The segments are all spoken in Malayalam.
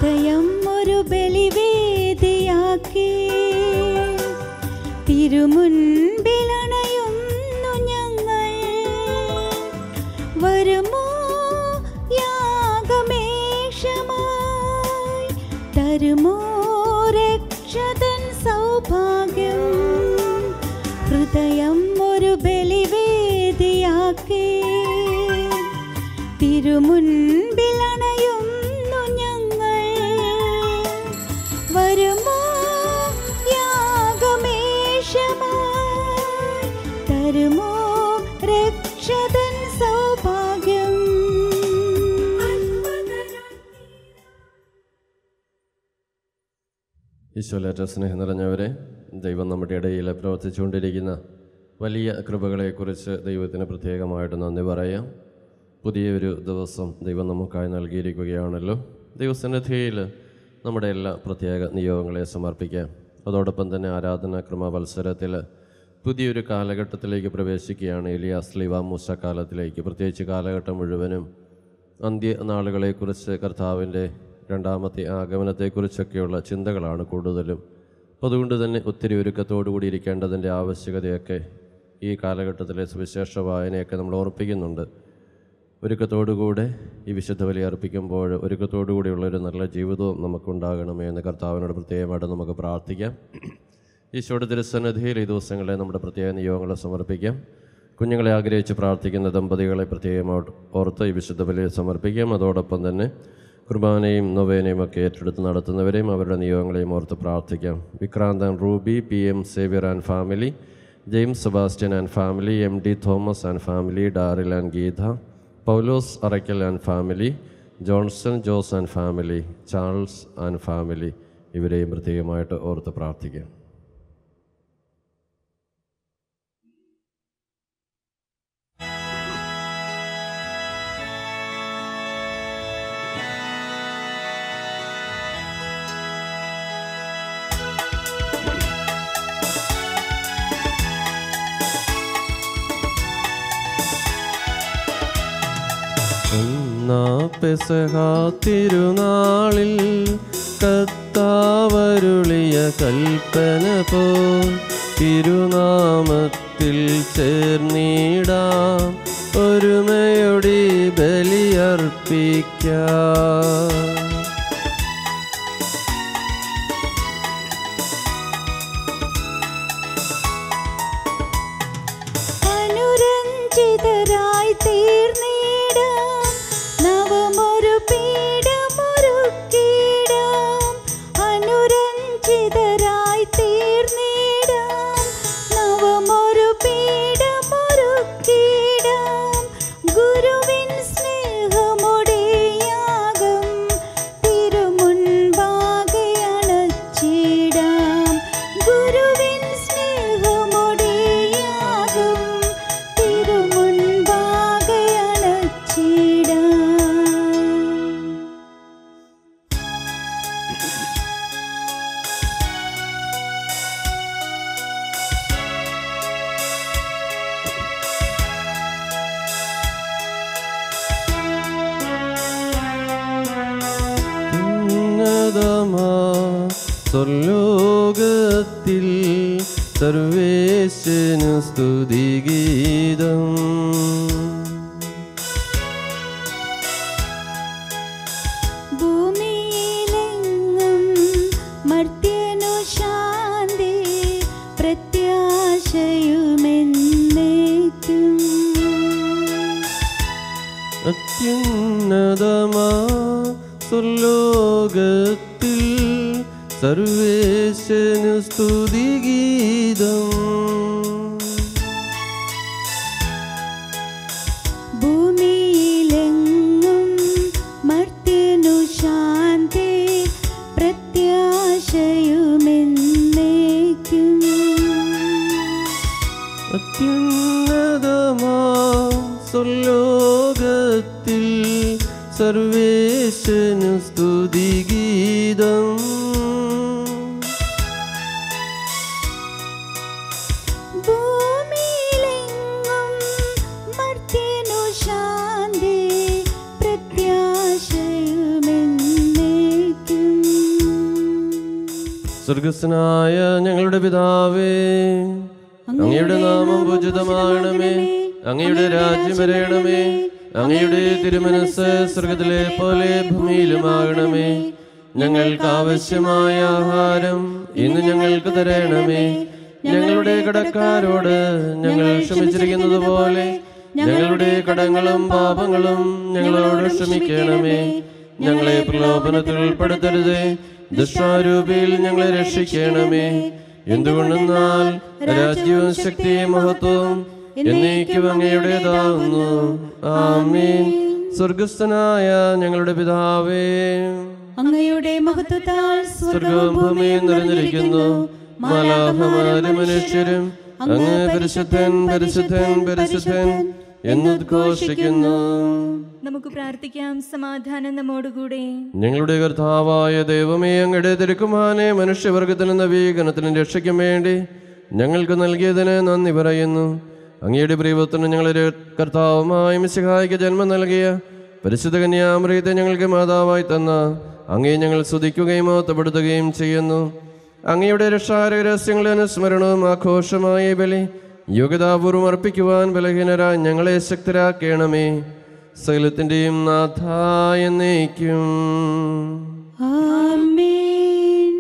ഹൃദയം ഒരു ബലിവേദിയാക്കി തിരുമുൻപിലണയുന്നു ഞങ്ങൾ വരുമോ യാഗമേഷമായി തരുമോ രക്ഷതൻ സൗഭാഗ്യം ഹൃദയം ഒരു ബലിവേദിയാക്കി തിരുമുൻപിലണയുന്നു ഞങ്ങൾ വരുമോ യാഗമേഷമായി തരുമോ രക്ഷതൻ സൗഭാഗ്യം ഈശോലേറ്റ സ്നേഹം നിറഞ്ഞവരെ ദൈവം നമ്മുടെ ഇടയിൽ പ്രവർത്തിച്ചുകൊണ്ടിരിക്കുന്ന വലിയ കൃപകളെക്കുറിച്ച് ദൈവത്തിന് പ്രത്യേകമായിട്ട് നന്ദി പറയാം പുതിയൊരു ദിവസം ദൈവം നമുക്കായി നൽകിയിരിക്കുകയാണല്ലോ ദൈവസന്നിധിയിൽ നമ്മുടെ എല്ലാ പ്രത്യേക നിയോഗങ്ങളെ സമർപ്പിക്കാം അതോടൊപ്പം തന്നെ ആരാധനാക്രമ മത്സരത്തിൽ പുതിയൊരു കാലഘട്ടത്തിലേക്ക് പ്രവേശിക്കുകയാണ് എലിയാസ് ലിവ മൂസ കാലത്തിലേക്ക് പ്രത്യേകിച്ച് കാലഘട്ടം മുഴുവനും അന്ത്യ നാളുകളെക്കുറിച്ച് കർത്താവിൻ്റെ രണ്ടാമത്തെ ആഗമനത്തെക്കുറിച്ചൊക്കെയുള്ള ചിന്തകളാണ് കൂടുതലും അപ്പോൾ അതുകൊണ്ട് തന്നെ ഒത്തിരി ഒരുക്കത്തോടു കൂടി ഇരിക്കേണ്ടതിൻ്റെ ആവശ്യകതയൊക്കെ ഈ കാലഘട്ടത്തിലെ സുവിശേഷ വായനയൊക്കെ നമ്മൾ ഓർപ്പിക്കുന്നുണ്ട് ഒരുക്കത്തോടുകൂടെ ഈ വിശുദ്ധ ബലി അർപ്പിക്കുമ്പോൾ ഒരുക്കത്തോടുകൂടിയുള്ള ഒരു നല്ല ജീവിതവും നമുക്കുണ്ടാകണമേ എന്ന് കർത്താവിനോട് പ്രത്യേകമായിട്ട് നമുക്ക് പ്രാർത്ഥിക്കാം ഈശോയുടെ തിരുസന്നിധിയിൽ ഈ ദിവസങ്ങളെ നമ്മുടെ പ്രത്യേക നിയോഗങ്ങളെ സമർപ്പിക്കാം കുഞ്ഞുങ്ങളെ ആഗ്രഹിച്ച് പ്രാർത്ഥിക്കുന്ന ദമ്പതികളെ പ്രത്യേകമായിട്ട് ഓർത്ത് ഈ വിശുദ്ധ ബലിയിൽ സമർപ്പിക്കാം അതോടൊപ്പം തന്നെ കുർബാനയും നൊവേനയും ഒക്കെ ഏറ്റെടുത്ത് നടത്തുന്നവരെയും അവരുടെ നിയോഗങ്ങളെയും ഓർത്ത് പ്രാർത്ഥിക്കാം Vikranthan Ruby P M Xavier and family James Sebastian and family M D Thomas and family Daryl and Geetha Paulose Arackal and family Johnson Jose and family Charles and family ഇവരെയും പ്രത്യേകമായിട്ട് ഓർത്ത് പ്രാർത്ഥിക്കാം ഒന്നാ പെസഹ തിരുനാളിൽ കത്താവരുളിയ കൽപ്പന പോ തിരുനാമത്തിൽ ചേർന്നിടാം ഒരുമയൊടി ബലിയർപ്പിക്കാം അനുരഞ്ജിതരായി തീർന്നിടാം നവമൊരു പീഠമൊരുക്കിടാം അനുരഞ്ജിതരായി തീർന്നിടാം നവമൊരു പീഠമൊരുക്കിടാം ഗുരുവിൻ സ്നേഹമൊടിയാകം തിരുമുൻപാകെ അണച്ചിടാം ഗുരുവിൻ സ്നേഹമൊടിയാകം തിരുമുൻപാകെ അണച്ചിടാം ഉന്നതമാ സ്വർലോകത്തിൽ സർവേശനു സ്തുതിഗീതം ഭൂമിയിലെങ്ങും മർത്യനു ശാന്തി പ്രത്യാശയുമെന്നേക്കും അത്യുന്നതമാ സ്വർലോകത്തിൽ സർവേശനു സ്തുതിഗീതം ഭൂമിയിലെങ്ങും മർത്യനു ശാന്തി പ്രത്യാശയുമെന്നേക്കും അത്യുന്നതമാം സ്വർലോകത്തിൽ സർവേശനു സ്തുതിഗീതം ഭൂമിയിലെങ്ങും മർത്യനു ശാന്തി പ്രത്യാശയുമെന്നേക്കും സ്വർഗസ്നായ ഞങ്ങളുടെ പിതാവേ അങ്ങയുടെ നാമം പൂജിതമാകണമേ അങ്ങയുടെ രാജ്യം വരയണമേ അങ്ങയുടെ തിരുമനസ് സ്വർഗത്തിലെ പോലെ ഭൂമിയിലുമാകണമേ ഞങ്ങൾക്ക് ആവശ്യമായ ആഹാരം ഇന്ന് ഞങ്ങൾക്ക് തരണമേ ഞങ്ങളുടെ കടക്കാരോട് ഞങ്ങൾ ക്ഷമിച്ചിരിക്കുന്നത് പോലെ ഞങ്ങളുടെ കടങ്ങളും പാപങ്ങളും ഞങ്ങളോട് ക്ഷമിക്കണമേ ഞങ്ങളെ പ്രലോഭനത്തിൽ ഉൾപ്പെടുത്തരുതേ ദുഷ്ടാരൂപിയിൽ ഞങ്ങളെ രക്ഷിക്കണമേ എന്തുകൊണ്ടെന്നാൽ രാജ്യവും ശക്തിയും മഹത്വവും എന്നേക്കും അങ്ങയുടേതാകുന്നു ആമീൻ സ്വർഗസ്ഥനായ ഞങ്ങളുടെ പിതാവേ അങ്ങയുടെ മഹത്വത്താൽ സ്വർഗവും ഭൂമിയും നിറഞ്ഞിരിക്കുന്നു മാലാഹമാരും മനുഷ്യരും അങ്ങ് പരിശുദ്ധൻ പരിശുദ്ധൻ പരിശുദ്ധൻ എന്നുദ്ഘോഷിക്കുന്നു നമുക്ക് പ്രാർത്ഥിക്കാം സമാധാനം നമ്മോടുകൂടെ ഞങ്ങളുടെ കർത്താവായ ദൈവമേ അങ്ങയുടെ തിരുക്കുമാനെ മനുഷ്യവർഗത്തിനും നവീകരണത്തിനും രക്ഷയ്ക്കും വേണ്ടി ഞങ്ങൾക്ക് നൽകിയതിന് നന്ദി പറയുന്നു അങ്ങയുടെ പ്രിയവത്തിന് ഞങ്ങളുടെ കർത്താവുമായ മിശിഹായിക്ക് ജന്മം നൽകിയ പരിശുദ്ധ കന്യാമൃഗത്തെ ഞങ്ങൾക്ക് മാതാവായി തന്ന അങ്ങയെ ഞങ്ങൾ സ്തുതിക്കുകയും മഹത്വപ്പെടുത്തുകയും ചെയ്യുന്നു അങ്ങയുടെ രക്ഷാകര രഹസ്യങ്ങളുടെ അനുസ്മരണവും ആഘോഷമായ ഈ ബലി യോഗ്യതാപൂർവം അർപ്പിക്കുവാൻ ബലഹീനരായി ഞങ്ങളെ ശക്തരാക്കണമേ സകലത്തിൻ്റെയും നാഥായ എന്നേക്കും ആമേൻ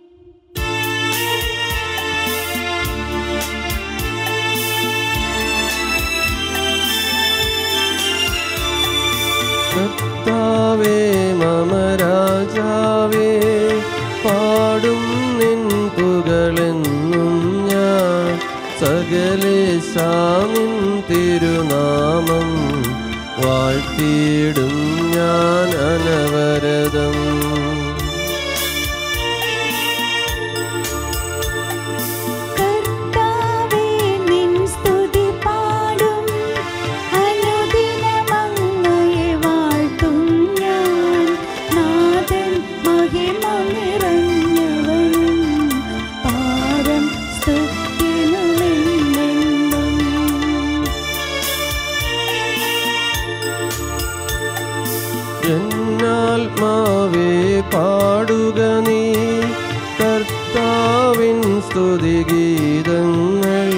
കർത്താവേ മമ രാജാവേ പാടും നിൻ പുകളെന്നും ഞാൻ സകലേശാമിൻ തിരുനാമം വാഴ്ത്തിയിടും ഞാൻ അനവരതം കർത്താവേ നിൻ സ്തുതി പാടും അനുദിനമങ്ങയെ വാഴ്ത്തും ഞാൻ നാഥൻ മഹിമ നിറഞ്ഞവനും പാരം സ്തുത്യനുമെന്നെന്നും എന്നാത്മാവേ പാടുക നീ കർത്താവിൻ സ്തുതിഗീതങ്ങൾ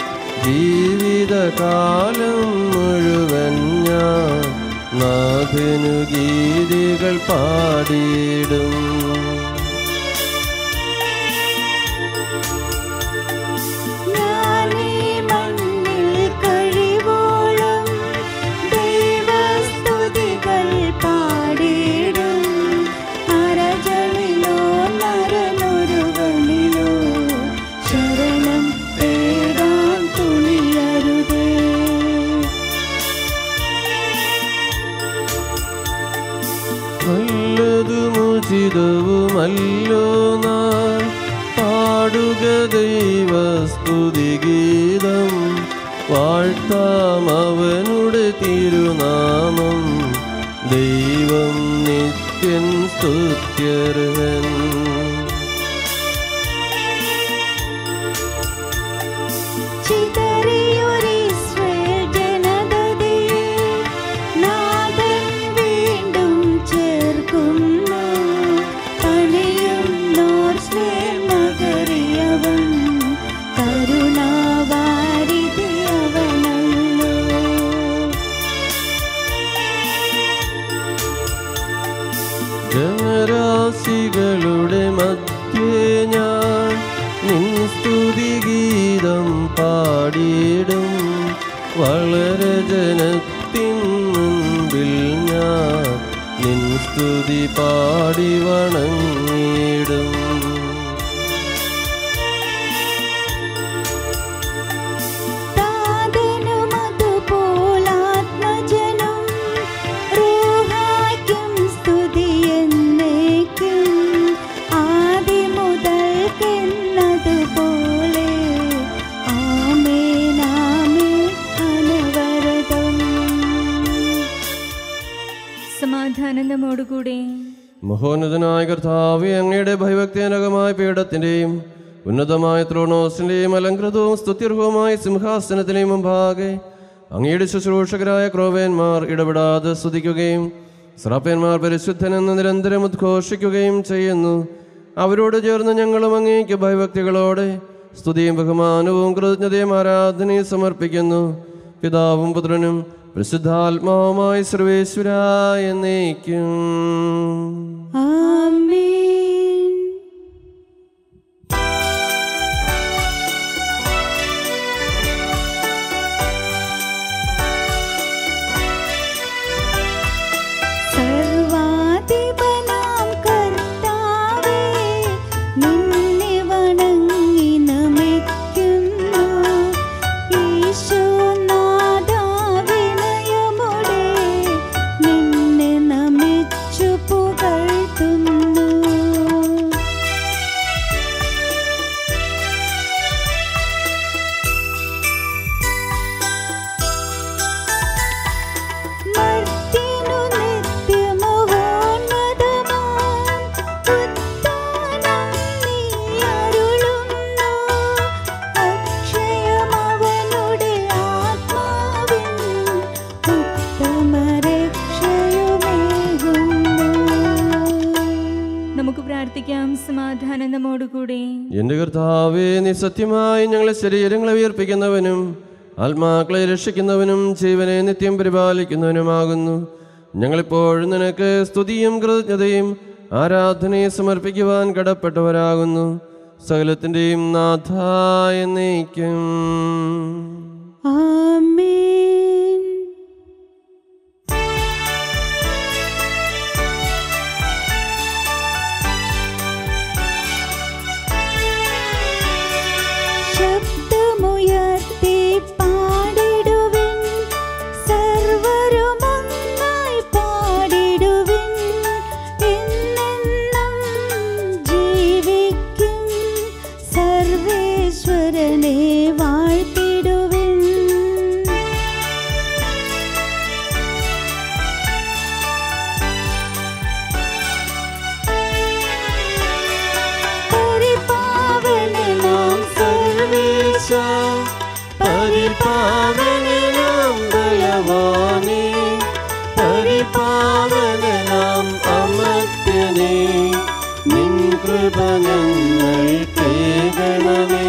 ജീവിതകാലം മുഴുവൻ ഞാൻ നാഥനു ഗീതികൾ പാടിയിടും ഞാനീ മണ്ണിൽ കഴിവോളം ദൈവസ്തുതികൾ പാടിടും അരജനിലോ നരനൊരുവനിലോ ശരണം തേടാൻ തുണിയരുതേ നല്ലതും ഉചിതവുമല്ലോ നാം പാടുക ദൈവസ്തുതിഗീതം വാഴ്ത്താം അവനുടെ തിരുനാമം ദൈവം നിത്യൻ സ്തുത്യർഹൻ ചിതറിയൊരിസ്രയേൽ ജനതയെ നാഥൻ വീണ്ടും ചേർക്കുന്നു പണിയുന്നോർ സ്നേഹനഗരിയവൻ കരുണാവാരിധി അവനല്ലോ ജനരാശികളുടെ മധ്യേ ഞാൻ നിൻ സ്തുതിഗീതം പാടിയിടും വളരെ ജനത്തിൻ മുൻപിൽ ഞാൻ നിൻ സ്തുതി പാടി വണങ്ങിയിടും താതനുമതുപോലാത്മജനം റൂഹായ്ക്കും സ്തുതിയെന്നേക്കും ആദിമുതൽക്കെന്നതുപോലെ ആമേനാമേ അനവരതം സമാധാനം നമ്മോടുകൂടെ മഹോന്നതനായ കർത്താവെ അങ്ങയുടെ ഭയഭക്തിജനകമായ പീഠത്തിൻ്റെയും ഉന്നതമായ ത്രോണോസിൻ്റെയും അലങ്കൃതവും സ്തുത്യർഹവുമായ സിംഹാസനത്തിൻ്റെയും മുമ്പാകെ അങ്ങയുടെ ശുശ്രൂഷകരായ ക്രോവേന്മാർ ഇടപെടാതെ സ്തുതിക്കുകയും സ്രാപ്പന്മാർ പരിശുദ്ധനെന്ന് നിരന്തരം ഉദ്ഘോഷിക്കുകയും ചെയ്യുന്നു അവരോട് ചേർന്ന് ഞങ്ങളും അങ്ങേക്ക് ഭയഭക്തികളോടെ സ്തുതിയും ബഹുമാനവും കൃതജ്ഞതയും ആരാധനയും സമർപ്പിക്കുന്നു പിതാവും പുത്രനും പ്രസിദ്ധാത്മാവുമായി സർവേശ്വരായ എന്നേക്കും ആമേൻ സർവാധിപനാം കർത്താവേ നിന്നെ വണങ്ങി നമിക്കുന്നു ഈശോനാഥാ വിനയമോടെ നിന്നെ നമിച്ചു പുകഴ്ത്തുന്നു മർത്യനു നിത്യമഹോന്നതമാം ഉത്ഥാനം നീ അരുളുന്നു. അക്ഷയമവനുടെ ആത്മാവിൻ ഉത്തമരക്ഷയുമേകുന്നു. നമുക്ക് പ്രാർത്ഥിക്കാം സമാധാനം നമ്മോടുകൂടെ എന്റെ കർത്താവേ നീ സത്യമായി ഞങ്ങളെ ശരീരങ്ങളെ ഉയർപ്പിക്കുന്നവനും ആത്മാക്കളെ രക്ഷിക്കുന്നവനും ജീവനെ നിത്യം പരിപാലിക്കുന്നവനുമാകുന്നു ഞങ്ങളിപ്പോഴും നിനക്ക് സ്തുതിയും കൃതജ്ഞതയും ആരാധനയും സമർപ്പിക്കുവാൻ കടപ്പെട്ടവരാകുന്നു സകലത്തിൻ്റെയും നാഥായ നീക്കും ആമേൻ ശബ്ദമുയർത്തി പാടിടുവിൻ സർവരുമൊന്നായി പാടിടുവിൻ എന്നെന്നും ജീവിക്കും സർവേശ്വരനെ വാഴ്ത്തിടുവിൻ പരിപാവനാം സർവേശ പരിപാവനാം ബലവാനേ പരിപാവനാം അമർത്യനേ നിൻ കൃപ ഞങ്ങൾ കേൾക്കണമേ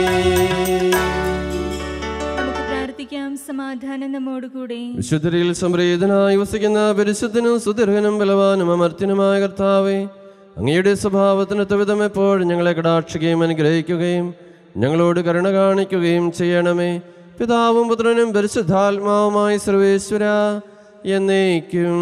നമുക്ക് പ്രാർത്ഥിക്കാം സമാധാനം നമ്മോടുകൂടെ വിശുദ്ധരിൽ സംപ്രീതനായി വസിക്കുന്ന പരിശുദ്ധനും സുദീർഘനും ബലവാനും അമർത്യനുമായ കർത്താവേ അങ്ങയുടെ സ്വഭാവത്തിനൊത്ത വിധം എപ്പോഴും ഞങ്ങളെ കടാക്ഷിക്കുകയും അനുഗ്രഹിക്കുകയും ഞങ്ങളോട് കരുണ കാണിക്കുകയും ചെയ്യണമേ പിതാവും പുത്രനും പരിശുദ്ധാത്മാവുമായി സർവേശ്വര എന്നേക്കും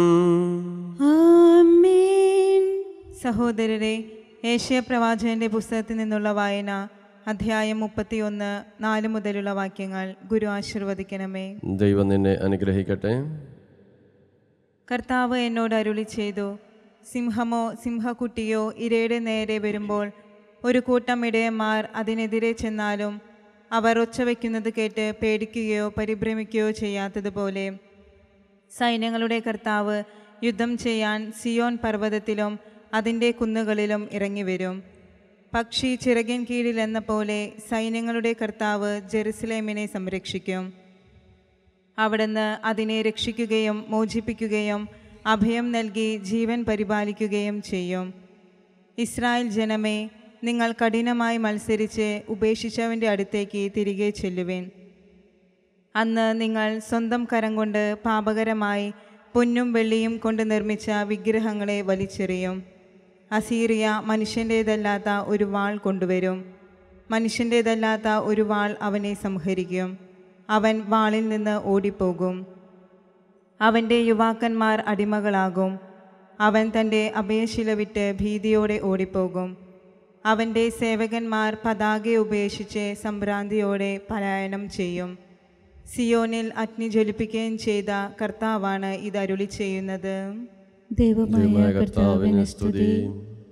ആമേൻ സഹോദരരെ ഏഷ്യ പ്രവാചകന്റെ പുസ്തകത്തിൽ നിന്നുള്ള വായന അധ്യായം മുപ്പത്തിയൊന്ന് നാല് മുതലുള്ള വാക്യങ്ങൾ ഗുരു ആശീർവദിക്കണമേ ദൈവം നിന്നെ അനുഗ്രഹിക്കട്ടെ കർത്താവ് എന്നോട് അരുളി ചെയ്തു സിംഹമോ സിംഹക്കുട്ടിയോ ഇരയുടെ നേരെ വരുമ്പോൾ ഒരു കൂട്ടം ഇടയന്മാർ അതിനെതിരെ ചെന്നാലും അവർ ഒച്ച വയ്ക്കുന്നത് കേട്ട് പേടിക്കുകയോ പരിഭ്രമിക്കുകയോ ചെയ്യാത്തതുപോലെ സൈന്യങ്ങളുടെ കർത്താവ് യുദ്ധം ചെയ്യാൻ സിയോൻ പർവ്വതത്തിലും അതിൻ്റെ കുന്നുകളിലും ഇറങ്ങിവരും പക്ഷി ചിറകിൻ കീഴിൽ എന്ന പോലെ സൈന്യങ്ങളുടെ കർത്താവ് ജെറുസലേമിനെ സംരക്ഷിക്കും അവിടുന്ന് അതിനെ രക്ഷിക്കുകയും മോചിപ്പിക്കുകയും അഭയം നൽകി ജീവൻ പരിപാലിക്കുകയും ചെയ്യും ഇസ്രായേൽ ജനമേ നിങ്ങൾ കഠിനമായി മത്സരിച്ച് ഉപേക്ഷിച്ചവൻ്റെ അടുത്തേക്ക് തിരികെ ചെല്ലുവിൻ അന്ന് നിങ്ങൾ സ്വന്തം കരം കൊണ്ട് പാപകരമായി പൊന്നും വെള്ളിയും കൊണ്ട് നിർമ്മിച്ച വിഗ്രഹങ്ങളെ വലിച്ചെറിയും അസീറിയ മനുഷ്യൻ്റേതല്ലാത്ത ഒരു വാൾ കൊണ്ടുവരും മനുഷ്യൻ്റേതല്ലാത്ത ഒരു വാൾ അവനെ സംഹരിക്കും അവൻ വാളിൽ നിന്ന് ഓടിപ്പോകും അവൻ്റെ യുവാക്കന്മാർ അടിമകളാകും അവൻ തൻ്റെ അഭയശില വിട്ട് ഭീതിയോടെ ഓടിപ്പോകും അവൻ്റെ സേവകന്മാർ പതാക ഉപേക്ഷിച്ച് സംഭ്രാന്തിയോടെ പലായനം ചെയ്യും സിയോനിൽ അഗ്നി ജ്വലിപ്പിക്കുകയും ചെയ്ത കർത്താവാണ് ഇത് അരുളി ചെയ്യുന്നത് ദൈവമായ ദൈവമായ കർത്താവിന് കർത്താവിന് സ്തുതി സ്തുതി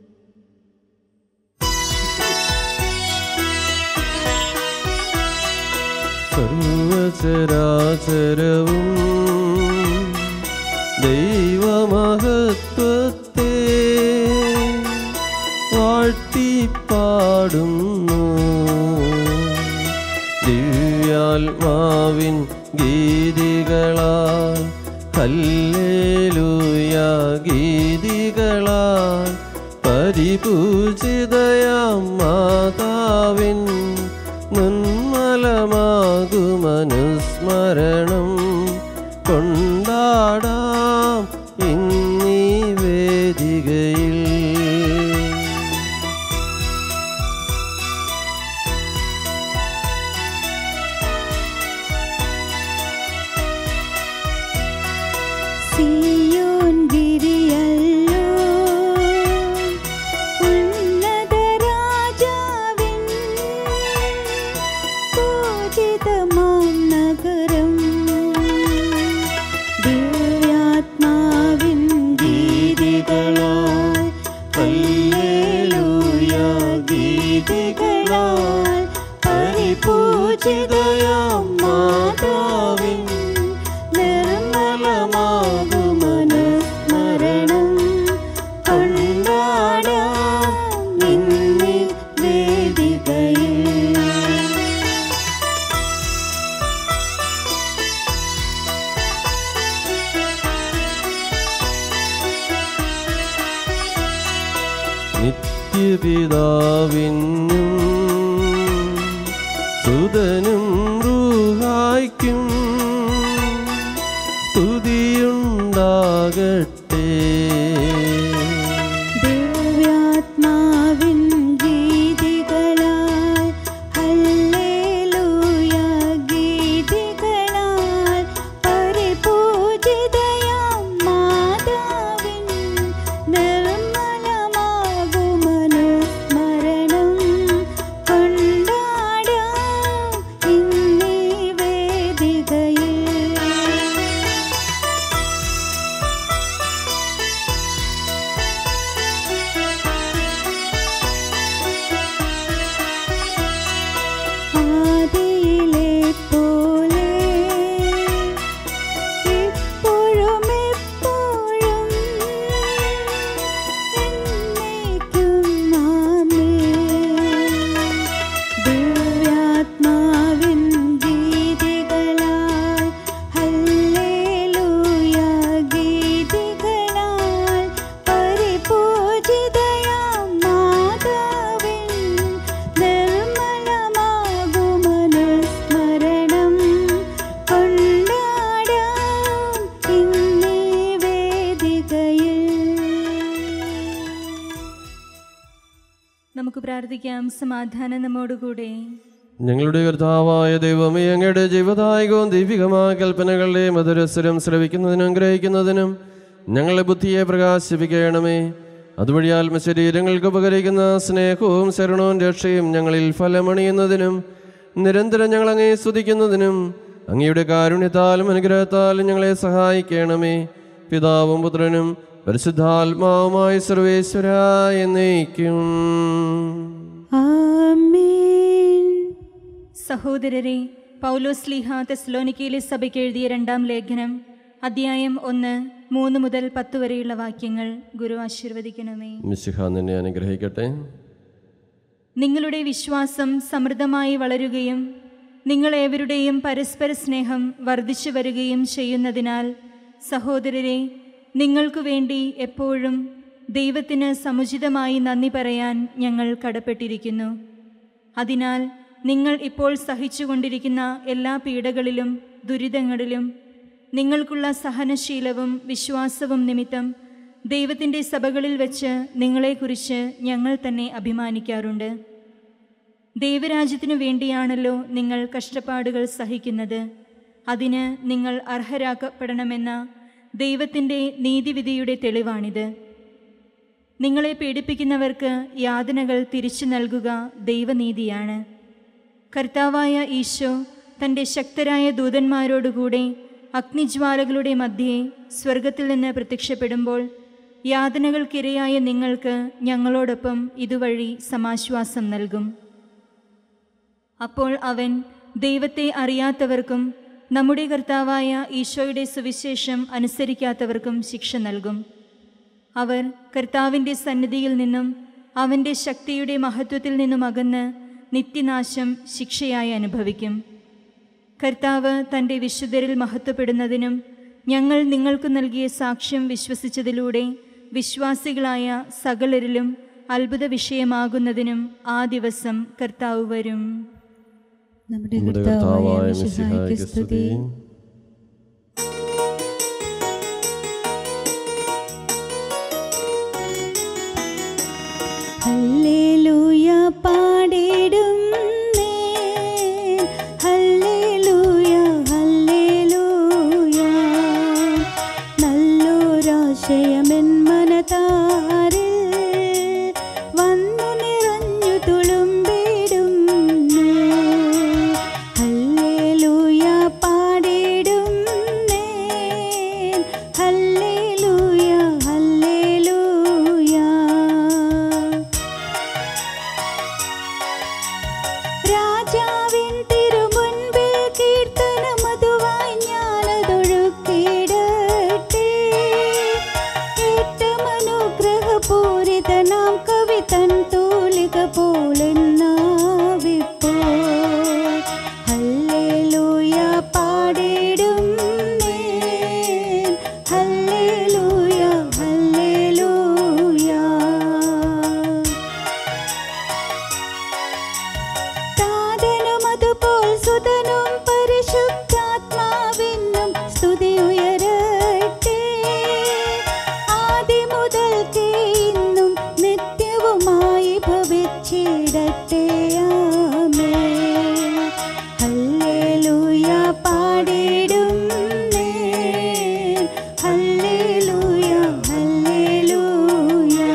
സർവചരാചരവും ദൈവമഹത്വത്തെ വാഴ്ത്തിപ്പാടുന്നു ദിവ്യാത്മാവിൻ ഗീതികളാൽ ഹല്ലേലൂയ ഗീതികളാൽ പരിപാലിക്കുന്നു പരിപൂജിതയാം മാതാവിൻ നിർമ്മലമാകുമനുസ്മരണം കൊണ്ടാടാം ഇന്നീ വേദികയിൽ സിയോൻ ഗിരിയല്ലോ ഉന്നത രാജാവിൻ പൂജിതമാം നഗരം ദിവ്യാത്മാവിൻ ഗീതികളാൽ ഹല്ലേലൂയ ഗീതികളാൽ പരിപൂജിതയാം മാതാവിൻ നിർമ്മലമാകുമനുസ്മരണം കൊണ്ടാടാം നിന്നെ വേദികയിൽ നിത്യപിതാവിനും സുതനും റൂഹായ്ക്കും സ്തുതിയുണ്ടാകട്ടെ ദിവ്യാത്മാവിൻ ഗീതികളാൽ ഹല്ലേലൂയ ഗീതികളാൽ പരിപൂജിതയാം മാതാവിൻ നിർമ്മലമാകുമനുസ്മരണം കൊണ്ടാടാം ഇന്നീ വേദികയിൽ ആദിയിലെ പോലെ ഇപ്പോഴും എപ്പോഴും എന്നേക്കും ആമേൻ ദിവ്യാത്മാവിൻ ഗീതികളാൽ ഹല്ലേലൂയ ഗീതികളാൽ പരിപൂജിതയാം മാതാവിൻ നിർമ്മലമാകുമനുസ്മരണം കൊണ്ടാടാം ഇന്നീ വേദികയിൽ നമുക്ക് പ്രാർത്ഥിക്കാം സമാധാനം നമ്മോടുകൂടെ ഞങ്ങളുടെ കർത്താവായ ദൈവമേ അങ്ങയുടെ ജീവദായകവും ദൈവികമായ കൽപ്പനകളുടെ മധുരസ്വരം ശ്രവിക്കുന്നതിനും ഗ്രഹിക്കുന്നതിനും ഞങ്ങളെ ബുദ്ധിയെ പ്രകാശിപ്പിക്കണമേ അതുവഴി ആത്മശരീരങ്ങൾക്ക് ഉപകരിക്കുന്ന സ്നേഹവും ശരണവും രക്ഷയും ഞങ്ങളിൽ ഫലമണിയുന്നതിനും നിരന്തരം ഞങ്ങളങ്ങേ സ്തുതിക്കുന്നതിനും അങ്ങയുടെ കാരുണ്യത്താലും അനുഗ്രഹത്താലും ഞങ്ങളെ സഹായിക്കണമേ പിതാവും പുത്രനും പരിശുദ്ധാത്മാവുമായ സർവേശ്വരായ എന്നേക്കും ആമേൻ സഹോദരരെ പൗലോസ് ലീഹ തെസ്ലോനിക്കയിലെ സഭയ്ക്ക് എഴുതിയ രണ്ടാം ലേഖനം അധ്യായം ഒന്ന് മൂന്ന് മുതൽ പത്ത് വരെയുള്ള വാക്യങ്ങൾ ഗുരു ആശീർവദിക്കണമേ മിശിഹ നിന്നെ അനുഗ്രഹിക്കട്ടെ നിങ്ങളുടെ വിശ്വാസം സമൃദ്ധമായി വളരുകയും നിങ്ങളേവരുടെയും പരസ്പര സ്നേഹം വർദ്ധിച്ചു വരികയും ചെയ്യുന്നതിനാൽ സഹോദരരെ നിങ്ങൾക്കു വേണ്ടി എപ്പോഴും ദൈവത്തിന് സമുചിതമായി നന്ദി പറയാൻ ഞങ്ങൾ കടപ്പെട്ടിരിക്കുന്നു അതിനാൽ നിങ്ങൾ ഇപ്പോൾ സഹിച്ചുകൊണ്ടിരിക്കുന്ന എല്ലാ പീഡകളിലും ദുരിതങ്ങളിലും നിങ്ങൾക്കുള്ള സഹനശീലവും വിശ്വാസവും നിമിത്തം ദൈവത്തിൻ്റെ സഭകളിൽ വെച്ച് നിങ്ങളെക്കുറിച്ച് ഞങ്ങൾ തന്നെ അഭിമാനിക്കാറുണ്ട് ദൈവരാജ്യത്തിനു വേണ്ടിയാണല്ലോ നിങ്ങൾ കഷ്ടപ്പാടുകൾ സഹിക്കുന്നത് അതിന് നിങ്ങൾ അർഹരാക്കപ്പെടണമെന്ന ദൈവത്തിൻ്റെ നീതിവിധിയുടെ തെളിവാണിത് നിങ്ങളെ പീഡിപ്പിക്കുന്നവർക്ക് യാതനകൾ തിരിച്ചു നൽകുക ദൈവനീതിയാണ് കർത്താവായ ഈശോ തൻ്റെ ശക്തരായ ദൂതന്മാരോടുകൂടെ അഗ്നിജ്വാലകളുടെ മധ്യേ സ്വർഗത്തിൽ നിന്ന് പ്രത്യക്ഷപ്പെടുമ്പോൾ യാതനകൾക്കിരയായ നിങ്ങൾക്ക് ഞങ്ങളോടൊപ്പം ഇതുവഴി സമാശ്വാസം നൽകും അപ്പോൾ അവൻ ദൈവത്തെ അറിയാത്തവർക്കും നമ്മുടെ കർത്താവായ ഈശോയുടെ സുവിശേഷം അനുസരിക്കാത്തവർക്കും ശിക്ഷ നൽകും അവർ കർത്താവിൻ്റെ സന്നിധിയിൽ നിന്നും അവൻ്റെ ശക്തിയുടെ മഹത്വത്തിൽ നിന്നും അകന്ന് നിത്യനാശം ശിക്ഷയായി അനുഭവിക്കും കർത്താവ് തൻ്റെ വിശുദ്ധരിൽ മഹത്വപ്പെടുന്നതിനും ഞങ്ങൾ നിങ്ങൾക്ക് നൽകിയ സാക്ഷ്യം വിശ്വസിച്ചതിലൂടെ വിശ്വാസികളായ സകലരിലും അത്ഭുത വിഷയമാകുന്നതിനും ആ ദിവസം കർത്താവ് വരും നമ്മുടെ നമ്മുടെ കർത്താവായ കർത്താവായ മിശിഹായ്ക്ക് മിശിഹായ്ക്ക് സ്തുതി സ്തുതി ഹല്ലേലൂയ പാടിടും ഹല്ലേലൂയ ഹല്ലേലൂയ നല്ലൊരാശയമെൻ മനതാരിൽ വന്നു നിറഞ്ഞു തുളുമ്പിടും ഹല്ലേലൂയ പാടിടും ഹല്ലേലൂയ ഹല്ലേലൂയ രാജാവിൻ തിരുമുൻപിൽ കീർത്തന മധുവായി ഞാനതൊഴുക്കിടട്ടെ ഏറ്റം അനുഗ്രഹപൂരിതനാം കവി തൻ തൂലിക പോലെന്നാവിപ്പോ ഹല്ലേലൂയ പാടിടും ഞാൻ. ഹല്ലേലൂയ ഹല്ലേലൂയ താതനും അതുപോൽ സുതനും പരിശുദ്ധാത്മാവിനും സ്തുതി ഉയരട്ടെ ആദ്യം മുതൽക്കേ ഇന്നും നിത്യവുമായി ഭവിച്ചിടട്ടെ ആമേൻ ഹല്ലേലൂയ പാടിടും ഞാൻ. ഹല്ലേലൂയ ഹല്ലേലൂയ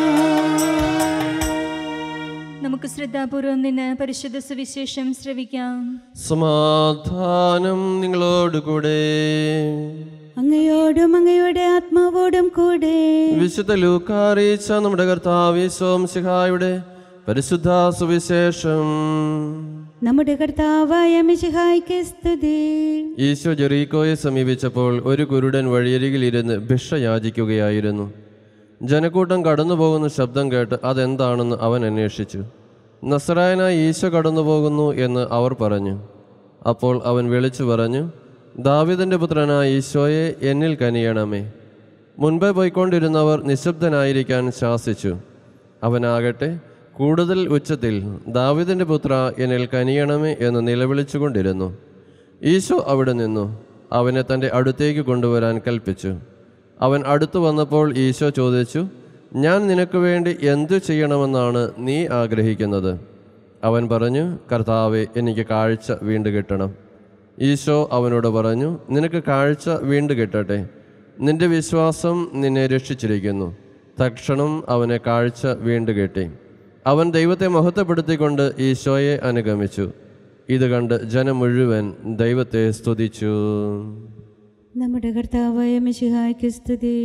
നമുക്ക് ശ്രദ്ധാപൂർവം നിന്ന് പരിശുദ്ധ സുവിശേഷം ശ്രവിക്കാം സമാധാനം നിങ്ങളോടുകൂടെ അങ്ങയോടും അങ്ങയുടെ ആത്മാവോടും കൂടെ വിശുദ്ധ ലൂക്കാറിയിച്ച നമ്മുടെ കർത്താവ് സോംസിഹായുടെ പരിശുദ്ധ സുവിശേഷം നമ്മുടെ കർത്താവായ മിശിഹായ്ക്ക് സ്തുതി ഈശോ ജെറീക്കോയെ സമീപിച്ചപ്പോൾ ഒരു കുരുടൻ വഴിയരികിൽ ഇരുന്ന് ഭിക്ഷ യാചിക്കുകയായിരുന്നു ജനക്കൂട്ടം കടന്നു പോകുന്ന ശബ്ദം കേട്ട് അതെന്താണെന്ന് അവൻ അന്വേഷിച്ചു നസറായനായി ഈശോ കടന്നു പോകുന്നു എന്ന് അവർ പറഞ്ഞു അപ്പോൾ അവൻ വിളിച്ചു പറഞ്ഞു ദാവിദന്റെ പുത്രനായ ഈശോയെ എന്നിൽ കനിയണമേ മുൻപേ പോയിക്കൊണ്ടിരുന്നവർ നിശബ്ദനായിരിക്കാൻ ശാസിച്ചു അവനാകട്ടെ കൂടുതൽ ഉച്ചത്തിൽ ദാവിദിന്റെ പുത്ര എന്നിൽ കനിയണമേ എന്ന് നിലവിളിച്ചുകൊണ്ടിരുന്നു ഈശോ അവിടെ നിന്നു അവനെ തൻ്റെ അടുത്തേക്ക് കൊണ്ടുവരാൻ കൽപ്പിച്ചു അവൻ അടുത്തു വന്നപ്പോൾ ഈശോ ചോദിച്ചു ഞാൻ നിനക്ക് വേണ്ടി എന്തു ചെയ്യണമെന്നാണ് നീ ആഗ്രഹിക്കുന്നത് അവൻ പറഞ്ഞു കർത്താവെ എനിക്ക് കാഴ്ച വീണ്ടു കിട്ടണം ഈശോ അവനോട് പറഞ്ഞു നിനക്ക് കാഴ്ച വീണ്ടു കിട്ടട്ടെ നിന്റെ വിശ്വാസം നിന്നെ രക്ഷിച്ചിരിക്കുന്നു തക്ഷണം അവനെ കാഴ്ച വീണ്ടു കിട്ടി അവൻ ദൈവത്തെ മഹത്വപ്പെടുത്തിക്കൊണ്ട് ഈശോയെ അനുഗമിച്ചു ഇത് കണ്ട് ജനം മുഴുവൻ ദൈവത്തെ സ്തുതിച്ചു നമ്മുടെ കർത്താവായ മിശിഹായ്ക്ക് സ്തുതി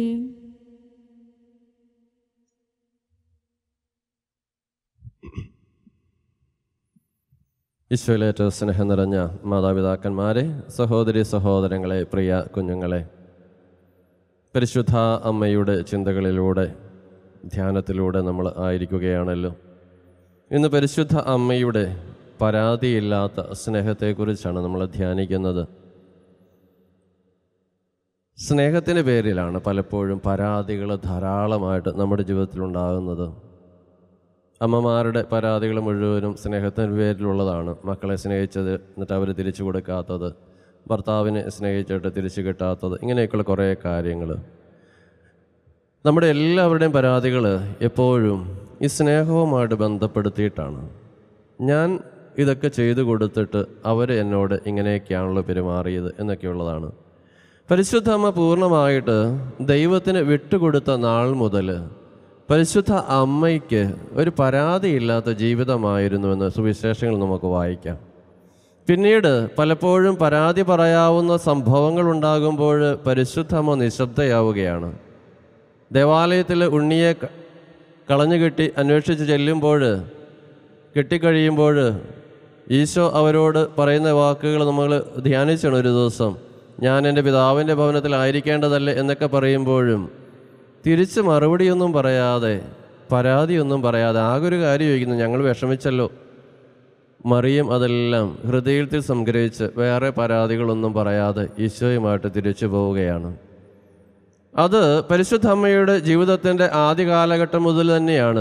ഈശോയിലേറ്റ സ്നേഹം നിറഞ്ഞ മാതാപിതാക്കന്മാരെ സഹോദരി സഹോദരങ്ങളെ പ്രിയ കുഞ്ഞുങ്ങളെ പരിശുദ്ധ അമ്മയുടെ ചിന്തകളിലൂടെ ധ്യാനത്തിലൂടെ നമ്മൾ ആയിരിക്കുകയാണല്ലോ ഇന്ന് പരിശുദ്ധ അമ്മയുടെ പരാതിയില്ലാത്ത സ്നേഹത്തെക്കുറിച്ചാണ് നമ്മൾ ധ്യാനിക്കുന്നത് സ്നേഹത്തിൻ്റെ പേരിലാണ് പലപ്പോഴും പരാതികൾ ധാരാളമായിട്ട് നമ്മുടെ ജീവിതത്തിലുണ്ടാകുന്നത് അമ്മമാരുടെ പരാതികൾ മുഴുവനും സ്നേഹത്തിൻ്റെ പേരിലുള്ളതാണ് മക്കളെ സ്നേഹിച്ചത് എന്നിട്ട് അവർ തിരിച്ചു കൊടുക്കാത്തത് ഭർത്താവിനെ സ്നേഹിച്ചിട്ട് തിരിച്ചു കിട്ടാത്തത് ഇങ്ങനെയൊക്കെയുള്ള കുറേ കാര്യങ്ങൾ നമ്മുടെ എല്ലാവരുടെയും പരാതികൾ എപ്പോഴും ഈ സ്നേഹവുമായിട്ട് ബന്ധപ്പെടുത്തിയിട്ടാണ് ഞാൻ ഇതൊക്കെ ചെയ്തു കൊടുത്തിട്ട് അവർ എന്നോട് ഇങ്ങനെയൊക്കെയാണല്ലോ പെരുമാറിയത് എന്നൊക്കെയുള്ളതാണ് പരിശുദ്ധ അമ്മ പൂർണ്ണമായിട്ട് ദൈവത്തിന് വിട്ടുകൊടുത്ത നാൾ മുതൽ പരിശുദ്ധ അമ്മയ്ക്ക് ഒരു പരാതിയില്ലാത്ത ജീവിതമായിരുന്നുവെന്ന് സുവിശേഷങ്ങൾ നമുക്ക് വായിക്കാം പിന്നീട് പലപ്പോഴും പരാതി പറയാവുന്ന സംഭവങ്ങൾ ഉണ്ടാകുമ്പോൾ പരിശുദ്ധമ്മ നിശബ്ദയാവുകയാണ് ദേവാലയത്തിൽ ഉണ്ണിയെ ക- കളഞ്ഞു കെട്ടി അന്വേഷിച്ച് ചെല്ലുമ്പോൾ കെട്ടിക്കഴിയുമ്പോൾ ഈശോ അവരോട് പറയുന്ന വാക്കുകൾ നമ്മൾ ധ്യാനിച്ചാണ് ഒരു ദിവസം ഞാൻ എൻ്റെ പിതാവിൻ്റെ ഭവനത്തിലായിരിക്കേണ്ടതല്ലേ എന്നൊക്കെ പറയുമ്പോഴും തിരിച്ച് മറുപടിയൊന്നും പറയാതെ പരാതിയൊന്നും പറയാതെ ആകെ ഒരു കാര്യം ചോദിക്കുന്നു ഞങ്ങൾ വിഷമിച്ചല്ലോ മറിയം അതെല്ലാം ഹൃദയത്തിൽ സംഗ്രഹിച്ച് വേറെ പരാതികളൊന്നും പറയാതെ ഈശോയുമായിട്ട് തിരിച്ചു പോവുകയാണ് അത് പരിശുദ്ധ അമ്മയുടെ ജീവിതത്തിൻ്റെ ആദ്യ കാലഘട്ടം മുതൽ തന്നെയാണ്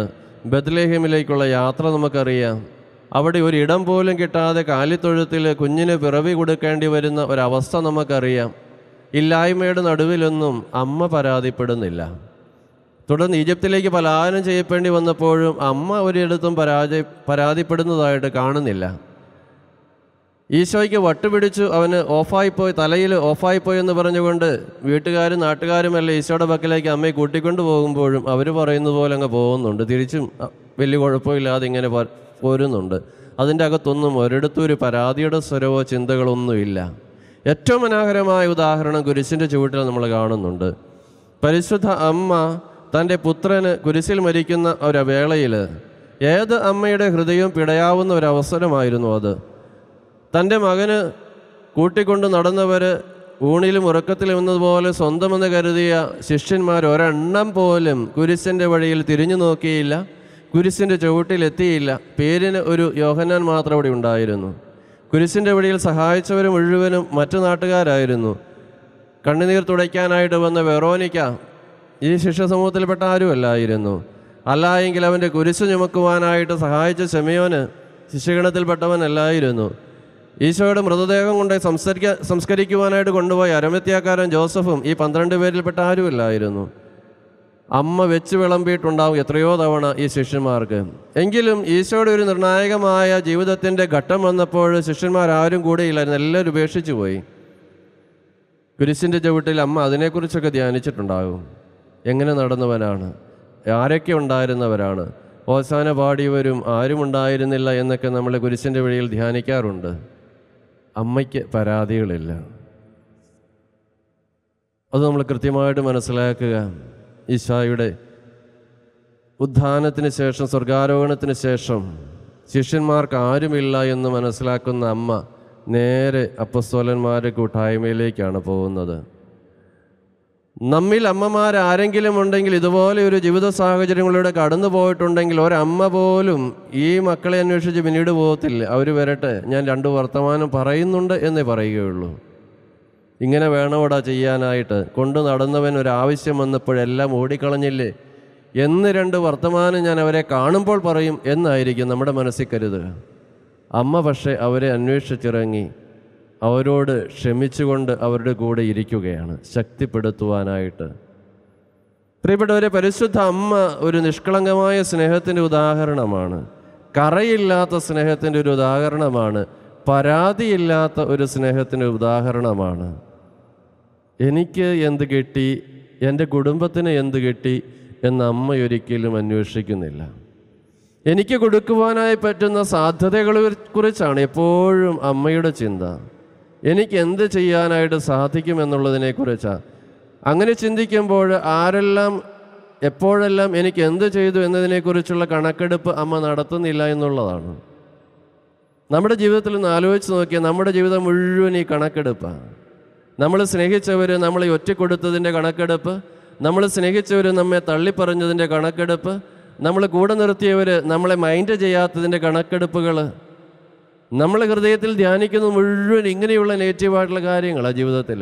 ബദ്ലേഹമിലേക്കുള്ള യാത്ര നമുക്കറിയാം അവിടെ ഒരു ഇടം പോലും കിട്ടാതെ കാലിത്തൊഴുത്തിൽ കുഞ്ഞിന് പിറവി കൊടുക്കേണ്ടി വരുന്ന ഒരവസ്ഥ നമുക്കറിയാം ഇല്ലായ്മയുടെ നടുവിലൊന്നും അമ്മ പരാതിപ്പെടുന്നില്ല തുടർന്ന് ഈജിപ്തിലേക്ക് പലായനം ചെയ്യപ്പെടേണ്ടി വന്നപ്പോഴും അമ്മ ഒരിടത്തും പരാജയ പരാതിപ്പെടുന്നതായിട്ട് കാണുന്നില്ല ഈശോയ്ക്ക് വട്ടുപിടിച്ചു അവന് ഓഫായിപ്പോയി തലയിൽ ഓഫായിപ്പോയി എന്ന് പറഞ്ഞുകൊണ്ട് വീട്ടുകാരും നാട്ടുകാരുമല്ല ഈശോയുടെ പക്കലേക്ക് അമ്മയെ കൂട്ടിക്കൊണ്ടു പോകുമ്പോഴും അവർ പറയുന്നത് പോലെ അങ്ങ് പോകുന്നുണ്ട് തിരിച്ചും അ, വലിയ കുഴപ്പമില്ലാതെ ഇങ്ങനെ പ- പോരുന്നുണ്ട് അതിൻ്റെ അകത്തൊന്നും ഒരിടത്തും ഒരു പരാതിയുടെ സ്വരവോ ചിന്തകളൊന്നുമില്ല ഏറ്റവും മനോഹരമായ ഉദാഹരണം കുരിശിൻ്റെ ചുവട്ടിൽ നമ്മൾ കാണുന്നുണ്ട് പരിശുദ്ധ അമ്മ തൻ്റെ പുത്രന് കുരിശിൽ മരിക്കുന്ന ഒരു വേളയിൽ ഏത് അമ്മയുടെ ഹൃദയം പിടയാവുന്ന ഒരു അവസരമായിരുന്നു അത് തൻ്റെ മകന് കൂട്ടിക്കൊണ്ട് നടന്നവർ ഊണിലും ഉറക്കത്തിലും എന്നതുപോലെ സ്വന്തമെന്ന് കരുതിയ ശിഷ്യന്മാർ ഒരെണ്ണം പോലും കുരിശിൻ്റെ വഴിയിൽ തിരിഞ്ഞു നോക്കിയില്ല കുരിശിൻ്റെ ചുവട്ടിലെത്തിയില്ല പേരിന് ഒരു യോഹന്നാൻ മാത്രം അവിടെ ഉണ്ടായിരുന്നു കുരിശിൻ്റെ വഴിയിൽ സഹായിച്ചവർ മുഴുവനും മറ്റു നാട്ടുകാരായിരുന്നു കണ്ണുനീർ തുടയ്ക്കാനായിട്ട് വന്ന വെറോനിക്ക ഈ ശിഷ്യ സമൂഹത്തിൽപ്പെട്ട ആരുമല്ലായിരുന്നു അല്ല എങ്കിൽ അവൻ്റെ കുരിശ് ചുമക്കുവാനായിട്ട് സഹായിച്ച ശമയോന് ശിഷ്യഗണത്തിൽപ്പെട്ടവനല്ലായിരുന്നു ഈശോയുടെ മൃതദേഹം കൊണ്ട് സംസ്കരിക്ക സംസ്കരിക്കുവാനായിട്ട് കൊണ്ടുപോയ അരമത്യാക്കാരൻ ജോസഫും ഈ പന്ത്രണ്ട് പേരിൽപ്പെട്ട ആരുമല്ലായിരുന്നു അമ്മ വെച്ച് വിളമ്പിയിട്ടുണ്ടാവും എത്രയോ തവണ ഈ ശിഷ്യന്മാർക്ക് എങ്കിലും ഈശോയുടെ ഒരു നിർണായകമായ ജീവിതത്തിൻ്റെ ഘട്ടം വന്നപ്പോൾ ശിഷ്യന്മാരാരും കൂടെയില്ലായിരുന്നു എല്ലാവരും ഉപേക്ഷിച്ചു പോയി കുരിശിൻ്റെ ചവിട്ടിൽ അമ്മ അതിനെക്കുറിച്ചൊക്കെ ധ്യാനിച്ചിട്ടുണ്ടാകും എങ്ങനെ നടന്നവനാണ് ആരൊക്കെ ഉണ്ടായിരുന്നവരാണ് ഓസാന പാടിയവരും ആരും ഉണ്ടായിരുന്നില്ല എന്നൊക്കെ നമ്മൾ കുരിശിൻ്റെ വഴിയിൽ ധ്യാനിക്കാറുണ്ട് അമ്മയ്ക്ക് പരാതികളില്ല അത് നമ്മൾ കൃത്യമായിട്ട് മനസ്സിലാക്കുക ഈശായുടെ ഉത്ഥാനത്തിന് ശേഷം സ്വർഗാരോഹണത്തിന് ശേഷം ശിഷ്യന്മാർക്ക് ആരുമില്ല എന്ന് മനസ്സിലാക്കുന്ന അമ്മ നേരെ അപ്പസ്തോലന്മാരുടെ കൂട്ടായ്മയിലേക്കാണ് പോകുന്നത് നമ്മിൽ അമ്മമാർ ആരെങ്കിലും ഉണ്ടെങ്കിൽ ഇതുപോലെ ഒരു ജീവിത സാഹചര്യങ്ങളിലൂടെ കടന്നു പോയിട്ടുണ്ടെങ്കിൽ ഒരമ്മ പോലും ഈ മക്കളെ അന്വേഷിച്ച് പിന്നീട് പോകത്തില്ല അവർ വരട്ടെ ഞാൻ രണ്ട് വർത്തമാനം പറയുന്നുണ്ട് എന്നേ പറയുകയുള്ളൂ ഇങ്ങനെ വേണോടാ ചെയ്യാനായിട്ട് കൊണ്ടു നടന്നവൻ ഒരാവശ്യം വന്നപ്പോഴെല്ലാം ഓടിക്കളഞ്ഞില്ലേ എന്ന് രണ്ട് വർത്തമാനം ഞാൻ അവരെ കാണുമ്പോൾ പറയും എന്നായിരിക്കും നമ്മുടെ മനസ്സിൽ കരുതുക അമ്മ പക്ഷേ അവരെ അന്വേഷിച്ചിറങ്ങി അവരോട് ക്ഷമിച്ചുകൊണ്ട് അവരുടെ കൂടെ ഇരിക്കുകയാണ് ശക്തിപ്പെടുത്തുവാനായിട്ട് പ്രിയപ്പെട്ടവരെ പരിശുദ്ധ അമ്മ ഒരു നിഷ്കളങ്കമായ സ്നേഹത്തിൻ്റെ ഉദാഹരണമാണ് കറയില്ലാത്ത സ്നേഹത്തിൻ്റെ ഒരു ഉദാഹരണമാണ് പരാതിയില്ലാത്ത ഒരു സ്നേഹത്തിൻ്റെ ഉദാഹരണമാണ് എനിക്ക് എന്ത് കിട്ടി എൻ്റെ കുടുംബത്തിന് എന്ത് കിട്ടി എന്ന് അമ്മ ഒരിക്കലും അന്വേഷിക്കുന്നില്ല എനിക്ക് കൊടുക്കുവാനായി പറ്റുന്ന സാധ്യതകളെ കുറിച്ചാണ് എപ്പോഴും അമ്മയുടെ ചിന്ത എനിക്ക് എന്ത് ചെയ്യാനായിട്ട് സാധിക്കുമെന്നുള്ളതിനെക്കുറിച്ചാണ് അങ്ങനെ ചിന്തിക്കുമ്പോൾ ആരെല്ലാം എപ്പോഴെല്ലാം എനിക്ക് എന്ത് ചെയ്തു എന്നതിനെക്കുറിച്ചുള്ള കണക്കെടുപ്പ് അമ്മ നടത്തുന്നില്ല എന്നുള്ളതാണ് നമ്മുടെ ജീവിതത്തിൽ ഒന്ന് ആലോചിച്ച് നോക്കിയാൽ നമ്മുടെ ജീവിതം മുഴുവൻ ഈ കണക്കെടുപ്പാണ് നമ്മൾ സ്നേഹിച്ചവർ നമ്മളെ ഒറ്റക്കൊടുത്തതിൻ്റെ കണക്കെടുപ്പ് നമ്മൾ സ്നേഹിച്ചവർ നമ്മെ തള്ളിപ്പറഞ്ഞതിൻ്റെ കണക്കെടുപ്പ് നമ്മൾ കൂടെ നിർത്തിയവർ നമ്മളെ മൈൻഡ് ചെയ്യാത്തതിൻ്റെ കണക്കെടുപ്പുകൾ നമ്മൾ ഹൃദയത്തിൽ ധ്യാനിക്കുന്നത് മുഴുവൻ ഇങ്ങനെയുള്ള നെഗറ്റീവായിട്ടുള്ള കാര്യങ്ങളാണ് ജീവിതത്തിൽ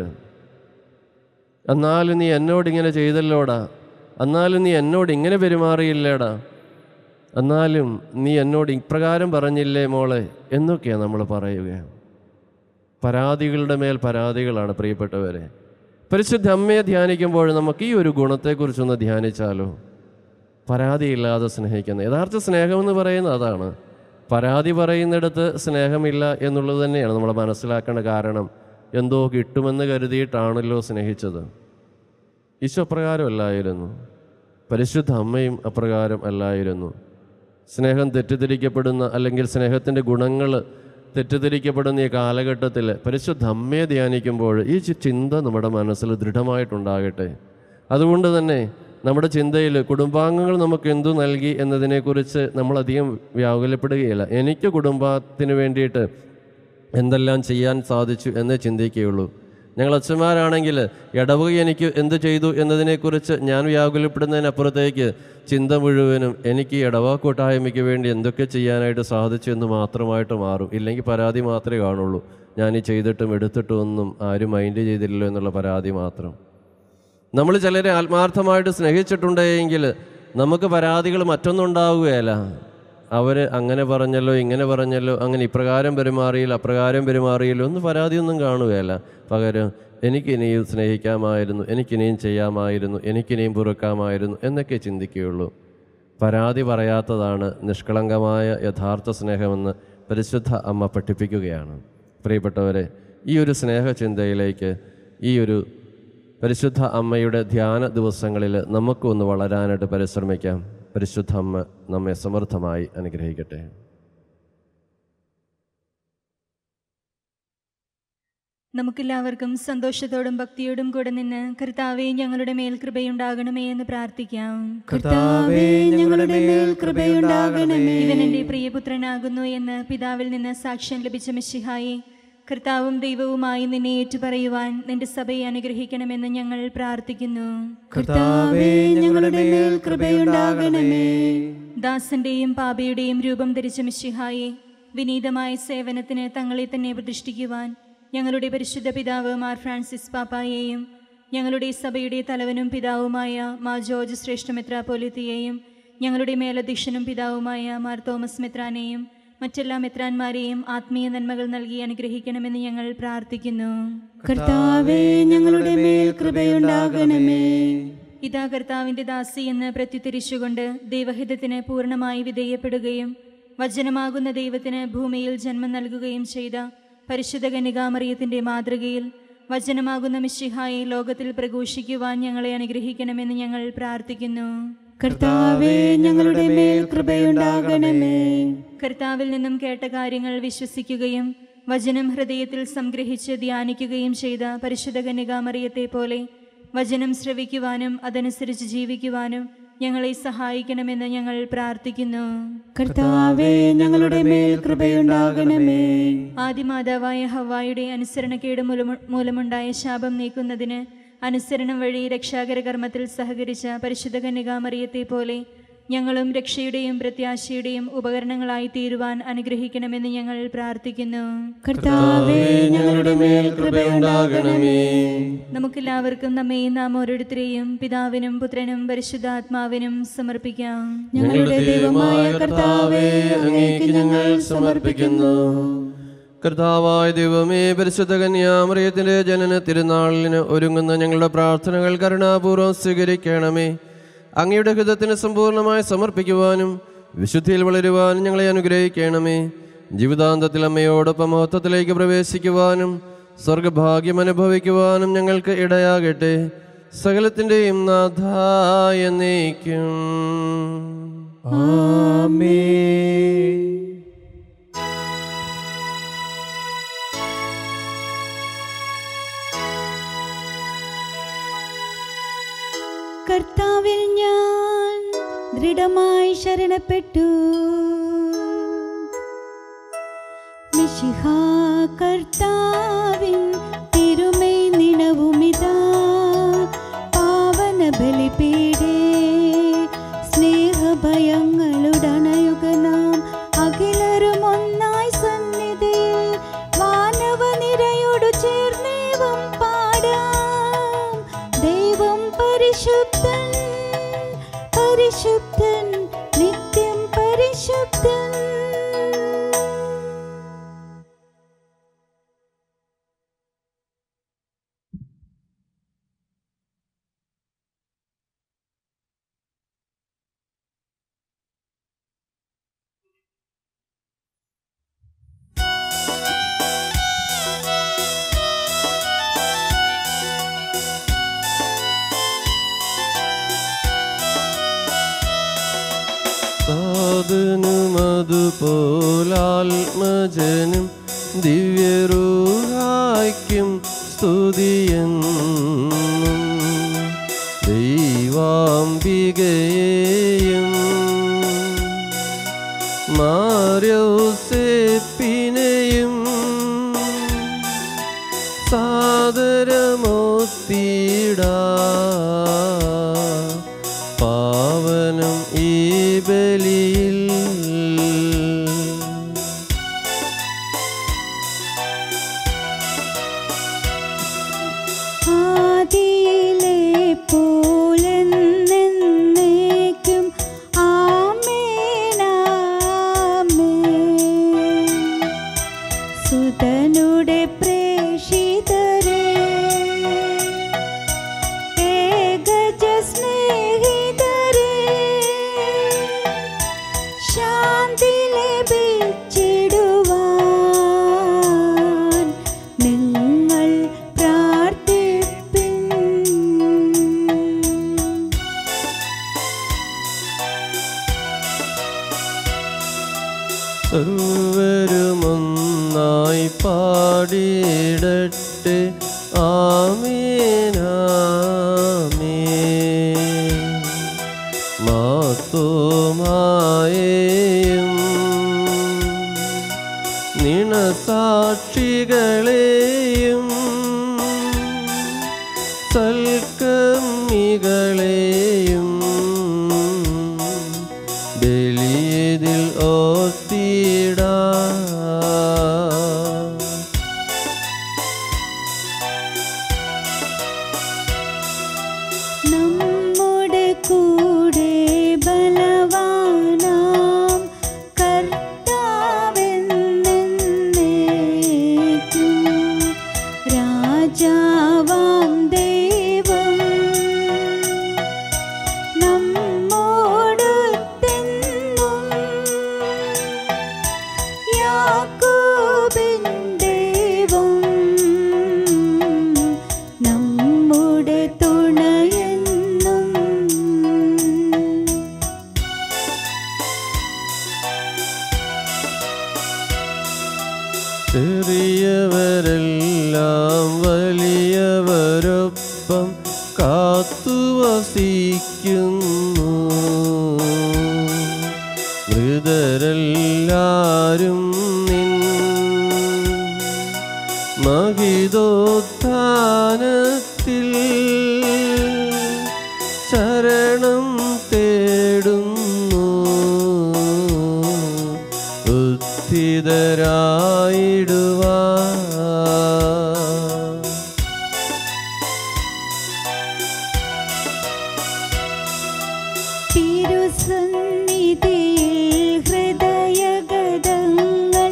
എന്നാലും നീ എന്നോട് ഇങ്ങനെ ചെയ്തല്ലോടാ എന്നാലും നീ എന്നോട് ഇങ്ങനെ പെരുമാറിയില്ലേടാ എന്നാലും നീ എന്നോട് ഇപ്രകാരം പറഞ്ഞില്ലേ മോളെ എന്നൊക്കെയാണ് നമ്മൾ പറയുക പരാതികളുടെ മേൽ പരാതികളാണ് പ്രിയപ്പെട്ടവരെ പരിശുദ്ധ അമ്മയെ ധ്യാനിക്കുമ്പോൾ നമുക്ക് ഈ ഒരു ഗുണത്തെക്കുറിച്ചൊന്ന് ധ്യാനിച്ചാലോ പരാതിയില്ലാതെ സ്നേഹിക്കുന്ന യഥാർത്ഥ സ്നേഹമെന്ന് പറയുന്നത് അതാണ് പരാതി പറയുന്നിടത്ത് സ്നേഹമില്ല എന്നുള്ളത് തന്നെയാണ് നമ്മൾ മനസ്സിലാക്കേണ്ട കാരണം എന്തോ കിട്ടുമെന്ന് കരുതിയിട്ടാണല്ലോ സ്നേഹിച്ചത് ഈശോ അപ്രകാരം അല്ലായിരുന്നു പരിശുദ്ധ അമ്മയും അപ്രകാരം അല്ലായിരുന്നു സ്നേഹം തെറ്റിദ്ധരിക്കപ്പെടുന്ന അല്ലെങ്കിൽ സ്നേഹത്തിൻ്റെ ഗുണങ്ങൾ തെറ്റിദ്ധരിക്കപ്പെടുന്ന ഈ കാലഘട്ടത്തിൽ പരിശുദ്ധ അമ്മയെ ധ്യാനിക്കുമ്പോൾ ഈ ചി- ചിന്ത നമ്മുടെ മനസ്സിൽ ദൃഢമായിട്ടുണ്ടാകട്ടെ അതുകൊണ്ട് തന്നെ നമ്മുടെ ചിന്തയിൽ കുടുംബാംഗങ്ങൾ നമുക്ക് എന്തു നൽകി എന്നതിനെക്കുറിച്ച് നമ്മളധികം വ്യാകുലപ്പെടുകയില്ല എനിക്ക് കുടുംബത്തിന് വേണ്ടിയിട്ട് എന്തെല്ലാം ചെയ്യാൻ സാധിച്ചു എന്നേ ചിന്തിക്കുകയുള്ളൂ ഞങ്ങൾ അച്ഛന്മാരാണെങ്കിൽ ഇടവക എനിക്ക് എന്ത് ചെയ്തു എന്നതിനെക്കുറിച്ച് ഞാൻ വ്യാകുലപ്പെടുന്നതിനപ്പുറത്തേക്ക് ചിന്ത മുഴുവനും എനിക്ക് ഈ ഇടവക കൂട്ടായ്മയ്ക്ക് വേണ്ടി എന്തൊക്കെ ചെയ്യാനായിട്ട് സാധിച്ചു എന്ന് മാത്രമായിട്ട് മാറും ഇല്ലെങ്കിൽ പരാതി മാത്രമേ കാണുള്ളൂ ഞാൻ ഈ ചെയ്തിട്ടും എടുത്തിട്ടും ഒന്നും ആരും മൈൻഡ് ചെയ്തില്ലല്ലോ എന്നുള്ള പരാതി മാത്രം നമ്മൾ ചിലരെ ആത്മാർത്ഥമായിട്ട് സ്നേഹിച്ചിട്ടുണ്ടെങ്കിൽ നമുക്ക് പരാതികൾ മറ്റൊന്നുണ്ടാവുകയല്ല അവർ അങ്ങനെ പറഞ്ഞല്ലോ ഇങ്ങനെ പറഞ്ഞല്ലോ അങ്ങനെ ഇപ്രകാരം പെരുമാറിയില്ല അപ്രകാരം പെരുമാറിയില്ല ഒന്നും പരാതിയൊന്നും കാണുകയല്ല പകരം എനിക്കിനിയും സ്നേഹിക്കാമായിരുന്നു എനിക്കിനിയും ചെയ്യാമായിരുന്നു എനിക്കിനിയും പൊറുക്കാമായിരുന്നു എന്നൊക്കെ ചിന്തിക്കുകയുള്ളൂ പരാതി പറയാത്തതാണ് നിഷ്കളങ്കമായ യഥാർത്ഥ സ്നേഹമെന്ന് പരിശുദ്ധ അമ്മ പഠിപ്പിക്കുകയാണ് പ്രിയപ്പെട്ടവരെ ഈ ഒരു സ്നേഹചിന്തയിലേക്ക് ഈ ഒരു പരിശുദ്ധ അമ്മയുടെ ധ്യാന ദിവസങ്ങളിൽ നമുക്കൊന്ന് വളരാനായിട്ട് പരിശ്രമിക്കാം പരിശുദ്ധ അമ്മ നമ്മെ സമൃദ്ധമായി അനുഗ്രഹിക്കട്ടെ നമുക്കെല്ലാവർക്കും സന്തോഷത്തോടും ഭക്തിയോടും കൂടെ നിന്ന് കർത്താവെ ഞങ്ങളുടെ മേൽ കൃപയുണ്ടാകണമേ എന്ന് പ്രാർത്ഥിക്കാം കർത്താവേ ഞങ്ങളുടെ മേൽ കൃപയുണ്ടാകണമേ ഇവൻ എൻ്റെ പ്രിയപുത്രനാകുന്നു എന്ന് പിതാവിൽ നിന്ന് സാക്ഷ്യം ലഭിച്ച മിശിഹായി കർത്താവും ദൈവവുമായി നിന്നെ ഏറ്റുപറയുവാൻ നിന്റെ സഭയെ അനുഗ്രഹിക്കണമെന്ന് ഞങ്ങൾ പ്രാർത്ഥിക്കുന്നു കർത്താവേ ഞങ്ങളുടെ മേൽ കൃപയുണ്ടാകണമേ ദാസന്റെയും പാപയുടെയും രൂപം ധരിച്ച മിശിഹായെ വിനീതമായ സേവനത്തിന് തങ്ങളെ തന്നെ പ്രതിഷ്ഠിക്കുവാൻ ഞങ്ങളുടെ പരിശുദ്ധ പിതാവ് മാർ ഫ്രാൻസിസ് പാപ്പായെയും ഞങ്ങളുടെ സഭയുടെ തലവനും പിതാവുമായ മാർ ജോർജ് ശ്രേഷ്ഠ മെത്രാപോലിത്തിയെയും ഞങ്ങളുടെ മേലധ്യക്ഷനും പിതാവുമായ മാർ തോമസ് മെത്രാനെയും മറ്റെല്ലാ മെത്രാന്മാരെയും ആത്മീയ നന്മകൾ നൽകി അനുഗ്രഹിക്കണമെന്ന് ഞങ്ങൾ പ്രാർത്ഥിക്കുന്നു കർത്താവേ ഞങ്ങളുടെ മേൽ കൃപയുണ്ടാകണമേ ഇതാ കർത്താവിന്റെ ദാസി എന്ന് പ്രത്യുത്തരിച്ചുകൊണ്ട് ദൈവഹിതത്തിന് പൂർണ്ണമായി വിധേയപ്പെടുകയും വചനമാകുന്ന ദൈവത്തിന് ഭൂമിയിൽ ജന്മം നൽകുകയും ചെയ്ത പരിശുദ്ധ കന്യകാമറിയത്തിന്റെ മാതൃകയിൽ വചനമാകുന്ന മിശിഹായെ ലോകത്തിൽ പ്രഘോഷിക്കുവാൻ ഞങ്ങളെ അനുഗ്രഹിക്കണമെന്ന് ഞങ്ങൾ പ്രാർത്ഥിക്കുന്നു കർത്താവേ ഞങ്ങളുടെ മേൽ കൃപയുണ്ടാകണമേ കർത്താവിൽ നിന്നും കേട്ട കാര്യങ്ങൾ വിശ്വസിക്കുകയും വചനം ഹൃദയത്തിൽ സംഗ്രഹിച്ച് ധ്യാനിക്കുകയും ചെയ്ത പരിശുദ്ധ കന്യകാമറിയത്തെ പോലെ വചനം ശ്രവിക്കുവാനും അതനുസരിച്ച് ജീവിക്കുവാനും ഞങ്ങളെ സഹായിക്കണമെന്ന് ഞങ്ങൾ പ്രാർത്ഥിക്കുന്നു കർത്താവേ ഞങ്ങളുടെ മേൽ കൃപയുണ്ടാകണമേ ആദിമാതാവായ ഹവായുടെ അനുസരണക്കേട് മൂലമു- മൂലമുണ്ടായ ശാപം നീക്കുന്നതിന് അനുസരണം വഴി രക്ഷാകര കർമ്മത്തിൽ സഹകരിച്ച പരിശുദ്ധ കന്യകാമറിയത്തെ പോലെ ഞങ്ങളും രക്ഷയുടെയും പ്രത്യാശയുടെയും ഉപകരണങ്ങളായി തീരുവാൻ അനുഗ്രഹിക്കണമെന്ന് ഞങ്ങൾ പ്രാർത്ഥിക്കുന്നു കർത്താവേ ഞങ്ങളുടെ മേൽ കൃപയുണ്ടാകണമേ നമുക്കെല്ലാവർക്കും നമ്മെയും നാം ഓരോരുത്തരെയും പിതാവിനും പുത്രനും പരിശുദ്ധാത്മാവിനും സമർപ്പിക്കാം ഞങ്ങളുടെ ദൈവമായ കർത്താവേ അങ്ങേക്ക് ഞങ്ങൾ സമർപ്പിക്കുന്നു കർത്താവായ ദൈവമേ പരിശുദ്ധ കന്യാമറിയത്തിന്റെ ജനന തിരുനാളിന് ഒരുങ്ങുന്ന ഞങ്ങളുടെ പ്രാർത്ഥനകൾ കരുണാപൂർവ്വം സ്വീകരിക്കണമേ അങ്ങയുടെ ഹൃദയത്തിന് സമ്പൂർണ്ണമായി സമർപ്പിക്കുവാനും വിശുദ്ധിയിൽ വളരുവാനും ഞങ്ങളെ അനുഗ്രഹിക്കണമേ ജീവിതാന്തത്തിൽ അമ്മയോടൊപ്പം മഹത്വത്തിലേക്ക് പ്രവേശിക്കുവാനും സ്വർഗഭാഗ്യം അനുഭവിക്കുവാനും ഞങ്ങൾക്ക് ഇടയാകട്ടെ സകലത്തിൻ്റെയും നാഥായ നീക്കും ആമേ കർത്താവിൽ ഞാൻ ദൃഢമായി ശരണപ്പെട്ടു മിശിഹ കർത്താവിൻ തിരുമൈ നിണവുമിതാ പാവന ബലിപീഠേ സ്നേഹഭയങ്ങളുടണയുക നാം അഖിലരും ഒന്നായി സന്നിധിയിൽ വാനവ നിരയോടു ചേർന്നേവം പാടാം ദൈവം പരിശുദ്ധൻ പരിശുദ്ധൻ നിത്യം പരിശുദ്ധൻ സാധനുമതുപോലാത്മജനും ദിവ്യരൂഹായ്ക്കും സ്തുതിയെന്നും ദൈവാംബികയെയും മാര്യോസെപ്പിനെയും സാദരമോത്തിടാ പാവനം ഈ ബലിയിൽ ആദിയിലെ പോലെന്നേക്കും സർവരുമൊന്നായി പാടിയിടട്ടെ ആമീനാമേ മാത്തുമായേയും നിണസാക്ഷികളെയും സൽക്കമ്മികളെയും ബലിയതിൽ ഓത്തിടാ നമ്മുടെ കൂടെ ബലവാനാം കർത്താവെന്നേക്കും രാജാവാം ദൈവം നമ്മോടൊത്തെന്നും യാക്കോബിൻ ദൈവം നമ്മുടെ തുണയെന്നും ചെറിയവരെല്ലാം വലിയവരൊപ്പം കാത്തുവസിക്കുന്നു മൃതരെല്ലാരും നിൻ മഹിതോത്ഥാനത്തിൽ ശരണം തേടുന്നു ഉദ്ധിതരായിടുവാ തിരുസന്നിധിയിൽ ഹൃദയഗതങ്ങൾ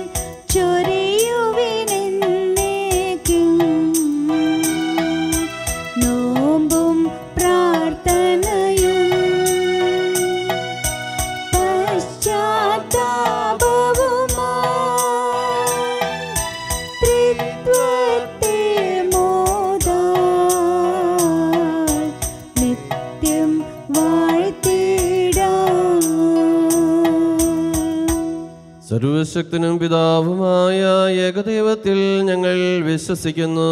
ചൊരിയുവിനെന്നേക്കും നോമ്പും പ്രാർത്ഥനയും പശ്ചാത്താപവുമായി ത്രിത്വത്തെ മോദാൽ നിത്യം വാഴ്ത്തിടാം സർവശക്തനും പിതാവുമായ ഏകദൈവത്തിൽ ഞങ്ങൾ വിശ്വസിക്കുന്നു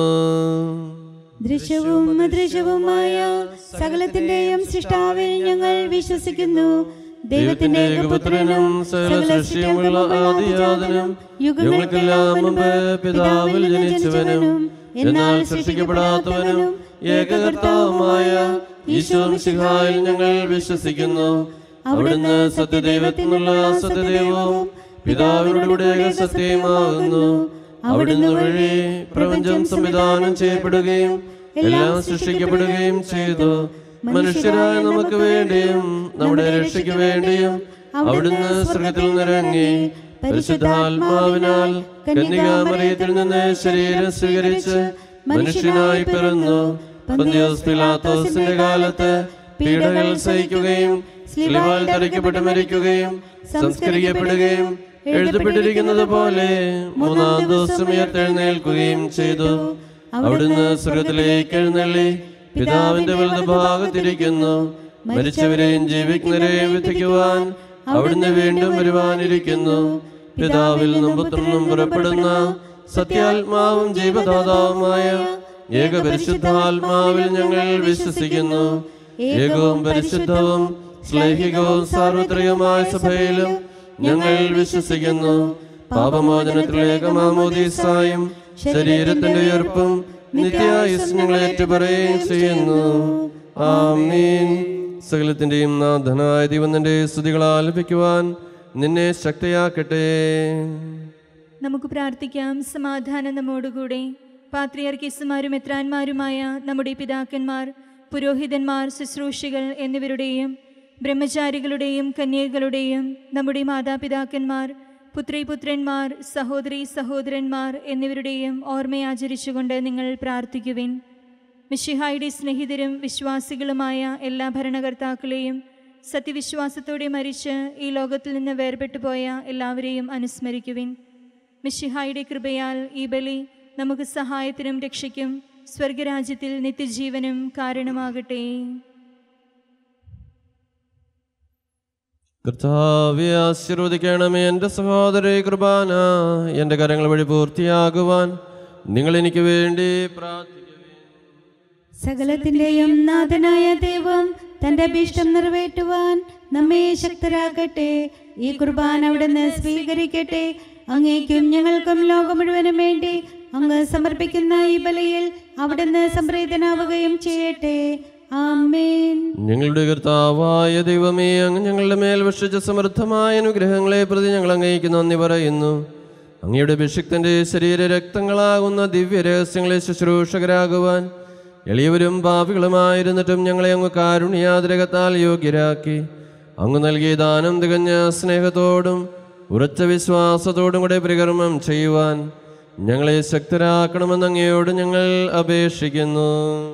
ദൃശ്യവും അദൃശ്യവുമായ സകലത്തിന്റെയും സൃഷ്ടാവിൽ ഞങ്ങൾ വിശ്വസിക്കുന്നു ദൈവത്തിന്റെ ഏകപുത്രനും സകല സൃഷ്ടിയുമുള്ള ആദിജാതനും യുഗങ്ങൾക്കെല്ലാം മുമ്പ് പിതാവിൽ ജനിച്ചവനും എന്നാൽ സൃഷ്ടിക്കപ്പെടാത്തവനും ഏകകർത്താവുമായ ഈശോ മിശിഹായിൽ ഞങ്ങൾ വിശ്വസിക്കുന്നു അവിടുന്ന് സത്യദൈവത്തിൽ നിന്നുള്ള സത്യദൈവവും പിതാവിനോടുകൂടെ സത്യമാകുന്നു അവിടുന്ന് വഴി പ്രപഞ്ചം സംവിധാനം ചെയ്യപ്പെടുകയും എല്ലാം സൃഷ്ടിക്കപ്പെടുകയും ചെയ്തു മനുഷ്യരായ നമുക്ക് വേണ്ടിയും നമ്മുടെ രക്ഷയ്ക്ക് വേണ്ടിയും അവിടുന്ന് സ്വർഗത്തിൽ നിറങ്ങി പരിശുദ്ധാത്മാവിനാൽ കന്യകാമറിയത്തിൽ നിന്ന് ശരീരം സ്വീകരിച്ച് മനുഷ്യനായി പിറന്നു പന്തിയോസ് പിലാത്തോസിന്റെ കാലത്ത് പീഡകൾ സഹിക്കുകയും സ്ലിവാൽ തറയ്ക്കപ്പെട്ട് മരിക്കുകയും സംസ്കരിക്കപ്പെടുകയും എഴുതപ്പെട്ടിരിക്കുന്നത് പോലെ മൂന്നാം ദിവസം ഉയർത്തെഴുന്നേൽക്കുകയും ചെയ്തു അവിടുന്ന് സ്വർഗത്തിലേക്ക് എഴുന്നള്ളി പിതാവിന്റെ വലത് ഭാഗത്തിരിക്കുന്നു മരിച്ചവരെയും ജീവിക്കുന്നവരെയും വിധിക്കുവാൻ അവിടുന്ന് വീണ്ടും വരുവാനിരിക്കുന്നു പിതാവിൽ നിന്നും പുത്രനും പുറപ്പെടുന്ന സത്യാത്മാവും ജീവദാതാവുമായ ഏകപരിശുദ്ധാത്മാവിൽ ഞങ്ങൾ വിശ്വസിക്കുന്നു ഏകവും പരിശുദ്ധവും ശ്ലൈഹികവും സാർവത്രികമായ സഭയിലും ഞങ്ങൾ വിശ്വസിക്കുന്നു പാപമോചനത്തിലേക്ക് മാമോദീസായും ശരീരത്തിന്റെ ഉയർപ്പും നിത്യായുസ് ഞങ്ങൾ ഏറ്റുപറയുകയും ചെയ്യുന്നു ആമീൻ സകലത്തിന്റെയും നാഥനായ ദൈവത്തിന്റെ സ്തുതികൾ ആലപിക്കുവാൻ നിന്നെ ശക്തിയാക്കട്ടെ നമുക്ക് പ്രാർത്ഥിക്കാം സമാധാനം നമ്മോടുകൂടെ പാത്രിയർക്കീസുമാരും എത്രാന്മാരുമായ നമ്മുടെ പിതാക്കന്മാർ പുരോഹിതന്മാർ ശുശ്രൂഷികൾ എന്നിവരുടെയും ബ്രഹ്മചാരികളുടെയും കന്യകളുടെയും നമ്മുടെ മാതാപിതാക്കന്മാർ പുത്രിപുത്രന്മാർ സഹോദരി സഹോദരന്മാർ എന്നിവരുടെയും ഓർമ്മയാചരിച്ചുകൊണ്ട് നിങ്ങൾ പ്രാർത്ഥിക്കുവിൻ മിഷിഹായുടെ സ്നേഹിതരും വിശ്വാസികളുമായ എല്ലാ ഭരണകർത്താക്കളെയും സത്യവിശ്വാസത്തോടെ മരിച്ച് ഈ ലോകത്തിൽ നിന്ന് വേർപെട്ടു പോയ എല്ലാവരെയും അനുസ്മരിക്കുവിൻ മിഷിഹായുടെ കൃപയാൽ ഈ ബലി നമുക്ക് സഹായത്തിനും രക്ഷയ്ക്കും സ്വർഗരാജ്യത്തിൽ നിത്യജീവനും കാരണമാകട്ടെ കർത്താവെ ആശീർവദിക്കണമേ എൻ്റെ സഹോദരി കൃപാന എൻ്റെ കരങ്ങൾ വഴി പൂർത്തിയാകുവാൻ നിങ്ങൾ എനിക്ക് വേണ്ടി പ്രാർത്ഥിക്കുവേ സകലത്തിന്റെയും നാഥനായ ദൈവം തന്റെ അഭീഷ്ടം നിറവേറ്റുവാൻ നമ്മെ ശക്തരാക്കട്ടെ ഈ കുർബാന അവിടുന്ന് സ്വീകരിക്കട്ടെ അങ്ങേക്കും ഞങ്ങൾക്കും ലോകം മുഴുവനും വേണ്ടി അങ്ങ് സമർപ്പിക്കുന്ന ഈ ബലിയിൽ അവിടുന്ന് സംപ്രീതനാവുകയും ചെയ്യട്ടെ ആമേൻ ഞങ്ങളുടെ കർത്താവായ ദൈവമേ അങ്ങ് ഞങ്ങളുടെ മേൽ വർഷിച്ച സമൃദ്ധമായ അനുഗ്രഹങ്ങളെ പ്രതി ഞങ്ങൾ അങ്ങേക്ക് നന്ദി പറയുന്നു അങ്ങയുടെ അഭിഷിക്തന്റെ ശരീര രക്തങ്ങളാകുന്ന ദിവ്യ രഹസ്യങ്ങളെ ശുശ്രൂഷകരാകുവാൻ എളിയവരും പാപികളുമായിരുന്നിട്ടും ഞങ്ങളെ അങ്ങ് കാരുണ്യാതിരകത്താൽ യോഗ്യരാക്കി അങ്ങ് നൽകിയ ദാനം തികഞ്ഞ സ്നേഹത്തോടും ഉറച്ച വിശ്വാസത്തോടും കൂടെ പരികർമ്മം ചെയ്യുവാൻ ഞങ്ങളെ ശക്തരാക്കണമെന്ന് അങ്ങയോട് ഞങ്ങൾ അപേക്ഷിക്കുന്നു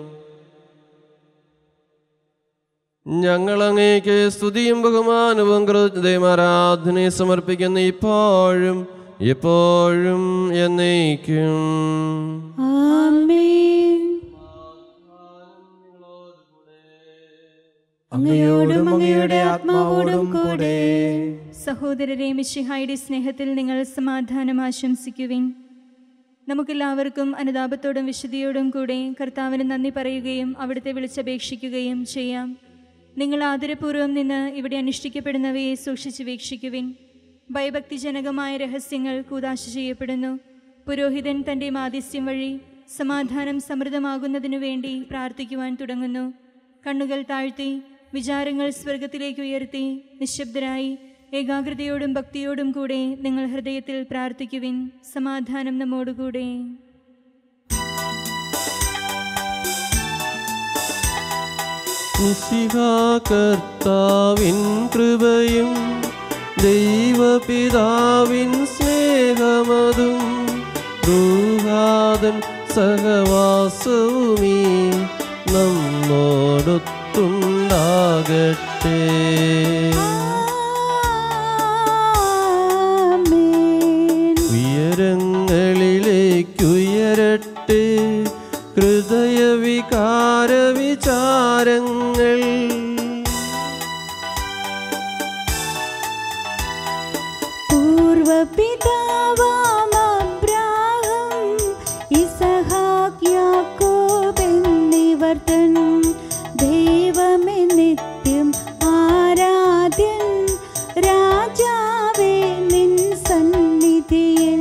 ഞങ്ങൾ അങ്ങേക്ക് സ്തുതിയും ബഹുമാനവും കൃതയും ആരാധനയും സമർപ്പിക്കുന്ന ഇപ്പോഴും എപ്പോഴും എന്നേക്കും ആമേൻ അങ്ങയോടും അങ്ങയുടെ ആത്മാവോടും കൂടെ സഹോദരരെ മിശിഹായുടെ സ്നേഹത്തിൽ നിങ്ങൾ സമാധാനം ആശംസിക്കുവിൻ നമുക്കെല്ലാവർക്കും അനുതാപത്തോടും വിശുദ്ധിയോടും കൂടെ കർത്താവിന് നന്ദി പറയുകയും അവിടുത്തെ വിളിച്ചപേക്ഷിക്കുകയും ചെയ്യാം നിങ്ങൾ ആദരപൂർവ്വം നിന്ന് ഇവിടെ അനുഷ്ഠിക്കപ്പെടുന്നവയെ സൂക്ഷിച്ചു വീക്ഷിക്കുവിൻ ഭയഭക്തിജനകമായ രഹസ്യങ്ങൾ കൂതാശ ചെയ്യപ്പെടുന്നു പുരോഹിതൻ തൻ്റെ മാധ്യസ്ഥ്യം വഴി സമാധാനം സമൃദ്ധമാകുന്നതിനു വേണ്ടി പ്രാർത്ഥിക്കുവാൻ തുടങ്ങുന്നു കണ്ണുകൾ താഴ്ത്തി വിചാരങ്ങൾ സ്വർഗത്തിലേക്ക് ഉയർത്തി നിശബ്ദരായി ഏകാഗ്രതയോടും ഭക്തിയോടും കൂടെ നിങ്ങൾ ഹൃദയത്തിൽ പ്രാർത്ഥിക്കുവിൻ സമാധാനം നമ്മോടുകൂടെ കർത്താവിൻ കൃപയും ദൈവപിതാവിൻ സ്നേഹമതും ദൂഹാദൻ സഹവാസവുമീ നമ്മോടൊത്തുണ്ടാകട്ടെ ആമേൻ ഉയരങ്ങളിലേക്കുയരട്ടെ ഹൃദയവികാര വിചാരങ്ങൾ പൂർവപിതാവാം അബ്രാഹം ഇസഹാക്ക് യാക്കോബ് എന്നിവർ തൻ ദൈവമേ നിത്യം ആരാധ്യൻ രാജാവേ നിൻ സന്നിധിയിൽ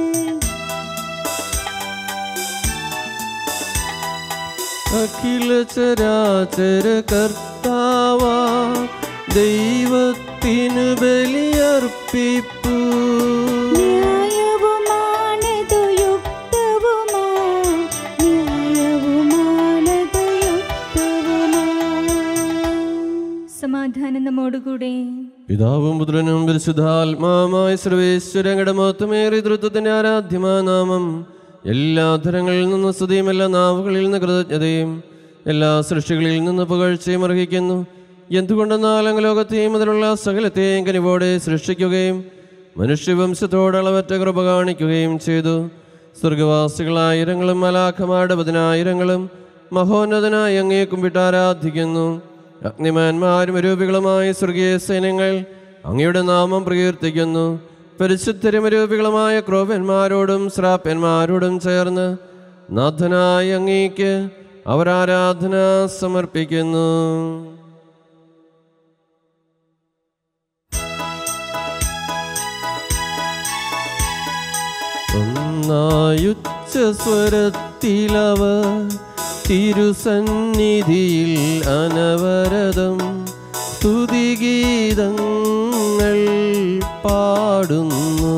അഖില ചരാചര കർത്താവാ ദൈവത്തിനു ബലിയർപ്പിപ്പൂ ന്യായവുമാണതു യുക്തവുമാ ന്യായവുമാണതു യുക്തവുമാ സമാധാനം നമ്മോടുകൂടെ പിതാവും പുത്രനും പരിശുദ്ധാത്മാമായ സർവേശ്വരങ്ങളുടെ മൊത്തമേറിയ ധൃത്വത്തിന്റെ ആരാധ്യമായ നാമം എല്ലാ ധരങ്ങളിൽ നിന്ന് സ്തുതിയും എല്ലാ നാവുകളിൽ നിന്ന് കൃതജ്ഞതയും എല്ലാ സൃഷ്ടികളിൽ നിന്ന് പുകഴ്ചയും അർഹിക്കുന്നു എന്തുകൊണ്ടെന്നാൽ അങ്ങ് ലോകത്തെയും അതിലുള്ള സകലത്തെയും കനിവോടെ സൃഷ്ടിക്കുകയും മനുഷ്യവംശത്തോട് അളവറ്റ കൃപ കാണിക്കുകയും ചെയ്തു സ്വർഗവാസികളായിരങ്ങളും മലാഖമാരുടെ പതിനായിരങ്ങളും മഹോന്നതനായി അങ്ങേ കുമ്പിട്ട് ആരാധിക്കുന്നു അഗ്നിമാന്മാരും രൂപികളുമായ സ്വർഗീയ സൈന്യങ്ങൾ അങ്ങയുടെ നാമം പ്രകീർത്തിക്കുന്നു പരിശുദ്ധരമരൂപികളുമായ ക്രോവന്മാരോടും ശ്രാപ്യന്മാരോടും ചേർന്ന് നാഥനായ അങ്ങേക്ക് അവർ ആരാധന സമർപ്പിക്കുന്നു ഒന്നായുച്ച സ്വരത്തിലവർ തിരുസന്നിധിയിൽ അനവരതം സ്തുതിഗീതങ്ങൾ പാടുന്നു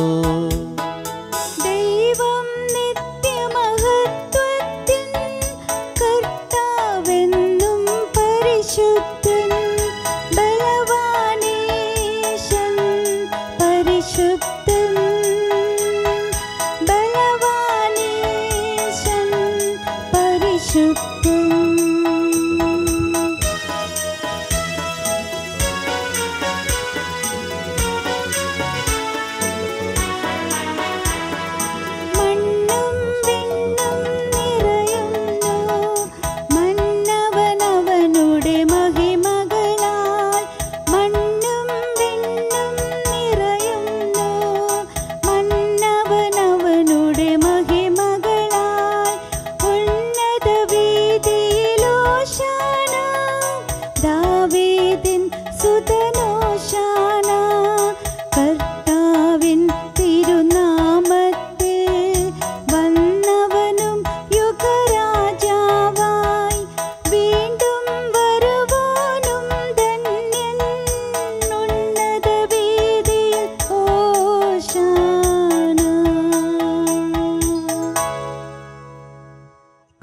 ദൈവം നിത്യമഹത്വത്തിൻ കർത്താവെന്നും പരിശുദ്ധൻ ബലവാനീശൻ പരിശുദ്ധൻ ബലവാനീശൻ പരിശുദ്ധൻ മണ്ണും വിണ്ണും നിറയുന്നു മന്നവനവനുടെ മഹിമകളാൽ മണ്ണും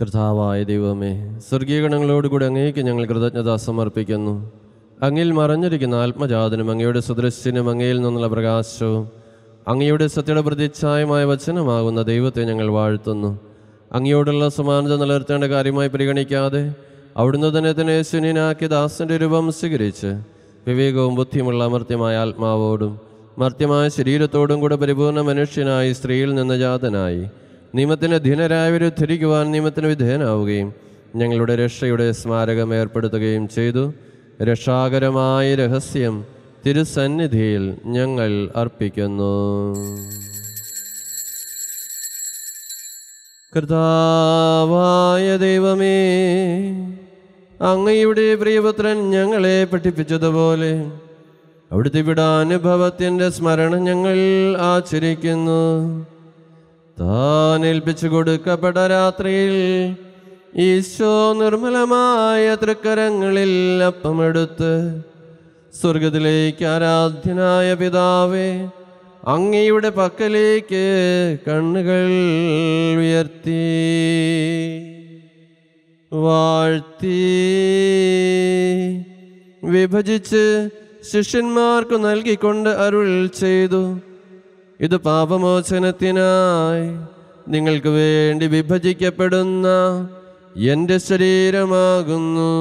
കർത്താവായ ദൈവമേ സ്വർഗീയ ഗണങ്ങളോടുകൂടി അങ്ങേക്ക് ഞങ്ങൾ കൃതജ്ഞത സമർപ്പിക്കുന്നു അങ്ങിൽ മറഞ്ഞിരിക്കുന്ന ആത്മജാതനും അങ്ങയുടെ സദൃശ്യനും അങ്ങയിൽ നിന്നുള്ള പ്രകാശവും അങ്ങയുടെ സത്യയുടെ പ്രതിച്ഛായമായ വചനമാകുന്ന ദൈവത്തെ ഞങ്ങൾ വാഴ്ത്തുന്നു അങ്ങയോടുള്ള സമാനത നിലനിർത്തേണ്ട കാര്യമായി പരിഗണിക്കാതെ അവിടുന്ന് തന്നെ തന്നെ ശൂന്യനാക്കിയ ദാസന്റെ രൂപം സ്വീകരിച്ച് വിവേകവും ബുദ്ധിയുമുള്ള അമർത്യമായ ആത്മാവോടും മർത്യമായ ശരീരത്തോടും കൂടെ പരിപൂർണ മനുഷ്യനായി സ്ത്രീയിൽ നിന്ന് ജാതനായി നിയമത്തിന് അധീനരായവരെ ധരിക്കുവാൻ നിയമത്തിന് വിധേയനാവുകയും ഞങ്ങളുടെ രക്ഷയുടെ സ്മാരകം ഏർപ്പെടുത്തുകയും ചെയ്തു രക്ഷാകരമായ രഹസ്യം തിരുസന്നിധിയിൽ ഞങ്ങൾ അർപ്പിക്കുന്നു കർത്താവായ ദൈവമേ അങ്ങയുടെ പ്രിയപുത്രൻ ഞങ്ങളെ പഠിപ്പിച്ചതുപോലെ അവിടുത്തെ വിടാനുഭവത്തിൻ്റെ സ്മരണ ഞങ്ങൾ ആചരിക്കുന്നു താൻ ഏൽപ്പിച്ചു കൊടുക്കപ്പെട്ട രാത്രിയിൽ ഈശോ നിർമ്മലമായ തൃക്കരങ്ങളിൽ അപ്പമെടുത്ത് സ്വർഗത്തിലേക്ക് ആരാധ്യനായ പിതാവേ അങ്ങയുടെ പക്കലേക്ക് കണ്ണുകൾ ഉയർത്തി വാഴ്ത്തി വിഭജിച്ച് ശിഷ്യന്മാർക്ക് നൽകിക്കൊണ്ട് അരുൾ ചെയ്തു ഇത് പാപമോചനത്തിനായി നിങ്ങൾക്ക് വേണ്ടി വിഭജിക്കപ്പെടുന്ന എൻ്റെ ശരീരമാകുന്നു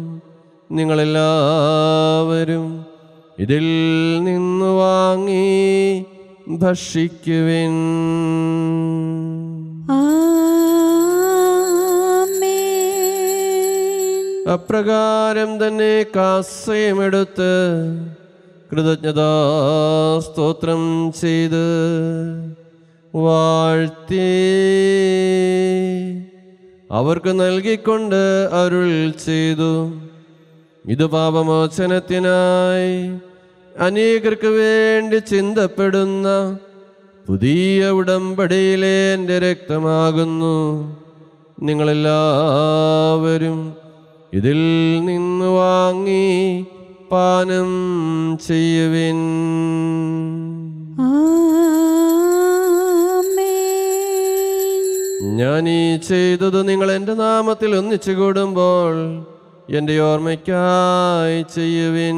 നിങ്ങളെല്ലാവരും ഇതിൽ നിന്ന് വാങ്ങി ഭക്ഷിക്കുവിൻ ആമേൻ അപ്രകാരം തന്നെ കാസയമെടുത്ത് കൃതജ്ഞതാ സ്തോത്രം ചെയ്ത് വാഴ്ത്തി അവർക്ക് നൽകിക്കൊണ്ട് അരുൾ ചെയ്തു ഇത് പാപമോചനത്തിനായി അനേകർക്ക് വേണ്ടി ചിന്തപ്പെടുന്ന പുതിയ ഉടമ്പടിയിലെ എൻ്റെ രക്തമാകുന്നു നിങ്ങളെല്ലാവരും ഇതിൽ നിന്ന് വാങ്ങി പാനം ചെയ്യുവിൻ ആമേൻ ഞാൻ ഈ ചെയ്തത് നിങ്ങൾ എൻ്റെ നാമത്തിൽ ഒന്നിച്ചു കൂടുമ്പോൾ എൻ്റെ ഓർമ്മയ്ക്കായി ചെയ്യുവിൻ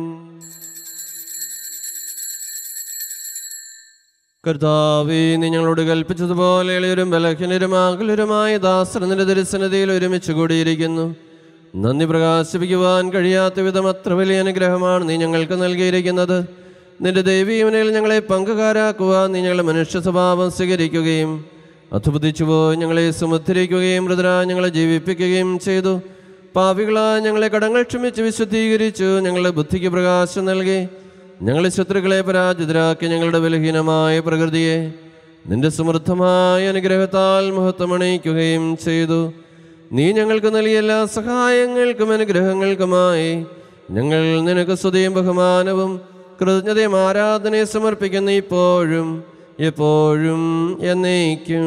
കർത്താവേ നീ ഞങ്ങളോട് കൽപ്പിച്ചതുപോലെ എളിയരും ബലഹീനരും ആകുലരുമായ ദാസർ നിന്റെ ദരിസനതയിൽ ഒരുമിച്ച് കൂടിയിരിക്കുന്നു നന്ദി പ്രകാശിപ്പിക്കുവാൻ കഴിയാത്ത വിധം അത്ര വലിയ അനുഗ്രഹമാണ് നീ ഞങ്ങൾക്ക് നൽകിയിരിക്കുന്നത് നിന്റെ ദൈവീവനയിൽ ഞങ്ങളെ പങ്കുകാരാക്കുവാൻ നീ ഞങ്ങളുടെ മനുഷ്യ സ്വഭാവം സ്വീകരിക്കുകയും അധുപതിച്ചുപോയി ഞങ്ങളെ സുമുദ്രിക്കുകയും മൃദുര ഞങ്ങളെ ജീവിപ്പിക്കുകയും ചെയ്തു പാപികളായ ഞങ്ങളെ കടങ്ങൾ ക്ഷമിച്ച് വിശുദ്ധീകരിച്ചു ഞങ്ങളുടെ ബുദ്ധിക്ക് പ്രകാശം നൽകി ഞങ്ങളെ ശത്രുക്കളെ പരാജിതരാക്കി ഞങ്ങളുടെ ബലഹീനമായ പ്രകൃതിയെ നിന്റെ സമൃദ്ധമായ അനുഗ്രഹത്താൽ മഹത്വമണിയിക്കുകയും ചെയ്തു നീ ഞങ്ങൾക്ക് നൽകിയ എല്ലാ സഹായങ്ങൾക്കും അനുഗ്രഹങ്ങൾക്കുമായി ഞങ്ങൾ നിനക്ക് സ്തുതിയും ബഹുമാനവും കൃതജ്ഞതയും ആരാധനയെ സമർപ്പിക്കുന്ന ഇപ്പോഴും എപ്പോഴും എന്നേക്കും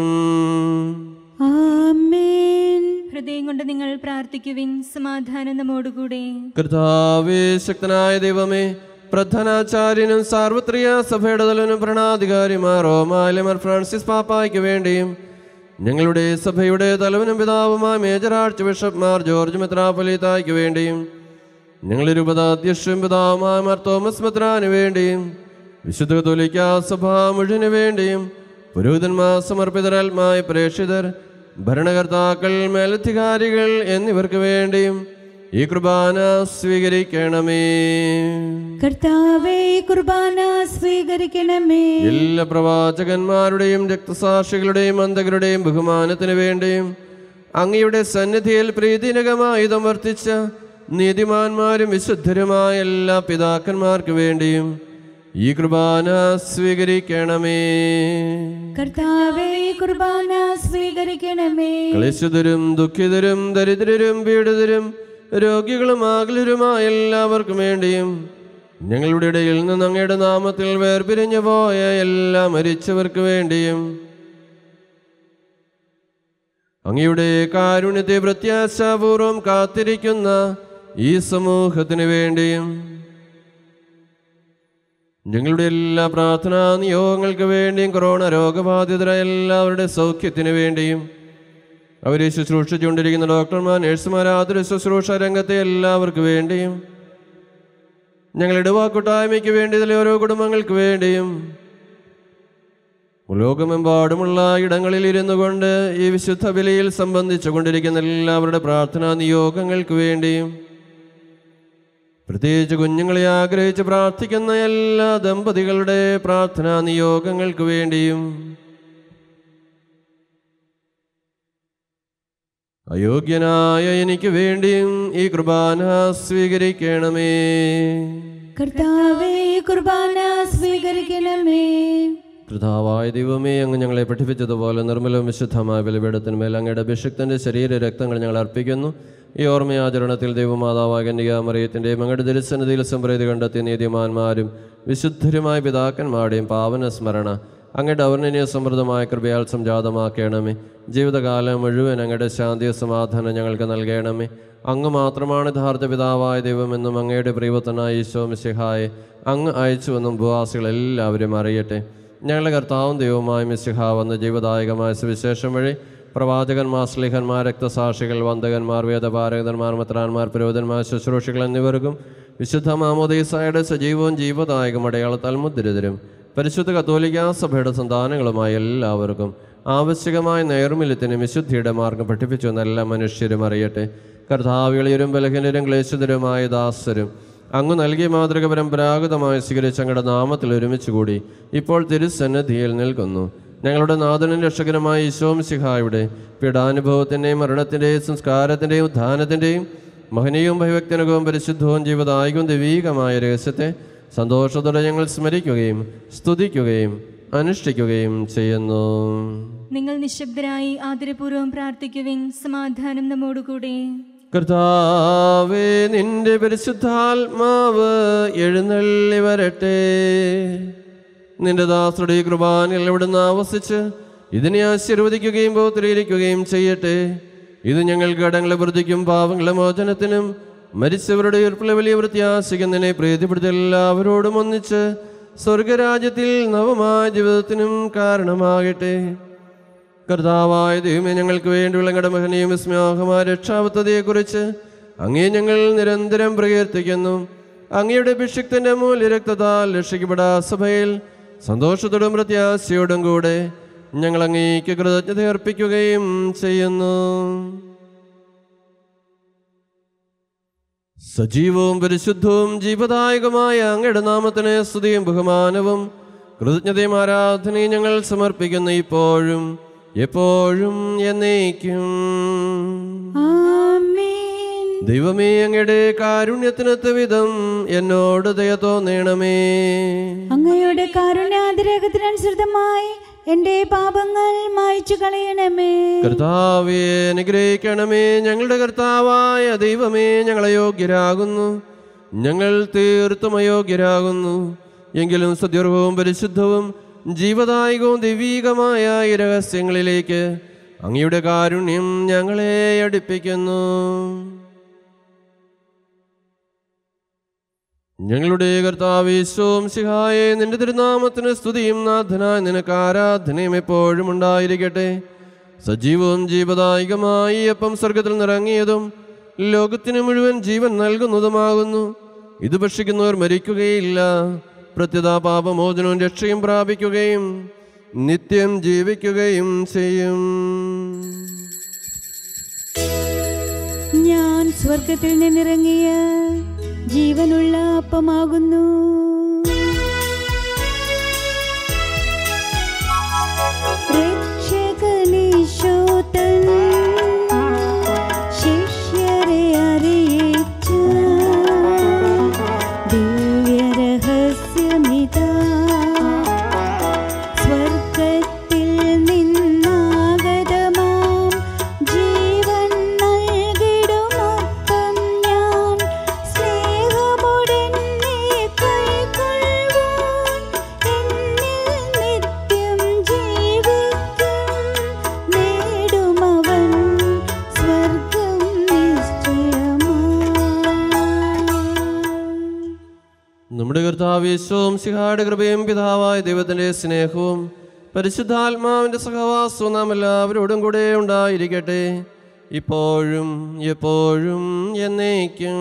ആമേൻ ഹൃദയം കൊണ്ട് നിങ്ങൾ പ്രാർത്ഥിക്കുവിൻ സമാധാനം നമ്മോടുകൂടെ കർത്താവേ ശക്തനായ ദൈവമേ പ്രധാനാചാര്യനും സാർവത്രിക സഭയുടെ തലവനും ഭരണാധികാരിമാർ റോമാലിമർ ഫ്രാൻസിസ് പാപ്പായ്ക്ക് വേണ്ടിയും ഞങ്ങളുടെ സഭയുടെ തലവനും പിതാവുമായ മേജർ ആർച്ച് ബിഷപ്പ്മാർ ജോർജ് മെത്രാപ്പൊലീത്തായ്ക്ക് വേണ്ടിയും ഞങ്ങളുടെ രൂപതാധ്യക്ഷനും പിതാവുമായ മാർ തോമസ് മെത്രാന് വേണ്ടിയും വിശുദ്ധ കത്തോലിക്ക സഭ മുഴുവന് വേണ്ടിയും പുരോഹിതന്മാർ സമർപ്പിതരാത്മായ പ്രേക്ഷിതർ ഭരണകർത്താക്കൾ മേലധികാരികൾ എന്നിവർക്ക് വേണ്ടിയും ഈ കുർബാന സ്വീകരിക്കണമേ കർത്താവേ കുർബാന സ്വീകരിക്കണമേ എല്ലാ പ്രവാചകന്മാരുടെയും രക്തസാക്ഷികളുടെയും അന്തകരുടെയും ബഹുമാനത്തിന് വേണ്ടിയും അങ്ങയുടെ സന്നിധിയിൽ പ്രീതിനകമായുധം വർത്തിച്ച നീതിമാന്മാരും വിശുദ്ധരുമായ എല്ലാ പിതാക്കന്മാർക്ക് വേണ്ടിയും ഈ കുർബാന സ്വീകരിക്കണമേ കർത്താവേ കുർബാന സ്വീകരിക്കണമേ ക്ലേശിതരും ദുഃഖിതരും ദരിദ്രരും പീഡിതരും രോഗികളും ആകുലരുമായ എല്ലാവർക്കും വേണ്ടിയും ഞങ്ങളുടെ ഇടയിൽ നിന്ന് അങ്ങയുടെ നാമത്തിൽ വേർപിരിഞ്ഞു പോയ എല്ലാ മരിച്ചവർക്ക് വേണ്ടിയും അങ്ങയുടെ കാരുണ്യത്തെ പ്രത്യാശാപൂർവം കാത്തിരിക്കുന്ന ഈ സമൂഹത്തിന് വേണ്ടിയും ഞങ്ങളുടെ എല്ലാ പ്രാർത്ഥനാ നിയോഗങ്ങൾക്ക് വേണ്ടിയും കൊറോണ രോഗബാധിതരായ എല്ലാവരുടെ സൗഖ്യത്തിന് വേണ്ടിയും അവരെ ശുശ്രൂഷിച്ചുകൊണ്ടിരിക്കുന്ന ഡോക്ടർമാർ നഴ്സുമാർ ആതുര ശുശ്രൂഷ രംഗത്തെ എല്ലാവർക്കും വേണ്ടിയും ഞങ്ങൾ ഇടവാക്കൂട്ടായ്മയ്ക്ക് വേണ്ടി ഇതിലെ ഓരോ കുടുംബങ്ങൾക്ക് വേണ്ടിയും ലോകമെമ്പാടുമുള്ള ഇടങ്ങളിൽ ഇരുന്നു കൊണ്ട് ഈ വിശുദ്ധ ബലിയിൽ സംബന്ധിച്ചു കൊണ്ടിരിക്കുന്ന എല്ലാവരുടെ പ്രാർത്ഥനാ നിയോഗങ്ങൾക്ക് വേണ്ടിയും പ്രത്യേകിച്ച് കുഞ്ഞുങ്ങളെ ആഗ്രഹിച്ച് പ്രാർത്ഥിക്കുന്ന എല്ലാ ദമ്പതികളുടെ പ്രാർത്ഥനാ നിയോഗങ്ങൾക്ക് വേണ്ടിയും അയോഗ്യനായ എനിക്ക് വേണ്ടിയും ഈ കുർബാന സ്വീകരിക്കണമേ കർത്താവേ കുർബാന സ്വീകരിക്കണമേ കൃതാവായ ദൈവമേ അങ്ങ് ഞങ്ങളെ പഠിപ്പിച്ചതുപോലെ നിർമ്മലവും വിശുദ്ധമായ ബലിപീഠത്തിന്മേൽ അങ്ങയുടെ അഭിഷിക്തന്റെ ശരീര രക്തങ്ങൾ ഞങ്ങൾ അർപ്പിക്കുന്നു ഈ ഓർമ്മയാചരണത്തിൽ ദൈവമാതാവായ കന്യകാമറിയത്തിൻ്റെയും അങ്ങയുടെ ദരിസന്നിധിയിൽ സംപ്രീതി കണ്ടെത്തിയ നീതിമാന്മാരും വിശുദ്ധരുമായ പിതാക്കന്മാരുടെയും പാവന സ്മരണ അങ്ങയുടെ ഔർണനീയ സമൃദ്ധമായ കൃപയാൽ സംജാതമാക്കണമേ ജീവിതകാലം മുഴുവൻ അങ്ങയുടെ ശാന്തിയ സമാധാനം ഞങ്ങൾക്ക് നൽകണമേ അങ്ങ് മാത്രമാണ് യഥാർത്ഥ പിതാവായ ദൈവമെന്നും അങ്ങയുടെ പ്രിയവത്തനായ ഈശോ മിശിഹായെ അങ്ങ് അയച്ചുവെന്നും ഭൂവാസികൾ എല്ലാവരും അറിയട്ടെ ഞങ്ങളുടെ കർത്താവും ദൈവമായ മിശിഹ വന്ന ജീവദായകമായ സുവിശേഷം വഴി പ്രവാചകന്മാർ സ്ലിഹന്മാർ രക്തസാക്ഷികൾ വന്ദകന്മാർ വേദപാരകന്മാർ മത്രാന്മാർ പുരോധന്മാർ ശുശ്രൂഷികൾ എന്നിവർക്കും വിശുദ്ധ മാമോദീസായുടെ സജീവവും ജീവദായകം അടയാളത്താൽ മുദ്രിതരും പരിശുദ്ധ കത്തോലിക്കാ സഭയുടെ സന്താനങ്ങളുമായ എല്ലാവർക്കും ആവശ്യകമായ നൈർമല്യത്തിനും വിശുദ്ധിയുടെ മാർഗം പഠിപ്പിച്ചു എന്ന് എല്ലാ മനുഷ്യരും അറിയട്ടെ കർത്താവിളിയരും ബലഹീനരും ക്ലേശിതരുമായ ദാസരും അങ്ങ് നൽകിയ മാതൃക പരമ്പരാഗതമായി സ്വീകരിച്ച് അങ്ങയുടെ നാമത്തിൽ ഒരുമിച്ച് കൂടി ഇപ്പോൾ തിരുസന്നിധിയിൽ നിൽക്കുന്നു ഞങ്ങളുടെ നാഥനും രക്ഷകനുമായ ഈശോം സിഹായുടെ പീഡാനുഭവത്തിൻ്റെയും മരണത്തിൻ്റെയും സംസ്കാരത്തിൻ്റെയും ഉദ്ധാനത്തിൻ്റെയും മഹനീയവും ഭയഭക്തനകവും പരിശുദ്ധവും ജീവദായകവും ദൈവീകമായ രഹസ്യത്തെ സന്തോഷത്തോടെ ഞങ്ങൾ സ്മരിക്കുകയും സ്തുതിക്കുകയും അനുഷ്ഠിക്കുകയും ചെയ്യുന്നു നിങ്ങൾ നിശബ്ദരായി ആദരപൂർവ്വം പ്രാർത്ഥിക്കുവിൻ സമാധാനം നമ്മോടുകൂടെ കർത്താവേ നിന്റെ പരിശുദ്ധാത്മാവ് എഴുന്നള്ളി വരട്ടെ നിന്റെ ദാസരുടെ ഈ കൃപാനിൽ ഇവിടുന്ന് ആവസിച്ച് ഇതിനെ ആശീർവദിക്കുകയും പോത്തിരിക്കുകയും ചെയ്യട്ടെ ഇത് ഞങ്ങൾ കടങ്ങളെ വൃദ്ധിക്കും പാവങ്ങളെ മോചനത്തിനും മരിച്ചവരുടെ ഉയർപ്പിലെ വലിയ വൃത്യാസിക്കുന്നതിനെ പ്രീതിപ്പെടുത്തി എല്ലാവരോടും ഒന്നിച്ച് സ്വർഗരാജ്യത്തിൽ നവമായ ജീവിതത്തിനും കാരണമാകട്ടെ കർത്താവായ ദൈവമേ ഞങ്ങൾക്ക് വേണ്ടിയുള്ള കടമഹനെയും വിസ്മാഹമായ രക്ഷാപദ്ധതിയെക്കുറിച്ച് അങ്ങേ ഞങ്ങൾ നിരന്തരം പ്രകീർത്തിക്കുന്നു അങ്ങയുടെ അഭിഷിക്തന്റെ മൂല്യരക്തതാൽ രക്ഷിക്കപ്പെടാ സഭയിൽ സന്തോഷത്തോടും പ്രത്യാശയോടും കൂടെ ഞങ്ങൾ അങ്ങേക്ക് കൃതജ്ഞത അർപ്പിക്കുകയും ചെയ്യുന്നു സജീവവും പരിശുദ്ധവും ജീവദായകമായ അങ്ങയുടെ നാമത്തിന് സ്തുതിയും ബഹുമാനവും കൃതജ്ഞതയും ആരാധനയും ഞങ്ങൾ സമർപ്പിക്കുന്നു ഇപ്പോഴും എപ്പോഴും എന്നേക്കും ആമേൻ ദൈവമേ അങ്ങയുടെ കാരുണ്യത്തിനൊത്ത വിധം എന്നോട് ദയ തോന്നണമേ അങ്ങയുടെ കാരുണ്യാതിരേകത്തിനനുസൃതമായി എന്റെ പാപങ്ങൾ മായ്ച്ചു കളയണമേ കർത്താവെ അനുഗ്രഹിക്കണമേ ഞങ്ങളുടെ കർത്താവായ ദൈവമേ ഞങ്ങളെ യോഗ്യരാകുന്നു ഞങ്ങൾ തീർത്തും അയോഗ്യരാകുന്നു എങ്കിലും സദ്യർവവും പരിശുദ്ധവും ജീവദായകവും ദൈവീകമായ ഈ രഹസ്യങ്ങളിലേക്ക് അങ്ങയുടെ കാരുണ്യം ഞങ്ങളെ അടുപ്പിക്കുന്നു ഞങ്ങളുടെ കർത്താവേശോം സിഹായെ നിന്റെ തിരുനാമത്തിന് സ്തുതിയും നാഥനായ നിനക്ക് ആരാധനയും എപ്പോഴും ഉണ്ടായിരിക്കട്ടെ സജീവവും ജീവദായകമായി ഈ അപ്പം സ്വർഗത്തിൽ നിറങ്ങിയതും ലോകത്തിന് മുഴുവൻ ജീവൻ നൽകുന്നതുമാകുന്നു ഇത് ഭക്ഷിക്കുന്നവർ മരിക്കുകയില്ല പ്രത്യതാ പാപമോചനവും രക്ഷയും പ്രാപിക്കുകയും നിത്യം ജീവിക്കുകയും ചെയ്യും ഞാൻ സ്വർഗത്തിൽ നിന്നിറങ്ങിയ ജീവനുള്ള അപ്പമാകുന്നു രക്ഷകനീശോതൻ ശിഷ്യരെ അറിയിച്ച ദിവ്യരഹസ്യമിതാ സ്വർഗത്തിൽ നിന്നാഗതമാം ജീവൻ നൽകിടുമൊപ്പം ഞാൻ സ്നേഹമുടനെ കൈക്കൊള്ളുവാൻ എന്നിൽ നിത്യം ജീവിക്കും നേടുമവൻ സ്വർഗം നിശ്ചയമായി നമ്മുടെ കർത്താവേശവും സിഹായുടെ കൃപയും പിതാവായ ദൈവത്തിൻ്റെ സ്നേഹവും പരിശുദ്ധാത്മാവിൻ്റെ സഹവാസവും നാം എല്ലാവരോടും കൂടെ ഉണ്ടായിരിക്കട്ടെ ഇപ്പോഴും എപ്പോഴും എന്നേക്കും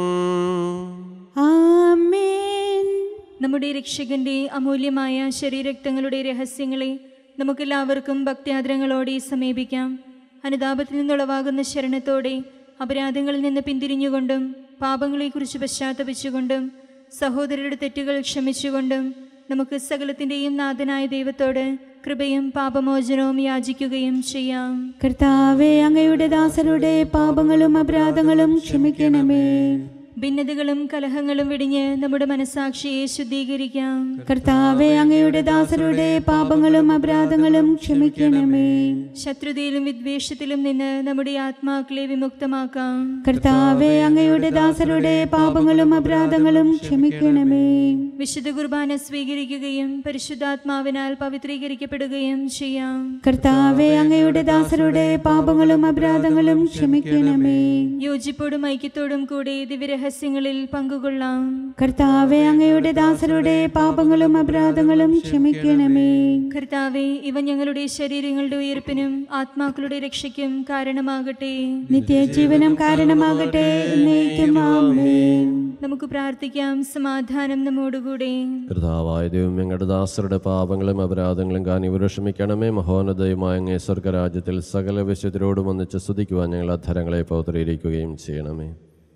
ആമേൻ നമ്മുടെ രക്ഷകന്റെ അമൂല്യമായ ശരീരക്തങ്ങളുടെ രഹസ്യങ്ങളെ നമുക്കെല്ലാവർക്കും ഭക്ത്യാദരങ്ങളോടെ സമീപിക്കാം അനുതാപത്തിൽ നിന്നുളവാകുന്ന ശരണത്തോടെ അപരാധങ്ങളിൽ നിന്ന് പിന്തിരിഞ്ഞുകൊണ്ടും പാപങ്ങളെക്കുറിച്ച് പശ്ചാത്തപിച്ചുകൊണ്ടും സഹോദരരുടെ തെറ്റുകൾ ക്ഷമിച്ചുകൊണ്ടും നമുക്ക് സകലത്തിൻ്റെയും നാഥനായ ദൈവത്തോട് കൃപയും പാപമോചനവും യാചിക്കുകയും ചെയ്യാം കർത്താവെ അങ്ങയുടെ ദാസരുടെ പാപങ്ങളും അപരാധങ്ങളും ക്ഷമിക്കണമേ ഭിന്നതകളും കലഹങ്ങളും വെടിഞ്ഞ് നമ്മുടെ മനസാക്ഷിയെ ശുദ്ധീകരിക്കാം കർത്താവെ അങ്ങയുടെ ദാസരുടെ പാപങ്ങളും അപരാധങ്ങളും ക്ഷമിക്കണമേ ശത്രുതയിലും വിദ്വേഷത്തിലും നിന്ന് നമ്മുടെ ആത്മാക്കളെ വിമുക്തമാക്കാം കർത്താവെ അങ്ങയുടെ ദാസരുടെ പാപങ്ങളും അപരാധങ്ങളും ക്ഷമിക്കണമേ വിശുദ്ധ കുർബാന സ്വീകരിക്കുകയും പരിശുദ്ധാത്മാവിനാൽ പവിത്രീകരിക്കപ്പെടുകയും ചെയ്യാം കർത്താവെ അങ്ങയുടെ ദാസരുടെ പാപങ്ങളും അപരാധങ്ങളും ക്ഷമിക്കണമേ യോജിപ്പോടും ഐക്യത്തോടും കൂടി ദിവ്യരഹസ്യങ്ങളിൽ പങ്കുകൊള്ളാം കർത്താവെ അങ്ങയുടെ ദാസരുടെ പാപങ്ങളും അപരാധങ്ങളും ക്ഷമിക്കണമേ കർത്താവെ ഇവ ഞങ്ങളുടെ ശരീരങ്ങളുടെ ഉയർപ്പിനും ആത്മാക്കളുടെ രക്ഷയ്ക്കും കാരണമാകട്ടെ നിത്യജീവനം കാരണമാകട്ടെ എന്നേക്കും ആമേൻ നമുക്ക് പ്രാർത്ഥിക്കാം സമാധാനം നമ്മോടുകൂടെ കർത്താവായ ദൈവം ഞങ്ങളുടെ ദാസരുടെ പാപങ്ങളും അപരാധങ്ങളും കാണിവരെ ക്ഷമിക്കണമേ മഹോന്നതയുമായ അങ്ങേ സ്വർഗരാജ്യത്തിൽ സകല വിശുദ്ധരോടും ഒന്നിച്ച് സ്തുതിക്കുവാൻ ഞങ്ങൾ അധരങ്ങളെ പൗത്രീകരിക്കുകയും ചെയ്യണമേ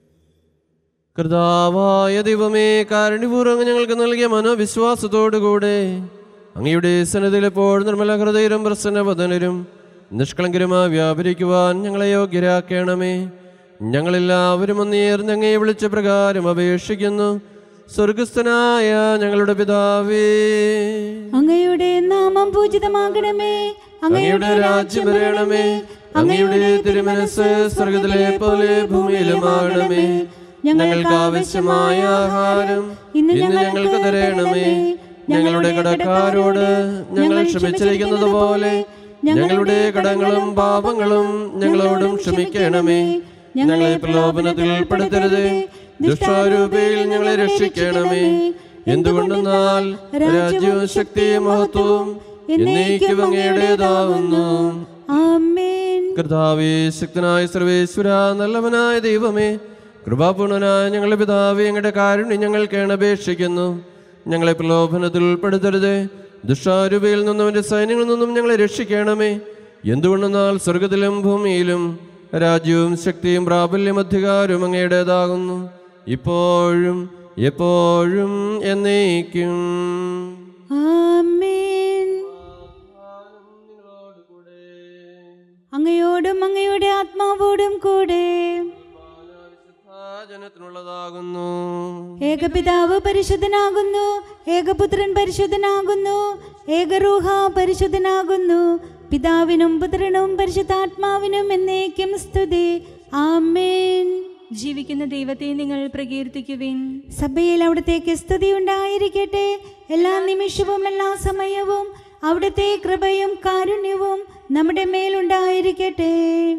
കർത്താവായ ദൈവമേ കാരുണ്യപൂർവ്വം ഞങ്ങൾക്ക് നൽകിയ മനോവിശ്വാസത്തോടുകൂടെ അങ്ങയുടെ സന്നദ്ധയിൽ എപ്പോഴും നിർമ്മല ഹൃദയരും പ്രസന്നവദനരും നിഷ്കളങ്കരുമായി വ്യാപരിക്കുവാൻ ഞങ്ങളെ യോഗ്യരാക്കണമേ ഞങ്ങളെല്ലാവരും ഒന്നേർന്ന് അങ്ങയെ വിളിച്ച പ്രകാരം അപേക്ഷിക്കുന്നു സ്വർഗസ്ഥനായ ഞങ്ങളുടെ പിതാവേ അങ്ങയുടെ നാമം പൂജിതമാകണമേ അങ്ങയുടെ രാജ്യം വരണമേ അങ്ങയുടെ തിരുമനസ് സ്വർഗത്തിലെ പോലെ ഭൂമിയിലുമാകണമേ ഞങ്ങൾക്ക് ആവശ്യമായ ആഹാരം ഇന്ന് ഞങ്ങൾക്ക് തരണമേ ഞങ്ങളുടെ കടക്കാരോട് ഞങ്ങൾ ക്ഷമിച്ചിരിക്കുന്നത് പോലെ ഞങ്ങളുടെ കടങ്ങളും പാപങ്ങളും ഞങ്ങളോടും ക്ഷമിക്കണമേ ഞങ്ങളെ പ്രലോഭനത്തിൽ ഉൾപ്പെടുത്തരുത് ദുഷ്ടാരൂപയിൽ ഞങ്ങളെ രക്ഷിക്കണമേ എന്തുകൊണ്ടെന്നാൽ രാജ്യവും ശക്തിയും മഹത്വവും എന്നേക്കും അങ്ങയുടേതാവുന്നു ആമേൻ കർത്താവേ ശക്തനായ സർവേശ്വര നല്ലവനായ ദൈവമേ കൃപാപൂർണനായ ഞങ്ങളുടെ പിതാവേ ഞങ്ങളുടെ കാരുണ്യം ഞങ്ങൾ കേണപേക്ഷിക്കുന്നു ഞങ്ങളെ പ്രലോഭനത്തിൽ ഉൾപ്പെടുത്തരുത് ദുഷ്ടാരൂപയിൽ നിന്നും അവൻ്റെ സൈന്യങ്ങളിൽ നിന്നും ഞങ്ങളെ രക്ഷിക്കണമേ എന്തുകൊണ്ടെന്നാൽ സ്വർഗത്തിലും ഭൂമിയിലും രാജ്യവും ശക്തിയും പ്രാബല്യം അധികാരവും അങ്ങയുടേതാകുന്നു ഇപ്പോഴും എപ്പോഴും എന്നേക്കും ആമേൻ അങ്ങയോടും അങ്ങയുടെ ആത്മാവോടും കൂടെ ജനത്തിനുള്ളതാകുന്നു ഏകപിതാവ് പരിശുദ്ധനാകുന്നു ഏകപുത്രൻ പരിശുദ്ധനാകുന്നു ഏകരൂഹ പരിശുദ്ധനാകുന്നു പിതാവിനും പുത്രനും പരിശുദ്ധാത്മാവിനും എന്നേക്കും സ്തുതി ആമേൻ ജീവിക്കുന്ന ദൈവത്തെ നിങ്ങൾ പ്രകീർത്തിക്കുവിൻ സഭയിൽ അവിടത്തേക്ക് സ്തുതി ഉണ്ടായിരിക്കട്ടെ എല്ലാ നിമിഷവും എല്ലാ സമയവും അവിടുത്തെ കൃപയും കാരുണ്യവും നമ്മുടെ മേലുണ്ടായിരിക്കട്ടെ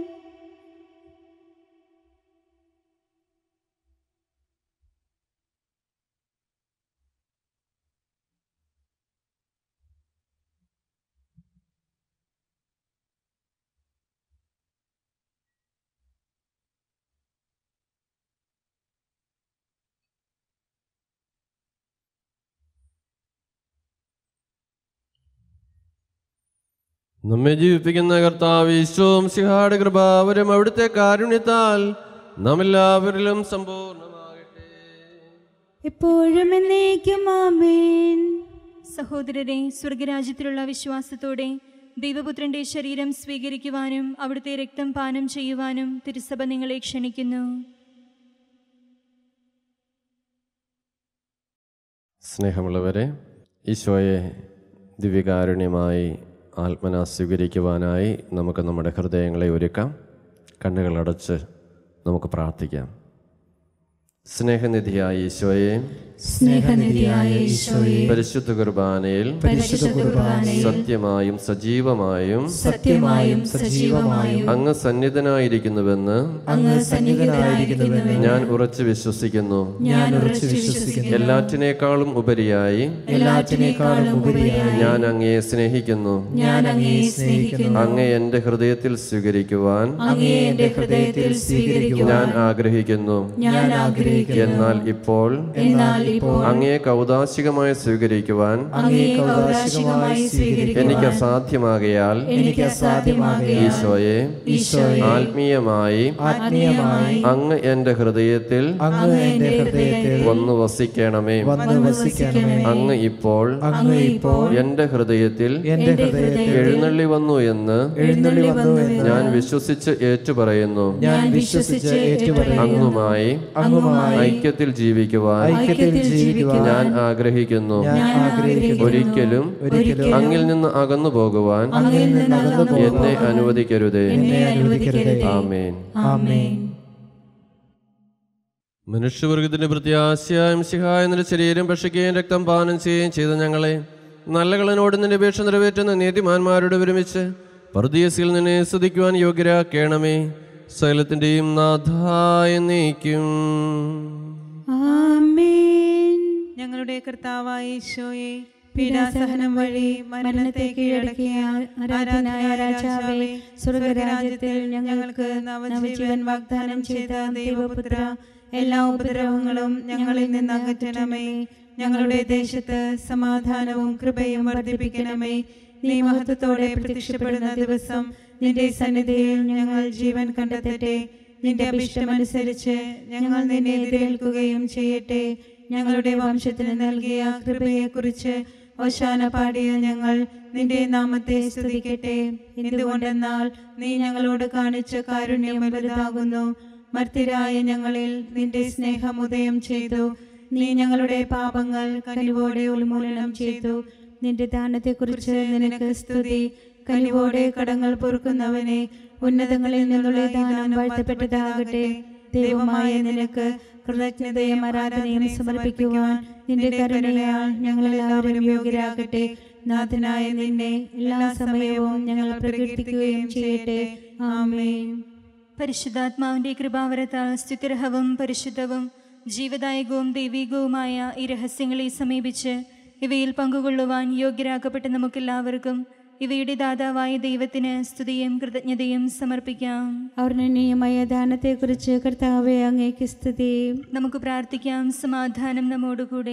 നമ്മെ ജീവിപ്പിക്കുന്ന കർത്താവ് ഈശോം സിഹാട് കൃപാവരം അവിടുത്തെ കാരുണ്യത്താൽ നാം എല്ലാവരിലും സമ്പൂർണ്ണമാകട്ടെ എപ്പോഴും എന്നേക്കും ആമേൻ സഹോദരരെ സ്വർഗരാജ്യത്തിലുള്ള വിശ്വാസത്തോടെ ദൈവപുത്രന്റെ ശരീരം സ്വീകരിക്കുവാനും അവിടുത്തെ രക്തം പാനം ചെയ്യുവാനും തിരുസഭ നിങ്ങളെ ക്ഷണിക്കുന്നു സ്നേഹമുള്ളവരെ ഈശോയെ ദിവ്യകാരുണ്യമായി ആത്മന സ്വീകരിക്കുവാനായി നമുക്ക് നമ്മുടെ ഹൃദയങ്ങളെ ഒരുക്കാം കണ്ണുകളടച്ച് നമുക്ക് പ്രാർത്ഥിക്കാം സ്നേഹനിധിയായ ഈശോയെ സ്നേഹനിധിയായ ഈശോയെ പരിശുദ്ധ കുർബാനയിൽ പരിശുദ്ധ കുർബാനയിൽ സത്യമായും സജീവമായും സത്യമായും സജീവമായും അങ്ങ് സന്നിധനായിരിക്കുന്നുവെന്ന് അങ്ങ് സന്നിഹിതനായിരിക്കുന്നുവെന്ന് ഞാൻ ഉറച്ചു വിശ്വസിക്കുന്നു ഞാൻ ഉറച്ചു വിശ്വസിക്കുന്നു എല്ലാറ്റിനേക്കാളും ഉപരിയായി എല്ലാറ്റിനേക്കാളും ഉപരിയായി ഞാൻ അങ്ങയെ സ്നേഹിക്കുന്നു ഞാൻ അങ്ങയെ സ്നേഹിക്കുന്നു അങ്ങേ എൻ്റെ ഹൃദയത്തിൽ സ്വീകരിക്കുവാൻ അങ്ങയെ എന്റെ ഹൃദയത്തിൽ സ്വീകരിക്കുവാൻ ഞാൻ ആഗ്രഹിക്കുന്നു ഞാൻ ആഗ്രഹിക്കുന്നു എന്നാൽ ഇപ്പോൾ എന്നാൽ ഇപ്പോൾ അങ്ങയെ കൗതാശികമായി സ്വീകരിക്കുവാൻ അങ്ങയെ കൗതാശികമായി സ്വീകരിക്കുവാൻ എനിക്ക് അസാധ്യമാകയാൽ എനിക്ക് അസാധ്യമാകയാൽ ഈശോയെ ഈശോയെ ആത്മീയമായി ആത്മീയമായി അങ്ങ് എൻ്റെ ഹൃദയത്തിൽ അങ്ങ് എന്റെ ഹൃദയത്തിൽ വന്നു വസിക്കണമേ വന്ന് വസിക്കണമേ അങ്ങ് ഇപ്പോൾ അങ്ങ് ഇപ്പോൾ എൻ്റെ ഹൃദയത്തിൽ എന്റെ ഹൃദയത്തിൽ എഴുന്നള്ളി വന്നു എന്ന് എഴുന്നള്ളി വന്നു എന്ന് ഞാൻ വിശ്വസിച്ച് ഏറ്റുപറയുന്നു ഞാൻ വിശ്വസിച്ച് ഏറ്റുപറയുന്നു അങ്ങുമായി അങ്ങുമായി ഐക്യത്തിൽ ജീവിക്കുവാൻ ഐക്യത്തിൽ ജീവിക്കുവാൻ ഞാൻ ആഗ്രഹിക്കുന്നു ഞാൻ ആഗ്രഹിക്കുന്നു ഒരിക്കലും ഒരിക്കലും അങ്ങിൽ നിന്ന് അകന്നു പോകുവാൻ അങ്ങിൽ നിന്ന് അകന്നു എന്നെ അനുവദിക്കരുതേ എന്നെ അനുവദിക്കരുതേ ആമേൻ ആമേൻ മനുഷ്യവർഗത്തിന്റെ പ്രത്യാശയായും സിഹായ നിന്റെ ശരീരം ഭക്ഷിക്കുകയും രക്തം പാനം ചെയ്യുകയും ചെയ്ത ഞങ്ങളെ നല്ല കളനോട് നിന്റെ അപേക്ഷ നിറവേറ്റുന്ന നീതിമാന്മാരോട് ഒരുമിച്ച് പർദീസിൽ നിന്നെ സ്തുതിക്കുവാൻ യോഗ്യരാക്കണമേ സകലത്തിന്റെയും നാഥായ നീക്കും ആമേൻ ഞങ്ങളുടെ കർത്താവായ ഈശോയെ പീഡാസഹനം വഴി മരണത്തെ കീഴടക്കിയ ആരാധനായ രാജാവേ സ്വർഗരാജ്യത്തിൽ ഞങ്ങൾക്ക് നവജീവൻ വാഗ്ദാനം ചെയ്ത ദൈവപുത്ര എല്ലാ ഉപദ്രവങ്ങളും ഞങ്ങളിൽ നിന്ന് അകറ്റണമേ ഞങ്ങളുടെ ദേശത്ത് സമാധാനവും കൃപയും വർദ്ധിപ്പിക്കണമേ നീ മഹത്വത്തോടെ പ്രത്യക്ഷപ്പെടുന്ന ദിവസം നിന്റെ സന്നിധിയിൽ ഞങ്ങൾ ജീവൻ കണ്ടെത്തട്ടെ നിന്റെ അഭിഷ്ടമനുസരിച്ച് ഞങ്ങൾ നിന്നെ എതിരേൽക്കുകയും ചെയ്യട്ടെ ഞങ്ങളുടെ വംശത്തിന് നൽകിയ കൃപയെക്കുറിച്ച് ഓശാന പാടിയ ഞങ്ങൾ നിന്റെ നാമത്തെ സ്തുതിക്കട്ടെ എന്തുകൊണ്ടെന്നാൽ നീ ഞങ്ങളോട് കാണിച്ച കാരുണ്യം വലുതാകുന്നു മർത്തിരായ ഞങ്ങളിൽ നിന്റെ സ്നേഹം ഉദയം ചെയ്തു നീ ഞങ്ങളുടെ പാപങ്ങൾ കനിവോടെ ഉന്മൂലനം ചെയ്തു നിന്റെ ദാനത്തെക്കുറിച്ച് നിനക്ക് സ്തുതി കനിവോടെ കടങ്ങൾ പൊറുക്കുന്നവനെ ഉന്നതങ്ങളിൽ നിന്നുള്ള ഈ ദാനം വാഴ്ത്തപ്പെട്ടതാകട്ടെ ദൈവമായ നിനക്ക് കൃതജ്ഞതയും ആരാധനയും സമർപ്പിക്കുവാൻ നിന്റെ കരുണയാൽ ഞങ്ങളെല്ലാവരും യോഗ്യരാകട്ടെ നാഥനായ നിന്നെ എല്ലാ സമയവും ഞങ്ങൾ പ്രകീർത്തിക്കുകയും ചെയ്യട്ടെ ആമേൻ പരിശുദ്ധാത്മാവിന്റെ കൃപാവരത്താൽ സ്തുതിർഹവും പരിശുദ്ധവും ജീവദായകവും ദൈവികവുമായ ഈ രഹസ്യങ്ങളെ സമീപിച്ച് ഇവയിൽ പങ്കുകൊള്ളുവാൻ യോഗ്യരാക്കപ്പെട്ട നമുക്കെല്ലാവർക്കും ഇവയുടെ ദാതാവായ ദൈവത്തിന് സ്തുതിയും കൃതജ്ഞതയും സമർപ്പിക്കാം ഔർണനീയമായ ദാനത്തെക്കുറിച്ച് കർത്താവെ അങ്ങേക്ക് സ്തുതി നമുക്ക് പ്രാർത്ഥിക്കാം സമാധാനം നമ്മോടുകൂടെ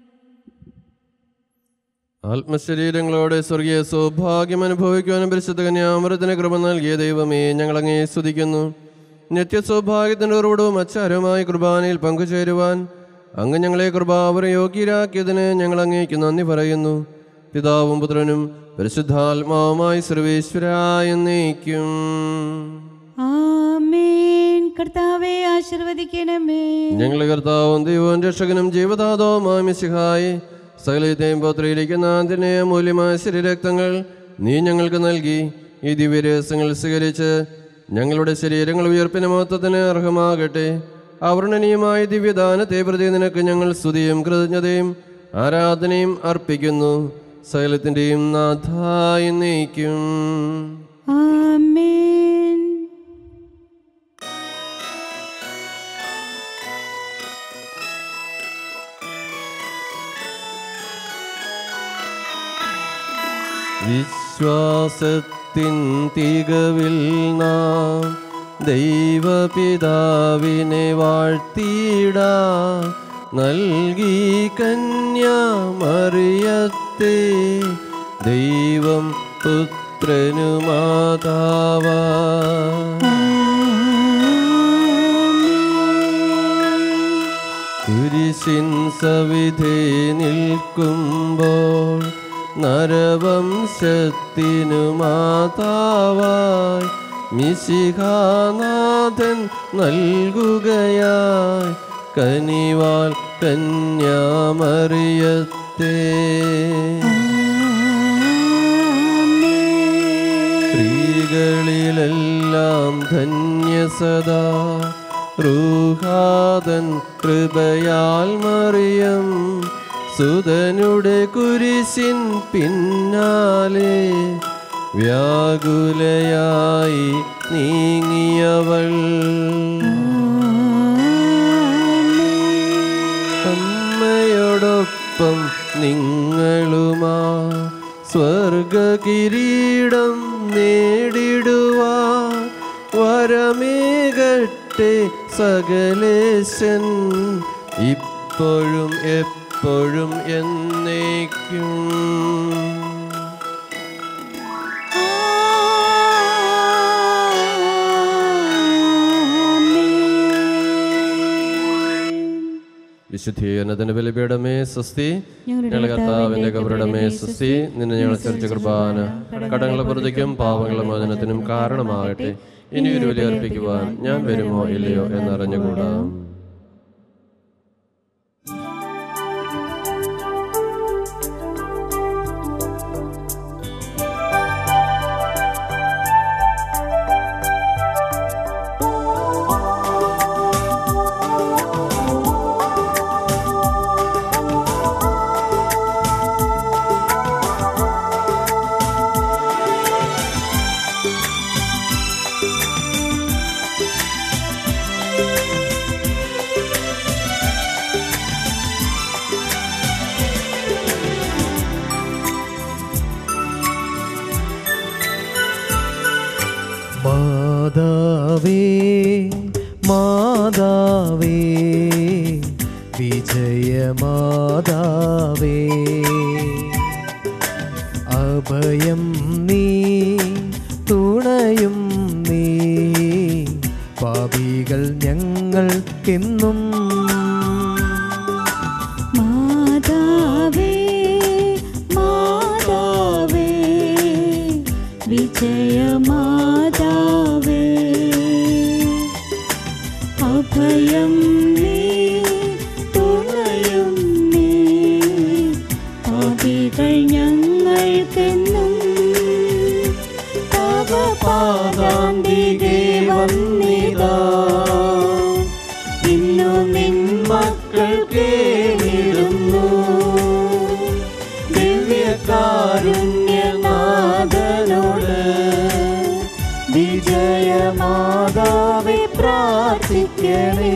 ആത്മശരീരങ്ങളോടെ സ്വർഗീയ സൗഭാഗ്യം അനുഭവിക്കുവാനും പരിശുദ്ധ കന്യാമൃതത്തിന് കൃപ നൽകിയ ദൈവമേ ഞങ്ങൾ അങ്ങേ സ്തുതിക്കുന്നു നിത്യ സൗഭാഗ്യത്തിൻ്റെ ഉറവിടവും അച്ചാരവുമായി കുർബാനയിൽ പങ്കുചേരുവാൻ അങ്ങ് ഞങ്ങളെ കൃപാവര യോഗ്യരാക്കിയതിന് ഞങ്ങൾ അങ്ങേക്ക് നന്ദി പറയുന്നു പിതാവും പുത്രനും പരിശുദ്ധാത്മാവുമായി സർവേശ്വരായ എന്നേക്കും ആമേൻ കർത്താവെ ആശീർവദിക്കണമേ ഞങ്ങളുടെ കർത്താവും ദൈവവും രക്ഷകനും ജീവദാതവുമായ മിശിഹായി സകലത്തെയും പത്രയിരിക്കുന്ന അതിനെ അമൂല്യമായ ശരീരക്തങ്ങൾ നീ ഞങ്ങൾക്ക് നൽകി ഈ ദിവ്യരഹസ്യങ്ങൾ സ്വീകരിച്ച് ഞങ്ങളുടെ ശരീരങ്ങൾ ഉയർപ്പിന് മഹത്വത്തിന് അർഹമാകട്ടെ അവർണനീയമായ ദിവ്യദാനത്തെ പ്രതി നിനക്ക് ഞങ്ങൾ സ്തുതിയും കൃതജ്ഞതയും ആരാധനയും അർപ്പിക്കുന്നു സകലത്തിൻ്റെയും നാഥായി നയിക്കും ആമേൻ വിശ്വാസത്തിൻ തികവിൽ നാം ദൈവപിതാവിനെ വാഴ്ത്തിയിട നൽകി കന്യാമറിയത്തെ ദൈവം പുത്രനു മാതാവ കുരിശിൻ സവിധേ നിൽക്കുമ്പോൾ നരവംശത്തിനു മാതാവായി മിശിഹാനാഥൻ നൽകുകയായി കനിവാൽ കന്യാമറിയത്തെ സ്ത്രീകളിലെല്ലാം ധന്യസദാ റൂഹാദൻ കൃപയാൽ മറിയം സുതനുടെ കുരിശിൻ പിന്നാലെ വ്യാകുലയായി നീങ്ങിയവൾ അമ്മയോടൊപ്പം നിങ്ങളുമാ സ്വർഗകിരീടം നേടിടുവാ വരമേകട്ടെ സകലേശൻ ഇപ്പോഴും എപ്പോഴും എന്നേക്കും വിശുദ്ധീകരണത്തിന്റെ ബലിപീഠമേ സ്വസ്തി ഞങ്ങളുടെ കർത്താവിന്റെ കബറിടമേ സ്വസ്തി നിന്നെ ഞങ്ങൾ ചർച്ച കുർബാന കടങ്ങളെ പ്രതിക്കും പാവങ്ങളുടെ മോചനത്തിനും കാരണമാകട്ടെ ഇനി ഒരു ബലി അർപ്പിക്കുവാൻ ഞാൻ വരുമോ ഇല്ലയോ എന്നറിഞ്ഞുകൂടാ മാതാവേ മാതാവേ വിജയമാതാവേ അഭയം നീ തുണയും നീ പാപികൾ ഞങ്ങൾക്കെന്നും മാതാവേ മാതാവേ വിജയമാതാവേ അഭയം നീ തുണയും നീ പാപികൾ ഞങ്ങൾക്കെന്നും തവ പാദാന്തികെ വന്നിതാ ഇന്നു നിൻ മക്കൾ കേളിടുന്നു ദിവ്യകാരുണ്യനാഥനോട് വിജയമാതാവെ പ്രാർത്ഥിക്കണേ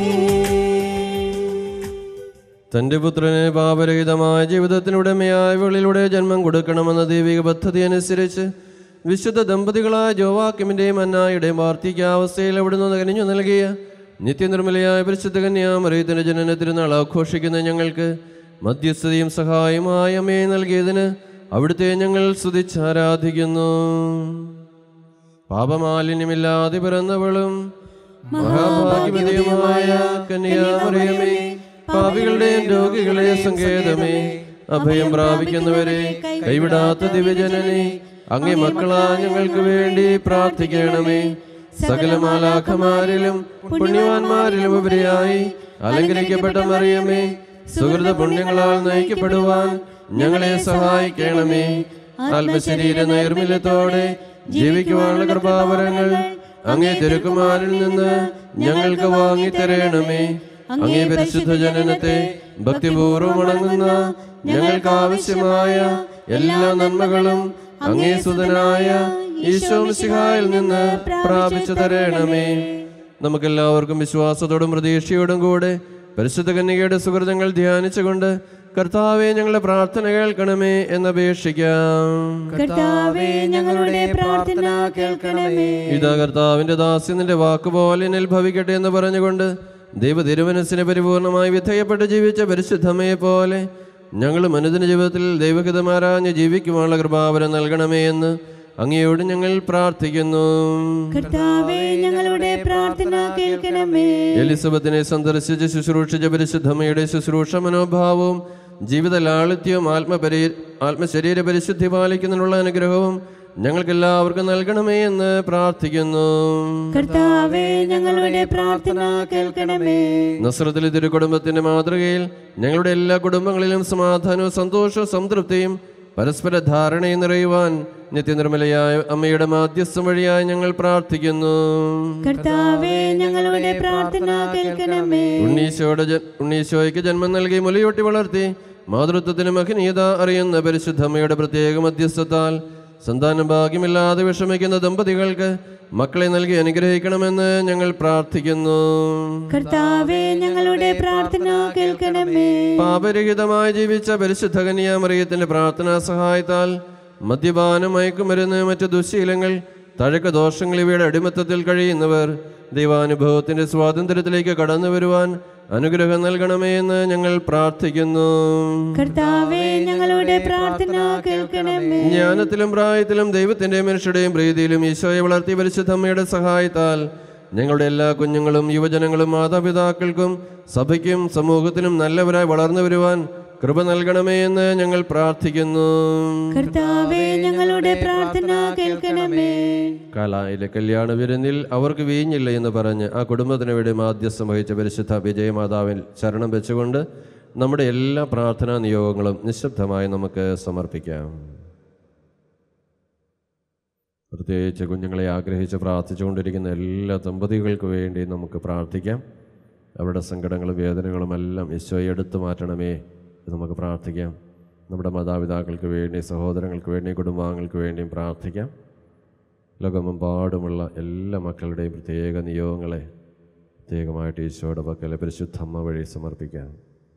തന്റെ പുത്രനെ പാപരഹിതമായ ജീവിതത്തിനുടമയായ വെളിയിലൂടെ ജന്മം കൊടുക്കണമെന്ന ദൈവിക പദ്ധതി അനുസരിച്ച് വിശുദ്ധ ദമ്പതികളായ ജോവാക്കിമിന്റെയും അന്നായുടെയും വാർദ്ധക്യാവസ്ഥയിൽ അവിടുന്ന് കനിഞ്ഞു നൽകിയ നിത്യനിർമ്മലയായ പരിശുദ്ധ കന്യാമറിയത്തിന്റെ ജനന തിരുനാൾ ആഘോഷിക്കുന്ന ഞങ്ങൾക്ക് മധ്യസ്ഥതയും സഹായമായ അമ്മയെ നൽകിയതിന് അവിടുത്തെ ഞങ്ങൾ സ്തുതിച്ചാരാധിക്കുന്നു പാപമാലിന്യമില്ലാതെ പിറന്നവളും മഹാഭാഗ്യവതിയുമായ കന്യാമറിയമേ പാപികളുടെയും രോഗികളെ സങ്കേതമേ അഭയം പ്രാപിക്കുന്നവരെ കൈവിടാത്ത ദിവ്യജനനെ അങ്ങേ മക്കളാ ഞങ്ങൾക്ക് വേണ്ടി പ്രാർത്ഥിക്കണമേ സകല മാലാഖമാരിലും പുണ്യവാന്മാരിലും ഉപരിയായി അലങ്കരിക്കപ്പെട്ട മറിയമേ സുഹൃത പുണ്യങ്ങളാൽ നയിക്കപ്പെടുവാൻ ഞങ്ങളെ സഹായിക്കണമേ ആത്മശരീര നൈർമല്യത്തോടെ ജീവിക്കുവാനുള്ള കൃപാവരങ്ങൾ അങ്ങേ തിരുക്കുമാരിൽ നിന്ന് ഞങ്ങൾക്ക് വാങ്ങിത്തരണമേ അങ്ങേ പരിശുദ്ധ ജനനത്തെ ഭക്തിപൂർവ്വം ഉണങ്ങുന്ന ഞങ്ങൾക്ക് ആവശ്യമായ എല്ലാ നന്മകളും അങ്ങേ സുതനായ ഈശോ മിശിഹായിൽ നിന്ന് പ്രാപിച്ചു തരണമേ നമുക്കെല്ലാവർക്കും വിശ്വാസത്തോടും പ്രതീക്ഷയോടും കൂടെ പരിശുദ്ധ കന്യകയുടെ സുഹൃതങ്ങൾ ധ്യാനിച്ചുകൊണ്ട് കർത്താവെ ഞങ്ങളുടെ പ്രാർത്ഥന കേൾക്കണമേ എന്നപേക്ഷിക്കാം കർത്താവേ ഞങ്ങളുടെ പ്രാർത്ഥന കേൾക്കണമേ ഇതാ കർത്താവിന്റെ ദാസ്യത്തിന്റെ വാക്കുപോലെ എന്നിൽ ഭവിക്കട്ടെ എന്ന് പറഞ്ഞുകൊണ്ട് ദൈവ തിരുമനസ്സിനെ പരിപൂർണമായി വിധേയപ്പെട്ട് ജീവിച്ച പരിശുദ്ധമയെ പോലെ ഞങ്ങളും അനുദിന ജീവിതത്തിൽ ദൈവഹിതമാരാഞ്ഞ് ജീവിക്കുവാനുള്ള കൃപാവരം നൽകണമേ എന്ന് അങ്ങയോട് ഞങ്ങൾ പ്രാർത്ഥിക്കുന്നു കർത്താവേ ഞങ്ങളുടെ പ്രാർത്ഥന കേൾക്കണമേ എലിസബത്തിനെ സന്ദർശിച്ച് ശുശ്രൂഷിച്ച പരിശുദ്ധമ്മയുടെ ശുശ്രൂഷ മനോഭാവവും ജീവിത ലാളിത്യവും ആത്മപരി ആത്മശരീര പരിശുദ്ധി പാലിക്കുന്നതിനുള്ള അനുഗ്രഹവും ഞങ്ങൾക്കെല്ലാവർക്കും നൽകണമേ എന്ന് പ്രാർത്ഥിക്കുന്നു കർത്താവേ ഞങ്ങളുടെ പ്രാർത്ഥന കേൾക്കണമേ നസ്രത്തിലെ തിരുക്കുടുംബത്തിന്റെ മാതൃകയിൽ ഞങ്ങളുടെ എല്ലാ കുടുംബങ്ങളിലും സമാധാനവും സന്തോഷവും സംതൃപ്തിയും പരസ്പര ധാരണയും നിറയുവാൻ നിത്യനിർമ്മലയായ അമ്മയുടെ മാധ്യസ്ഥം വഴിയായി ഞങ്ങൾ പ്രാർത്ഥിക്കുന്നു കർത്താവേ ഞങ്ങളുടെ പ്രാർത്ഥന കേൾക്കണമേ ഉണ്ണീശോയുടെ ജ- ഉണ്ണീശോയ്ക്ക് ജന്മം നൽകി മുലയൂട്ടി വളർത്തി മാതൃത്വത്തിന് മഹനീയത അറിയുന്ന പരിശുദ്ധമ്മയുടെ പ്രത്യേക മധ്യസ്ഥത്താൽ സന്താന ഭാഗ്യമില്ലാതെ വിഷമിക്കുന്ന ദമ്പതികൾക്ക് മക്കളെ നൽകി അനുഗ്രഹിക്കണമെന്ന് ഞങ്ങൾ പ്രാർത്ഥിക്കുന്നു കർത്താവേ ഞങ്ങളുടെ പ്രാർത്ഥന കേൾക്കണമേ പാപരഹിതമായി ജീവിച്ച പരിശുദ്ധ കന്യാമറിയത്തിന്റെ പ്രാർത്ഥനാ സഹായത്താൽ മദ്യപാനം മയക്കുമരുന്ന് മറ്റു ദുശീലങ്ങൾ തഴക്ക ദോഷങ്ങൾ ഇവയുടെ അടിമത്തത്തിൽ കഴിയുന്നവർ ദൈവാനുഭവത്തിന്റെ സ്വാതന്ത്ര്യത്തിലേക്ക് കടന്നു വരുവാൻ അനുഗ്രഹം നൽകണമേ എന്ന് ഞങ്ങൾ പ്രാർത്ഥിക്കുന്നു കർത്താവേ ഞങ്ങളുടെ പ്രാർത്ഥന കേൾക്കണമേ ജ്ഞാനത്തിലും പ്രായത്തിലും ദൈവത്തിന്റെയും മനുഷ്യരുടെയും പ്രീതിയിലും ഈശോയെ വളർത്തി പരിശുദ്ധമ്മയുടെ സഹായത്താൽ ഞങ്ങളുടെ എല്ലാ കുഞ്ഞുങ്ങളും യുവജനങ്ങളും മാതാപിതാക്കൾക്കും സഭയ്ക്കും സമൂഹത്തിനും നല്ലവരായി വളർന്നു വരുവാൻ കൃപ നൽകണമേ എന്ന് ഞങ്ങൾ പ്രാർത്ഥിക്കുന്നു കർത്താവേ ഞങ്ങളുടെ പ്രാർത്ഥന കേൾക്കണമേ കാലായിലെ കല്യാണ വിരുന്നിൽ അവർക്ക് വീഞ്ഞില്ല എന്ന് പറഞ്ഞ് ആ കുടുംബത്തിന് വേണ്ടി മാധ്യസ്ഥം വഹിച്ച പരിശുദ്ധ വിജയമാതാവിൽ ശരണം വെച്ചുകൊണ്ട് നമ്മുടെ എല്ലാ പ്രാർത്ഥനാ നിയോഗങ്ങളും നിശബ്ദമായി നമുക്ക് സമർപ്പിക്കാം പ്രത്യേകിച്ച് കുഞ്ഞുങ്ങളെ ആഗ്രഹിച്ച് പ്രാർത്ഥിച്ചുകൊണ്ടിരിക്കുന്ന എല്ലാ ദമ്പതികൾക്ക് വേണ്ടി നമുക്ക് പ്രാർത്ഥിക്കാം അവരുടെ സങ്കടങ്ങളും വേദനകളും എല്ലാം ഈശോയെ എടുത്തു മാറ്റണമേ എന്ന് നമുക്ക് പ്രാർത്ഥിക്കാം നമ്മുടെ മാതാപിതാക്കൾക്ക് വേണ്ടി സഹോദരങ്ങൾക്ക് വേണ്ടി കുടുംബാംഗങ്ങൾക്ക് വേണ്ടിയും പ്രാർത്ഥിക്കാം ലോകമെമ്പാടുമുള്ള എല്ലാ മക്കളുടെയും പ്രത്യേക നിയോഗങ്ങളെ പ്രത്യേകമായിട്ട് ഈശോയുടെ പക്കൽ പരിശുദ്ധ അമ്മ വഴി സമർപ്പിക്കാം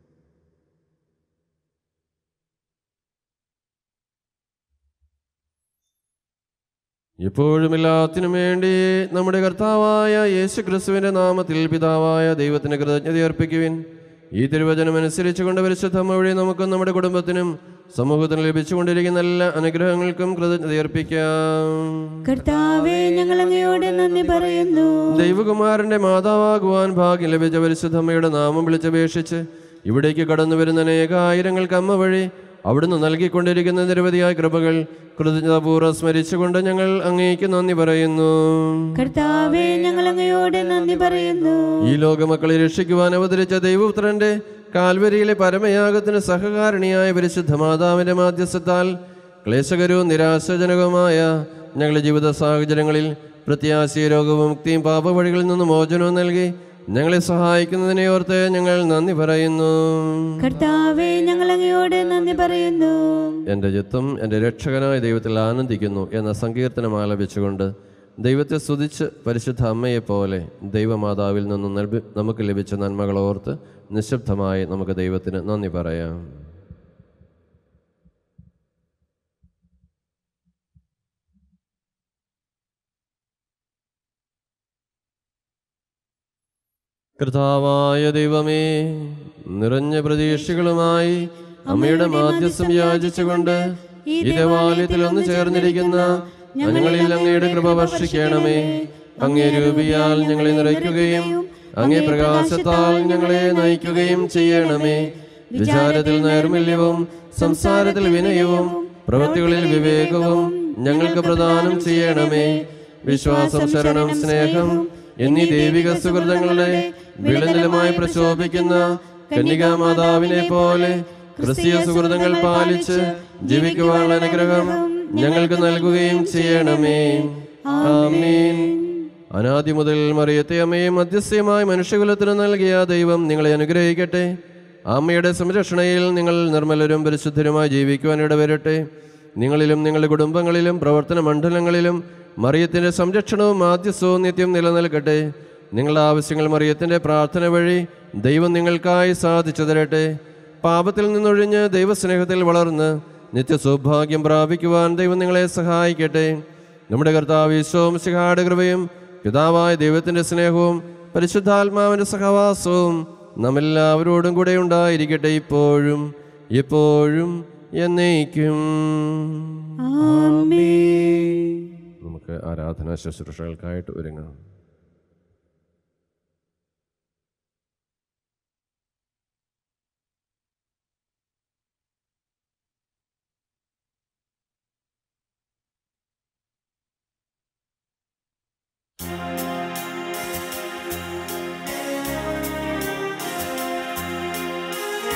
ഇപ്പോഴും എല്ലാത്തിനും വേണ്ടി നമ്മുടെ കർത്താവായ യേശു ക്രിസ്തുവിന്റെ നാമത്തിൽ പിതാവായ ദൈവത്തിന് കൃതജ്ഞത അർപ്പിക്കുവിൻ ഈ തിരുവചനം അനുസരിച്ചുകൊണ്ട് പരിശുദ്ധമ്മ വഴി നമുക്കും നമ്മുടെ കുടുംബത്തിനും സമൂഹത്തിനും ലഭിച്ചുകൊണ്ടിരിക്കുന്ന എല്ലാ അനുഗ്രഹങ്ങൾക്കും കൃതജ്ഞത അർപ്പിക്കാം കർത്താവേ ഞങ്ങൾ അങ്ങയോട് നന്ദി പറയുന്നു ദൈവകുമാരന്റെ മാതാവാകുവാൻ ഭാഗ്യം ലഭിച്ച പരിശുദ്ധമ്മയുടെ നാമം വിളിച്ചപേക്ഷിച്ച് ഇവിടേക്ക് കടന്നു വരുന്ന അനേകായിരങ്ങൾക്ക് അമ്മ വഴി അവിടുന്ന് നൽകിക്കൊണ്ടിരിക്കുന്ന നിരവധിയായ കൃപകൾ കൃതജ്ഞതാപൂർവ്വം സ്മരിച്ചുകൊണ്ട് ഞങ്ങൾ അങ്ങേക്ക് നന്ദി പറയുന്നു കർത്താവേ ഞങ്ങൾ അങ്ങയോട് നന്ദി പറയുന്നു ഈ ലോകമക്കളെ രക്ഷിക്കുവാൻ അവതരിച്ച ദൈവപുത്രന്റെ കാൽവരിയിലെ പരമയാഗത്തിന് സഹകാരണിയായ പരിശുദ്ധ മാതാവിന്റെ മാധ്യസ്ഥത്താൽ ക്ലേശകരവും നിരാശാജനകവുമായ ഞങ്ങളുടെ ജീവിത സാഹചര്യങ്ങളിൽ പ്രത്യാശയ രോഗവിമുക്തിയും പാപവഴികളിൽ നിന്ന് മോചനവും നൽകി ഞങ്ങളെ സഹായിക്കുന്നതിനെ ഓർത്ത് ഞങ്ങൾ നന്ദി പറയുന്നു കർത്താവേ ഞങ്ങൾ അങ്ങയോട് നന്ദി പറയുന്നു എൻ്റെ ചിത്തം എൻ്റെ രക്ഷകനായ ദൈവത്തിൽ ആനന്ദിക്കുന്നു എന്ന സങ്കീർത്തനം ആലപിച്ചുകൊണ്ട് ദൈവത്തെ സ്തുതിച്ച് പരിശുദ്ധ അമ്മയെപ്പോലെ ദൈവമാതാവിൽ നിന്നും നൽകി നമുക്ക് ലഭിച്ച നന്മകൾ ഓർത്ത് നിശബ്ദമായി നമുക്ക് ദൈവത്തിന് നന്ദി പറയാം കർത്താവായ ദൈവമേ നിറഞ്ഞ പ്രതീക്ഷകളുമായി അമ്മയുടെ മാധ്യസ്ഥം യാചിച്ചുകൊണ്ട് ഈ ദേവാലയത്തിൽ ഒന്ന് ചേർന്നിരിക്കുന്ന ഞങ്ങളിൽ അങ്ങയുടെ കൃപ വർഷിക്കണമേ അങ്ങേ രൂപിയാൽ ഞങ്ങളെ നിറയ്ക്കുകയും അങ്ങേ പ്രകാശത്താൽ ഞങ്ങളെ നയിക്കുകയും ചെയ്യണമേ വിചാരത്തിൽ നൈർമല്യവും സംസാരത്തിൽ വിനയവും പ്രവൃത്തികളിൽ വിവേകവും ഞങ്ങൾക്ക് പ്രദാനം ചെയ്യണമേ വിശ്വാസം ശരണം സ്നേഹം എന്നീ ദൈവിക സുഹൃതങ്ങളുടെ വിളനിലമായി പ്രശോഭിക്കുന്ന കന്യകാമാതാവിനെ പോലെ ക്രിസ്തീയ സുഹൃതങ്ങൾ പാലിച്ച് ജീവിക്കുവാനുള്ള അനുഗ്രഹം ഞങ്ങൾക്ക് നൽകുകയും ചെയ്യണമേ ആമീൻ അനാദി മുതൽ മറിയത്തെ അമ്മയും മധ്യസ്ഥയുമായി മനുഷ്യകുലത്തിന് നൽകിയ ദൈവം നിങ്ങളെ അനുഗ്രഹിക്കട്ടെ അമ്മയുടെ സംരക്ഷണയിൽ നിങ്ങൾ നിർമ്മലരും പരിശുദ്ധരുമായി ജീവിക്കുവാൻ ഇടവരട്ടെ നിങ്ങളിലും നിങ്ങളുടെ കുടുംബങ്ങളിലും പ്രവർത്തന മണ്ഡലങ്ങളിലും മറിയത്തിൻ്റെ സംരക്ഷണവും മാധ്യസ്ഥവും നിത്യം നിലനിൽക്കട്ടെ നിങ്ങളുടെ ആവശ്യങ്ങൾ മറിയത്തിൻ്റെ പ്രാർത്ഥന വഴി ദൈവം നിങ്ങൾക്കായി സാധിച്ചു തരട്ടെ പാപത്തിൽ നിന്നൊഴിഞ്ഞ് ദൈവസ്നേഹത്തിൽ വളർന്ന് നിത്യ സൗഭാഗ്യം പ്രാപിക്കുവാൻ ദൈവം നിങ്ങളെ സഹായിക്കട്ടെ നമ്മുടെ കർത്താവ് ഈശോം ശിഖാട് കൃപയും പിതാവായ ദൈവത്തിൻ്റെ സ്നേഹവും പരിശുദ്ധാത്മാവിൻ്റെ സഹവാസവും നമ്മെല്ലാവരോടും കൂടെ ഉണ്ടായിരിക്കട്ടെ ഇപ്പോഴും എപ്പോഴും എന്നേക്കും നമുക്ക് ആരാധനാ ശുശ്രൂഷകൾക്കായിട്ട് ഒരുങ്ങാം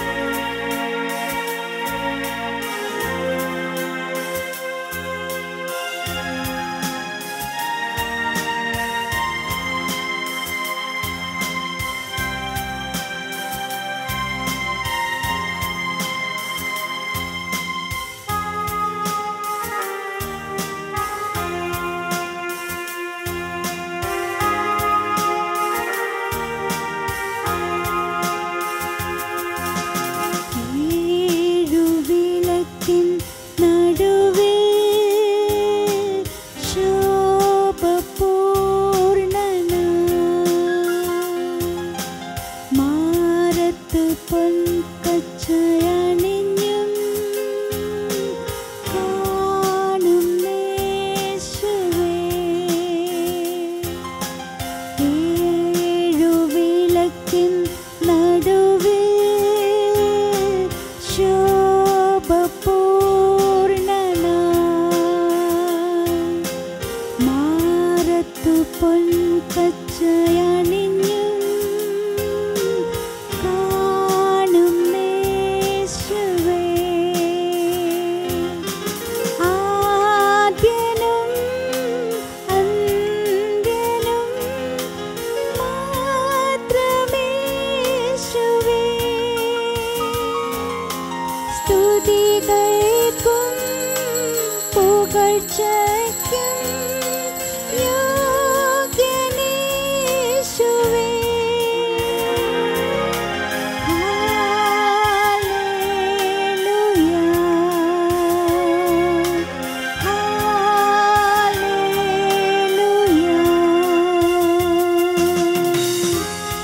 യേശുവേ പൊൻപച്ചയണിഞ്ഞും കാണും യേശുവേ ആദ്യനും അന്ത്യനും മാത്രമേശുവേ സ്തുതികൾക്കും പുകഴ്ചയ്ക്കും യോഗ്യനേശുവേ ഹല്ലേലൂയ ഹല്ലേലൂയ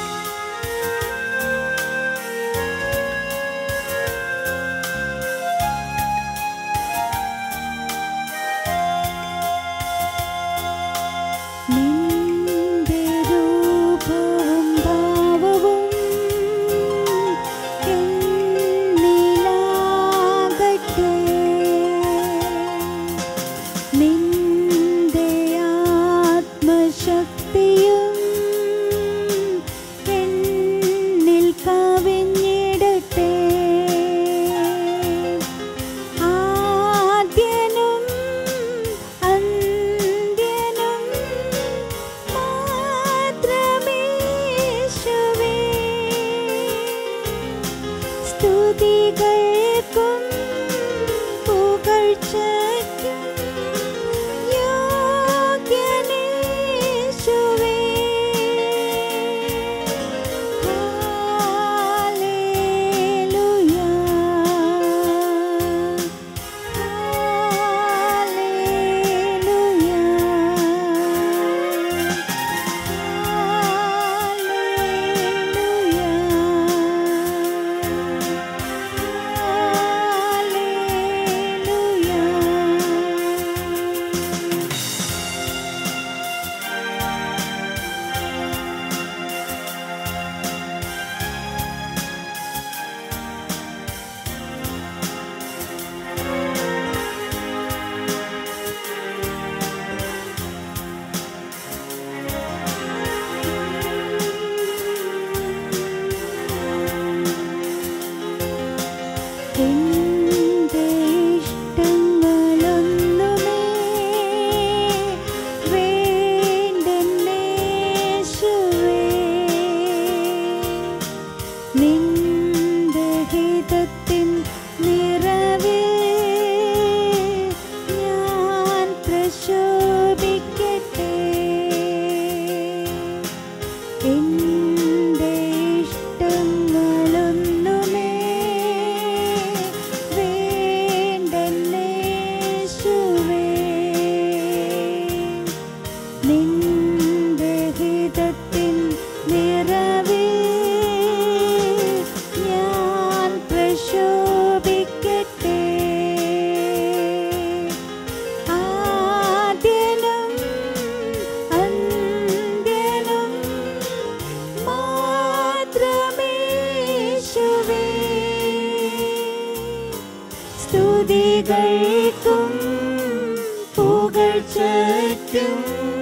നിന്റെ രൂപവും ഭാവവും എന്നിലാകട്ടെ നിന്റെ ആത്മശക്തിയും എന്നിൽ കവിഞ്ഞിടട്ടെ ആദ്യനും അന്ത്യനും മാത്രമേശുവേ സ്തുതികൾക്കും പുകഴ്ചയ്ക്കും യോഗ്യനേശുവേ ഹല്ലേലൂയ ഹല്ലേലൂയ എന്റെ ഇഷ്ടങ്ങളൊന്നുമേ വേണ്ടെന്നേശുവേ നിന്റെ ഹിതത്തിൻ നിറവിൽ ഞാൻ പ്രശോഭിക്കട്ടെ എന്റെ ഇഷ്ടങ്ങളൊന്നുമേ വേണ്ടെന്നേശുവേ നിന്റെ ഹിതത്തിൻ നിറവിൽ ഞാൻ പ്രശോഭിക്കട്ടെ ആദ്യനും അന്ത്യനും മാത്രമേശുവേ സ്തുതികൾക്കും പുകഴ്ചയ്ക്കും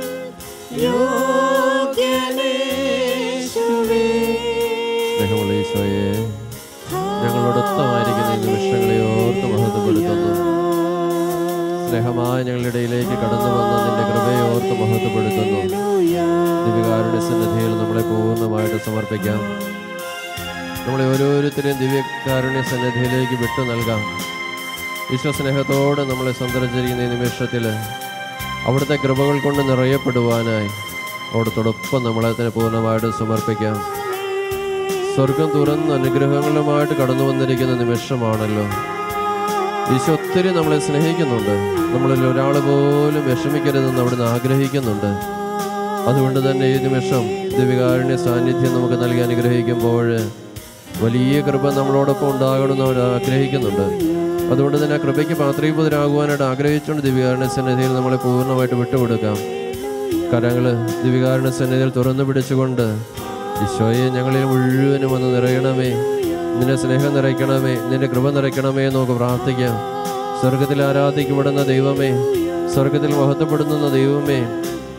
യോഗ്യനേശുവേ സ്നേഹമുള്ള ഈശോയെ ഞങ്ങളോടൊത്തമായിരിക്കുന്ന ഈ നിമിഷങ്ങളെ ഓർത്ത് മഹത്വപ്പെടുത്തുന്നു സ്നേഹമായ ഞങ്ങളുടെ ഇടയിലേക്ക് കടന്നു വന്ന നിന്റെ കൃപയെ ഓർത്ത് മഹത്വപ്പെടുത്തുന്നു ദിവ്യകാരുണ്യ സന്നിധിയിൽ നമ്മളെ പൂർണ്ണമായിട്ട് സമർപ്പിക്കാം നമ്മളെ ഓരോരുത്തരെയും ദിവ്യകാരുണ്യ സന്നിധിയിലേക്ക് വിട്ടു നൽകാം വിശ്വസ്നേഹത്തോടെ നമ്മളെ സന്ദർശിച്ചിരിക്കുന്ന ഈ നിമിഷത്തിൽ അവിടുത്തെ കൃപകൾ കൊണ്ട് നിറയപ്പെടുവാനായി അവിടത്തോടൊപ്പം നമ്മളെ തന്നെ പൂർണ്ണമായിട്ട് സമർപ്പിക്കാം സ്വർഗം തുറന്ന് അനുഗ്രഹങ്ങളുമായിട്ട് കടന്നു വന്നിരിക്കുന്ന നിമിഷമാണല്ലോ ഈശോ ഒത്തിരി നമ്മളെ സ്നേഹിക്കുന്നുണ്ട് നമ്മളിൽ ഒരാൾ പോലും വിഷമിക്കരുതെന്ന് അവിടുന്ന് ആഗ്രഹിക്കുന്നുണ്ട് അതുകൊണ്ട് തന്നെ ഈ നിമിഷം ദിവികാരുണ്യ സാന്നിധ്യം നമുക്ക് നൽകി അനുഗ്രഹിക്കുമ്പോൾ വലിയ കൃപ നമ്മളോടൊപ്പം ഉണ്ടാകണമെന്ന് അവർ ആഗ്രഹിക്കുന്നുണ്ട് അതുകൊണ്ട് തന്നെ ആ കൃപയ്ക്ക് പാത്രീഭൂതരാകുവാനായിട്ട് ആഗ്രഹിച്ചുകൊണ്ട് ദിവികാരുണ്യ സന്നിധിയിൽ നമ്മളെ പൂർണ്ണമായിട്ട് വിട്ടുകൊടുക്കാം കരങ്ങൾ ദിവികാരുണ്യ സന്നിധിയിൽ തുറന്നു പിടിച്ചുകൊണ്ട് ഈശോയെ ഞങ്ങളിൽ മുഴുവനും വന്ന് നിറയണമേ നിന്റെ സ്നേഹം നിറയ്ക്കണമേ നിന്റെ കൃപ നിറയ്ക്കണമേ എന്ന് നമുക്ക് പ്രാർത്ഥിക്കാം സ്വർഗത്തിൽ ആരാധിക്കപ്പെടുന്ന ദൈവമേ സ്വർഗത്തിൽ മഹത്വപ്പെടുന്ന ദൈവമേ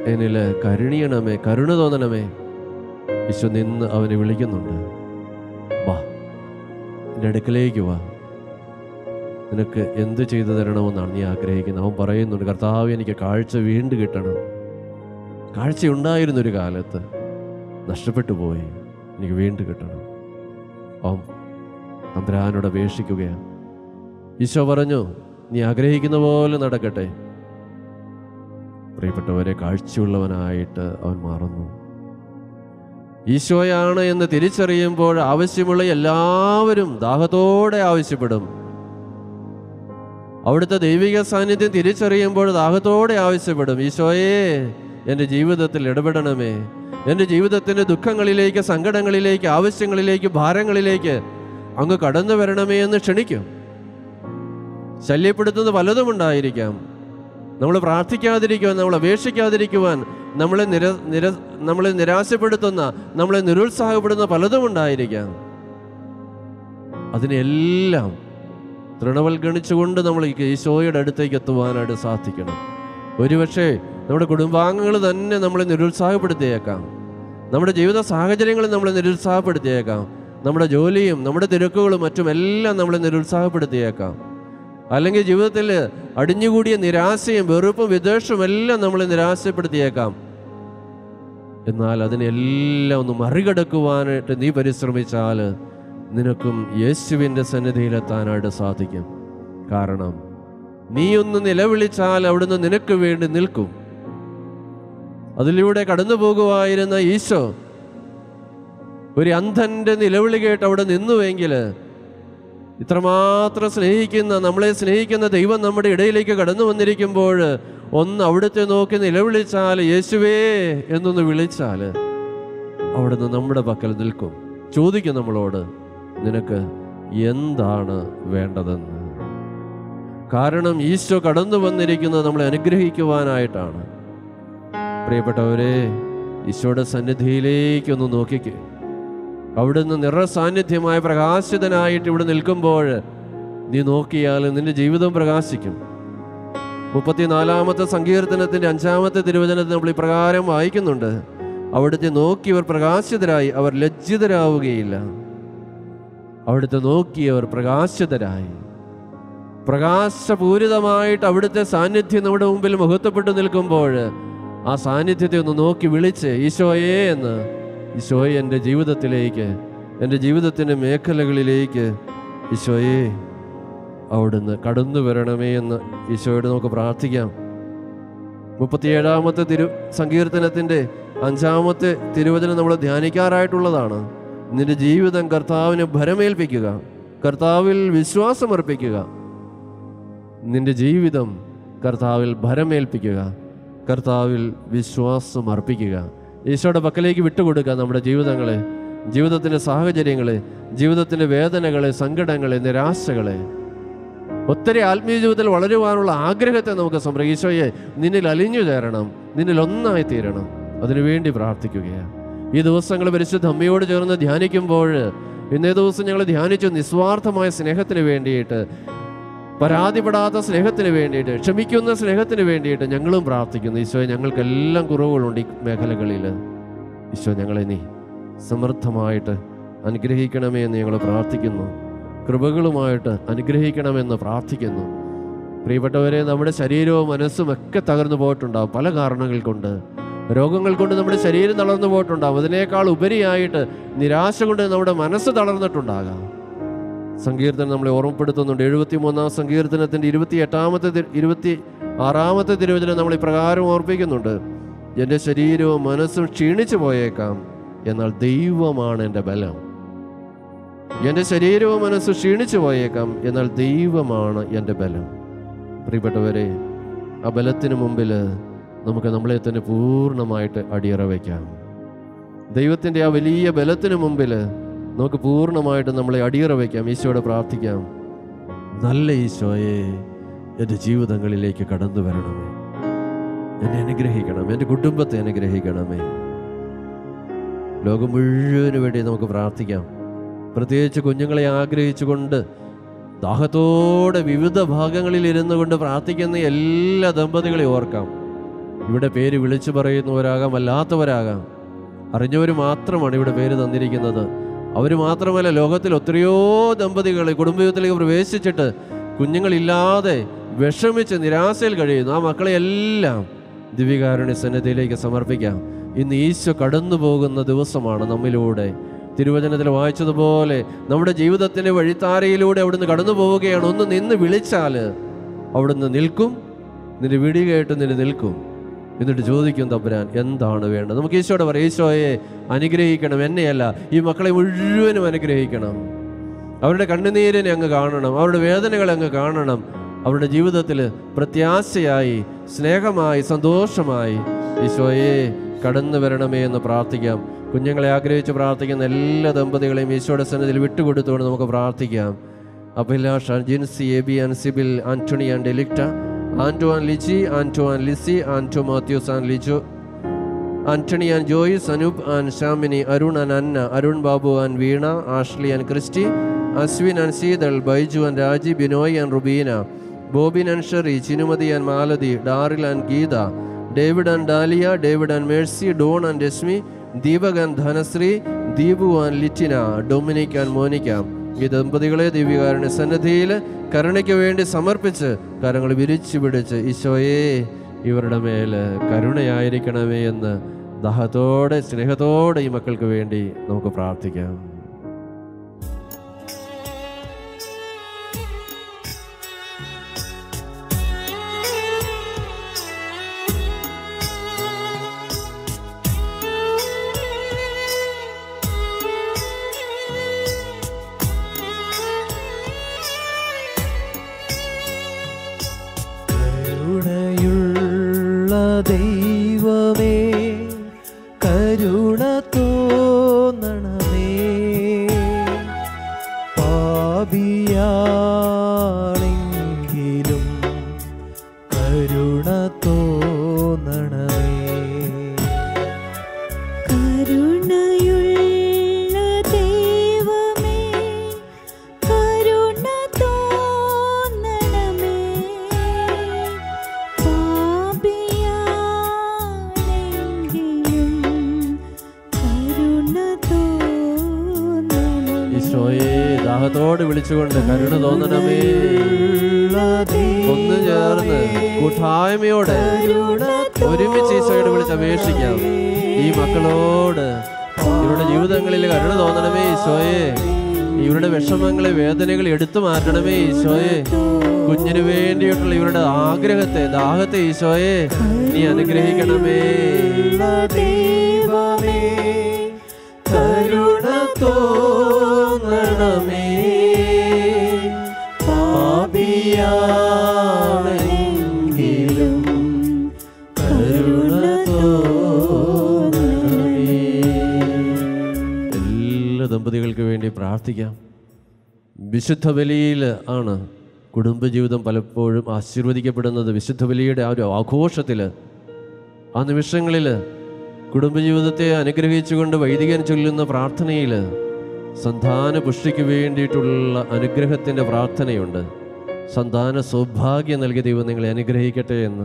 എന്നിൽ കരുണിയണമേ കരുണ തോന്നണമേ ഈശോ നിന്ന് അവനെ വിളിക്കുന്നുണ്ട് വാ എൻ്റെ അടുക്കലേക്ക് വാ നിനക്ക് എന്ത് ചെയ്തു തരണമെന്നാണ് നീ ആഗ്രഹിക്കുന്നത് അവൻ പറയുന്നുണ്ട് കർത്താവ് എനിക്ക് കാഴ്ച വീണ്ടും കിട്ടണം കാഴ്ച ഉണ്ടായിരുന്നൊരു കാലത്ത് നഷ്ടപ്പെട്ടു പോയി എനിക്ക് വീണ്ടും കിട്ടണം അവൻ തമ്പുരാനോട് അപേക്ഷിക്കുകയാണ് ഈശോ പറഞ്ഞു നീ ആഗ്രഹിക്കുന്ന പോലെ നടക്കട്ടെ പ്രിയപ്പെട്ടവരെ കാഴ്ചയുള്ളവനായിട്ട് അവൻ മാറുന്നു ഈശോയാണ് എന്ന് തിരിച്ചറിയുമ്പോൾ ആവശ്യമുള്ള എല്ലാവരും ദാഹത്തോടെ ആവശ്യപ്പെടും അവിടുത്തെ ദൈവിക സാന്നിധ്യം തിരിച്ചറിയുമ്പോൾ ദാഹത്തോടെ ആവശ്യപ്പെടും ഈശോയെ എൻ്റെ ജീവിതത്തിൽ ഇടപെടണമേ എൻ്റെ ജീവിതത്തിൻ്റെ ദുഃഖങ്ങളിലേക്ക് സങ്കടങ്ങളിലേക്ക് ആവശ്യങ്ങളിലേക്ക് ഭാരങ്ങളിലേക്ക് അങ്ങ് കടന്നു വരണമേ എന്ന് ക്ഷണിക്കും ശല്യപ്പെടുത്തുന്ന പലതും ഉണ്ടായിരിക്കാം നമ്മൾ പ്രാർത്ഥിക്കാതിരിക്കുവാൻ നമ്മൾ അപേക്ഷിക്കാതിരിക്കുവാൻ നമ്മളെ നിര നിര നമ്മളെ നിരാശപ്പെടുത്തുന്ന നമ്മളെ നിരുത്സാഹപ്പെടുന്ന പലതും ഉണ്ടായിരിക്കാം അതിനെല്ലാം തൃണവൽഗണിച്ചുകൊണ്ട് നമ്മൾ ഈ ഈശോയുടെ അടുത്തേക്ക് എത്തുവാനായിട്ട് സാധിക്കണം ഒരുപക്ഷെ നമ്മുടെ കുടുംബാംഗങ്ങൾ തന്നെ നമ്മളെ നിരുത്സാഹപ്പെടുത്തിയേക്കാം നമ്മുടെ ജീവിത സാഹചര്യങ്ങൾ നമ്മളെ നിരുത്സാഹപ്പെടുത്തിയേക്കാം നമ്മുടെ ജോലിയും നമ്മുടെ തിരക്കുകളും മറ്റും എല്ലാം നമ്മളെ നിരുത്സാഹപ്പെടുത്തിയേക്കാം അല്ലെങ്കിൽ ജീവിതത്തിൽ അടിഞ്ഞുകൂടിയ നിരാശയും വെറുപ്പും വിദ്വേഷവും എല്ലാം നമ്മളെ നിരാശപ്പെടുത്തിയേക്കാം എന്നാൽ അതിനെല്ലാം ഒന്ന് മറികടക്കുവാനായിട്ട് നീ പരിശ്രമിച്ചാൽ നിനക്കും യേശുവിൻ്റെ സന്നിധിയിലെത്താനായിട്ട് സാധിക്കും കാരണം നീ ഒന്ന് നിലവിളിച്ചാൽ അവിടുന്ന് നിനക്ക് വേണ്ടി നിൽക്കും അതിലൂടെ കടന്നു പോകുമായിരുന്ന ഈശോ ഒരു അന്ധന്റെ നിലവിളി കേട്ട് അവിടെ നിന്നുവെങ്കിൽ ഇത്രമാത്രം സ്നേഹിക്കുന്ന നമ്മളെ സ്നേഹിക്കുന്ന ദൈവം നമ്മുടെ ഇടയിലേക്ക് കടന്നു വന്നിരിക്കുമ്പോൾ ഒന്ന് അവിടുത്തെ നോക്കി നിലവിളിച്ചാൽ യേശുവേ എന്നൊന്ന് വിളിച്ചാൽ അവിടുന്ന് നമ്മുടെ പക്കൽ നിൽക്കും ചോദിക്കും നമ്മളോട് നിനക്ക് എന്താണ് വേണ്ടതെന്ന് കാരണം ഈശോ കടന്നു വന്നിരിക്കുന്നത് നമ്മളെ അനുഗ്രഹിക്കുവാനായിട്ടാണ് പ്രിയപ്പെട്ടവരെ ഈശോയുടെ സന്നിധിയിലേക്കൊന്ന് നോക്കിക്കേ അവിടുന്ന് നിറസാന്നിധ്യമായ പ്രകാശിതനായിട്ട് ഇവിടെ നിൽക്കുമ്പോൾ നീ നോക്കിയാൽ നിന്റെ ജീവിതം പ്രകാശിക്കും മുപ്പത്തിനാലാമത്തെ സങ്കീർത്തനത്തിന്റെ അഞ്ചാമത്തെ തിരുവചനത്തിൽ നമ്മൾ ഇപ്രകാരം വായിക്കുന്നുണ്ട് അവിടുത്തെ നോക്കിയവർ പ്രകാശിതരായി അവർ ലജ്ജിതരാവുകയില്ല അവിടുത്തെ നോക്കിയവർ പ്രകാശിതരായി പ്രകാശപൂരിതമായിട്ട് അവിടുത്തെ സാന്നിധ്യം നമ്മുടെ മുമ്പിൽ മഹത്വപ്പെട്ടു നിൽക്കുമ്പോൾ ആ സാന്നിധ്യത്തെ ഒന്ന് നോക്കി വിളിച്ച് ഈശോയേ എന്ന് ഈശോയെ എൻ്റെ ജീവിതത്തിലേക്ക് എൻ്റെ ജീവിതത്തിൻ്റെ മേഖലകളിലേക്ക് ഈശോയെ അവിടുന്ന് കടന്നു വരണമേ എന്ന് ഈശോയോട് നമുക്ക് പ്രാർത്ഥിക്കാം മുപ്പത്തിയേഴാമത്തെ തിരു സങ്കീർത്തനത്തിൻ്റെ അഞ്ചാമത്തെ തിരുവചനം നമ്മൾ ധ്യാനിക്കാറായിട്ടുള്ളതാണ് നിന്റെ ജീവിതം കർത്താവിനെ ഭരമേൽപ്പിക്കുക കർത്താവിൽ വിശ്വാസമർപ്പിക്കുക നിന്റെ ജീവിതം കർത്താവിൽ ഭരമേൽപ്പിക്കുക കർത്താവിൽ വിശ്വാസം അർപ്പിക്കുക ഈശോയുടെ പക്കലേക്ക് വിട്ടുകൊടുക്കുക നമ്മുടെ ജീവിതങ്ങളെ ജീവിതത്തിൻ്റെ സാഹചര്യങ്ങളെ ജീവിതത്തിൻ്റെ വേദനകളെ സങ്കടങ്ങളെ നിരാശകളെ ഒത്തിരി ആത്മീയ ജീവിതത്തിൽ വളരുവാനുള്ള ആഗ്രഹത്തെ നമുക്ക് സംരക്ഷ ഈശോയെ നിന്നിൽ അലിഞ്ഞു ചേരണം നിന്നിൽ ഒന്നായി തീരണം അതിനുവേണ്ടി പ്രാർത്ഥിക്കുകയാണ് ഈ ദിവസങ്ങൾ പരിശുദ്ധ അമ്മയോട് ചേർന്ന് ധ്യാനിക്കുമ്പോൾ ഇന്നേ ദിവസം ഞങ്ങൾ ധ്യാനിച്ചു നിസ്വാർത്ഥമായ സ്നേഹത്തിന് വേണ്ടിയിട്ട് പരാതിപ്പെടാത്ത സ്നേഹത്തിന് വേണ്ടിയിട്ട് ക്ഷമിക്കുന്ന സ്നേഹത്തിന് വേണ്ടിയിട്ട് ഞങ്ങളും പ്രാർത്ഥിക്കുന്നു ഈശോയെ ഞങ്ങൾക്കെല്ലാം കുറവുകളുണ്ട് ഈ മേഖലകളിൽ ഈശോ ഞങ്ങളെ നീ സമൃദ്ധമായിട്ട് അനുഗ്രഹിക്കണമേ എന്ന് ഞങ്ങൾ പ്രാർത്ഥിക്കുന്നു കൃപകളുമായിട്ട് അനുഗ്രഹിക്കണമെന്ന് പ്രാർത്ഥിക്കുന്നു പ്രിയപ്പെട്ടവരെ നമ്മുടെ ശരീരവും മനസ്സും ഒക്കെ തകർന്നു പോയിട്ടുണ്ടാവും പല കാരണങ്ങൾ കൊണ്ട് രോഗങ്ങൾ കൊണ്ട് നമ്മുടെ ശരീരം തളർന്നു പോയിട്ടുണ്ടാവും അതിനേക്കാൾ ഉപരിയായിട്ട് നിരാശ കൊണ്ട് നമ്മുടെ മനസ്സ് തളർന്നിട്ടുണ്ടാകാം സങ്കീർത്തനം നമ്മളെ ഓർമ്മപ്പെടുത്തുന്നുണ്ട് എഴുപത്തി മൂന്നാം സങ്കീർത്തനത്തിൻ്റെ ഇരുപത്തി എട്ടാമത്തെ തി- ഇരുപത്തി ആറാമത്തെ തിരുവചനം നമ്മൾ ഇപ്രകാരം ഓർപ്പിക്കുന്നുണ്ട് എൻ്റെ ശരീരവും മനസ്സും ക്ഷീണിച്ചു പോയേക്കാം എന്നാൽ ദൈവമാണ് എൻ്റെ ബലം എൻ്റെ ശരീരവും മനസ്സും ക്ഷീണിച്ചു പോയേക്കാം എന്നാൽ ദൈവമാണ് എൻ്റെ ബലം പ്രിയപ്പെട്ടവരെ ആ ബലത്തിന് മുമ്പിൽ നമുക്ക് നമ്മളെ തന്നെ പൂർണ്ണമായിട്ട് അടിയറ വയ്ക്കാം ദൈവത്തിൻ്റെ ആ വലിയ ബലത്തിന് മുമ്പിൽ നമുക്ക് പൂർണ്ണമായിട്ട് നമ്മളെ അടിയറ വയ്ക്കാം ഈശോയോട് പ്രാർത്ഥിക്കാം നല്ല ഈശോയെ എൻ്റെ ജീവിതങ്ങളിലേക്ക് കടന്നു വരണമേ എന്നെ അനുഗ്രഹിക്കണം എൻ്റെ കുടുംബത്തെ അനുഗ്രഹിക്കണമേ ലോകം മുഴുവന് വേണ്ടി നമുക്ക് പ്രാർത്ഥിക്കാം പ്രത്യേകിച്ച് കുഞ്ഞുങ്ങളെ ആഗ്രഹിച്ചുകൊണ്ട് ദാഹത്തോടെ വിവിധ ഭാഗങ്ങളിൽ ഇരുന്നു കൊണ്ട് പ്രാർത്ഥിക്കുന്ന എല്ലാ ദമ്പതികളെ ഓർക്കാം ഇവിടെ പേര് വിളിച്ചു പറയുന്നവരാകാം അല്ലാത്തവരാകാം അറിഞ്ഞവർ മാത്രമാണ് ഇവിടെ പേര് തന്നിരിക്കുന്നത് അവർ മാത്രമല്ല ലോകത്തിൽ എത്രയോ ദമ്പതികൾ കുടുംബജീവിതത്തിലേക്ക് പ്രവേശിച്ചിട്ട് കുഞ്ഞുങ്ങളില്ലാതെ വിഷമിച്ച് നിരാശയിൽ കഴിയുന്നു ആ മക്കളെ എല്ലാം ദിവ്യകാരുണ്യ സന്നിധിയിലേക്ക് സമർപ്പിക്കാം ഇന്ന് ഈശോ കടന്നു പോകുന്ന ദിവസമാണ് നമ്മിലൂടെ തിരുവചനത്തിൽ വായിച്ചതുപോലെ നമ്മുടെ ജീവിതത്തിൻ്റെ വഴിത്താരയിലൂടെ അവിടുന്ന് കടന്നു പോവുകയാണ് ഒന്ന് നിന്ന് വിളിച്ചാൽ അവിടുന്ന് നിൽക്കും നിന്റെ വിടി കേട്ട് നിന്നെ നിൽക്കും എന്നിട്ട് ചോദിക്കും തമ്പുരാൻ എന്താണ് വേണ്ടത് നമുക്ക് ഈശോയോട് പറയാം ഈശോയെ അനുഗ്രഹിക്കണം എന്നെയല്ല ഈ മക്കളെ മുഴുവനും അനുഗ്രഹിക്കണം അവരുടെ കണ്ണുനീരിനെ അങ്ങ് കാണണം അവരുടെ വേദനകളെ അങ്ങ് കാണണം അവരുടെ ജീവിതത്തിൽ പ്രത്യാശയായി സ്നേഹമായി സന്തോഷമായി ഈശോയെ കടന്നു വരണമേ എന്ന് പ്രാർത്ഥിക്കാം കുഞ്ഞുങ്ങളെ ആഗ്രഹിച്ച് പ്രാർത്ഥിക്കുന്ന എല്ലാ ദമ്പതികളെയും ഈശോയുടെ സന്നിധിയിൽ വിട്ടുകൊടുത്തുകൊണ്ട് നമുക്ക് പ്രാർത്ഥിക്കാം അഭിലാഷ ജിൻസി എബി അൻസിബിൽ ആന്റണി ആൻഡ് എലിക്ട Anto and Liji Anto and Lissy Anto Mathews and Lijo Antony and Joyce Anoop and Shamini Arun and Anna Arun Babu and Veena Ashley and Christy Ashwin and Sheethal Baiju and Raji Binoy and Rubeena Bobin and Sherry Chinumathi and Malathi Daryl and Geetha David and Dalia David and Mercy Don and Reshmi Deepak and Dhanashree Deepu and ലിറ്റിന Dominic and Monica ഈ ദമ്പതികളെ ദിവ്യകാരുണ്യ സന്നിധിയിൽ കരുണയ്ക്ക് വേണ്ടി സമർപ്പിച്ച് കരങ്ങൾ വിരിച്ചു പിടിച്ച് ഈശോയെ ഇവരുടെ മേൽ കരുണയായിരിക്കണമേ എന്ന് ദാഹത്തോടെ സ്നേഹത്തോടെ ഈ മക്കൾക്ക് വേണ്ടി നമുക്ക് പ്രാർത്ഥിക്കാം കരുണയുള്ള ദൈവമേ കരുണ തോന്നണമേ പാപിയാണെങ്കിലും കരുണ തോന്നണമേ കരുണയുള്ള ദൈവമേ കരുണ തോന്നണമേ പാപിയാണെങ്കിലും കരുണ തോന്നണമേ ഈശോയെ ദാഹത്തോടെ വിളിച്ചുകൊണ്ട് കരുണ തോന്നണമേ ഒന്ന് ചേർന്ന് കൂട്ടായ്മയോടെ ഒരുമിച്ച് ഈശോയോട് വിളിച്ച് അപേക്ഷിക്കാം ഈ മക്കളോട് ഇവരുടെ ജീവിതങ്ങളിൽ കരുണ തോന്നണമേ ഈശോയെ ഇവരുടെ വിഷമങ്ങളെ വേദനകൾ എടുത്തു മാറ്റണമേ ഈശോയെ കുഞ്ഞിന് വേണ്ടിയിട്ടുള്ള ഇവരുടെ ആഗ്രഹത്തെ ദാഹത്തെ ഈശോയെ നീ അനുഗ്രഹിക്കണമേ ദൈവമേ കരുണ തോന്നണമേ പാപിയാണെങ്കിലും കരുണ തോന്നണമേ എല്ലാ ദമ്പതികൾക്ക് വേണ്ടി പ്രാർത്ഥിക്കാം വിശുദ്ധ ബലിയിൽ ആണ് കുടുംബജീവിതം പലപ്പോഴും ആശീർവദിക്കപ്പെടുന്നത് വിശുദ്ധ ബലിയുടെ ആ ഒരു ആഘോഷത്തിൽ ആ നിമിഷങ്ങളിൽ കുടുംബജീവിതത്തെ അനുഗ്രഹിച്ചുകൊണ്ട് വൈദികൻ ചൊല്ലുന്ന പ്രാർത്ഥനയിൽ സന്താന പുഷ്ടിക്ക് വേണ്ടിയിട്ടുള്ള അനുഗ്രഹത്തിൻ്റെ പ്രാർത്ഥനയുണ്ട് സന്താന സൗഭാഗ്യം നൽകിയ ദൈവം നിങ്ങളെ അനുഗ്രഹിക്കട്ടെ എന്ന്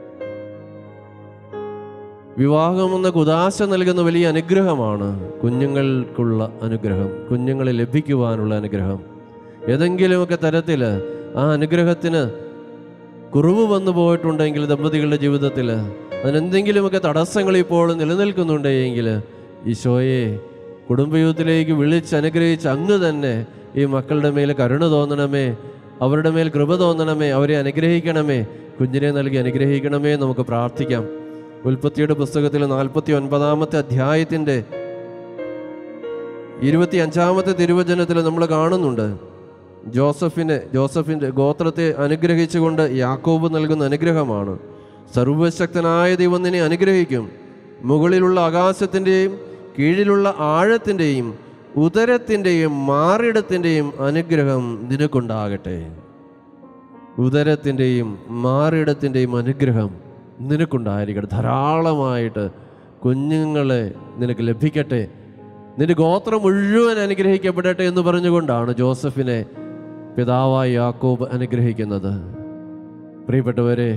വിവാഹം എന്ന കുദാശ നൽകുന്ന വലിയ അനുഗ്രഹമാണ് കുഞ്ഞുങ്ങൾക്കുള്ള അനുഗ്രഹം കുഞ്ഞുങ്ങളെ ലഭിക്കുവാനുള്ള അനുഗ്രഹം ഏതെങ്കിലുമൊക്കെ തരത്തിൽ ആ അനുഗ്രഹത്തിന് കുറവ് വന്നു പോയിട്ടുണ്ടെങ്കിൽ ദമ്പതികളുടെ ജീവിതത്തിൽ അതിനെന്തെങ്കിലുമൊക്കെ തടസ്സങ്ങൾ ഇപ്പോൾ നിലനിൽക്കുന്നുണ്ടെങ്കിൽ ഈശോയെ കുടുംബയൂഥത്തിലേക്ക് വിളിച്ച് അനുഗ്രഹിച്ച് അങ്ങ് തന്നെ ഈ മക്കളുടെ മേൽ കരുണ തോന്നണമേ അവരുടെ മേൽ കൃപ തോന്നണമേ അവരെ അനുഗ്രഹിക്കണമേ കുഞ്ഞിനെ നൽകി അനുഗ്രഹിക്കണമേ നമുക്ക് പ്രാർത്ഥിക്കാം ഉൽപ്പത്തിയുടെ പുസ്തകത്തിൽ നാൽപ്പത്തി ഒൻപതാമത്തെ അധ്യായത്തിൻ്റെ ഇരുപത്തി അഞ്ചാമത്തെ തിരുവചനത്തിൽ നമ്മൾ കാണുന്നുണ്ട് ജോസഫിനെ ജോസഫിൻ്റെ ഗോത്രത്തെ അനുഗ്രഹിച്ചുകൊണ്ട് യാക്കോബ് നൽകുന്ന അനുഗ്രഹമാണ് സർവശക്തനായ ദൈവം നിന്നെ അനുഗ്രഹിക്കും മുകളിലുള്ള ആകാശത്തിൻ്റെയും കീഴിലുള്ള ആഴത്തിൻ്റെയും ഉദരത്തിൻ്റെയും മാറിടത്തിൻ്റെയും അനുഗ്രഹം നിനക്കുണ്ടാകട്ടെ ഉദരത്തിൻ്റെയും മാറിടത്തിൻ്റെയും അനുഗ്രഹം നിനക്കുണ്ടായിരിക്കട്ടെ ധാരാളമായിട്ട് കുഞ്ഞുങ്ങളെ നിനക്ക് ലഭിക്കട്ടെ നിന്റെ ഗോത്രം മുഴുവൻ അനുഗ്രഹിക്കപ്പെടട്ടെ എന്ന് പറഞ്ഞുകൊണ്ടാണ് ജോസഫിനെ പിതാവായ യാക്കോബ് അനുഗ്രഹിക്കുന്നത് പ്രിയപ്പെട്ടവരെ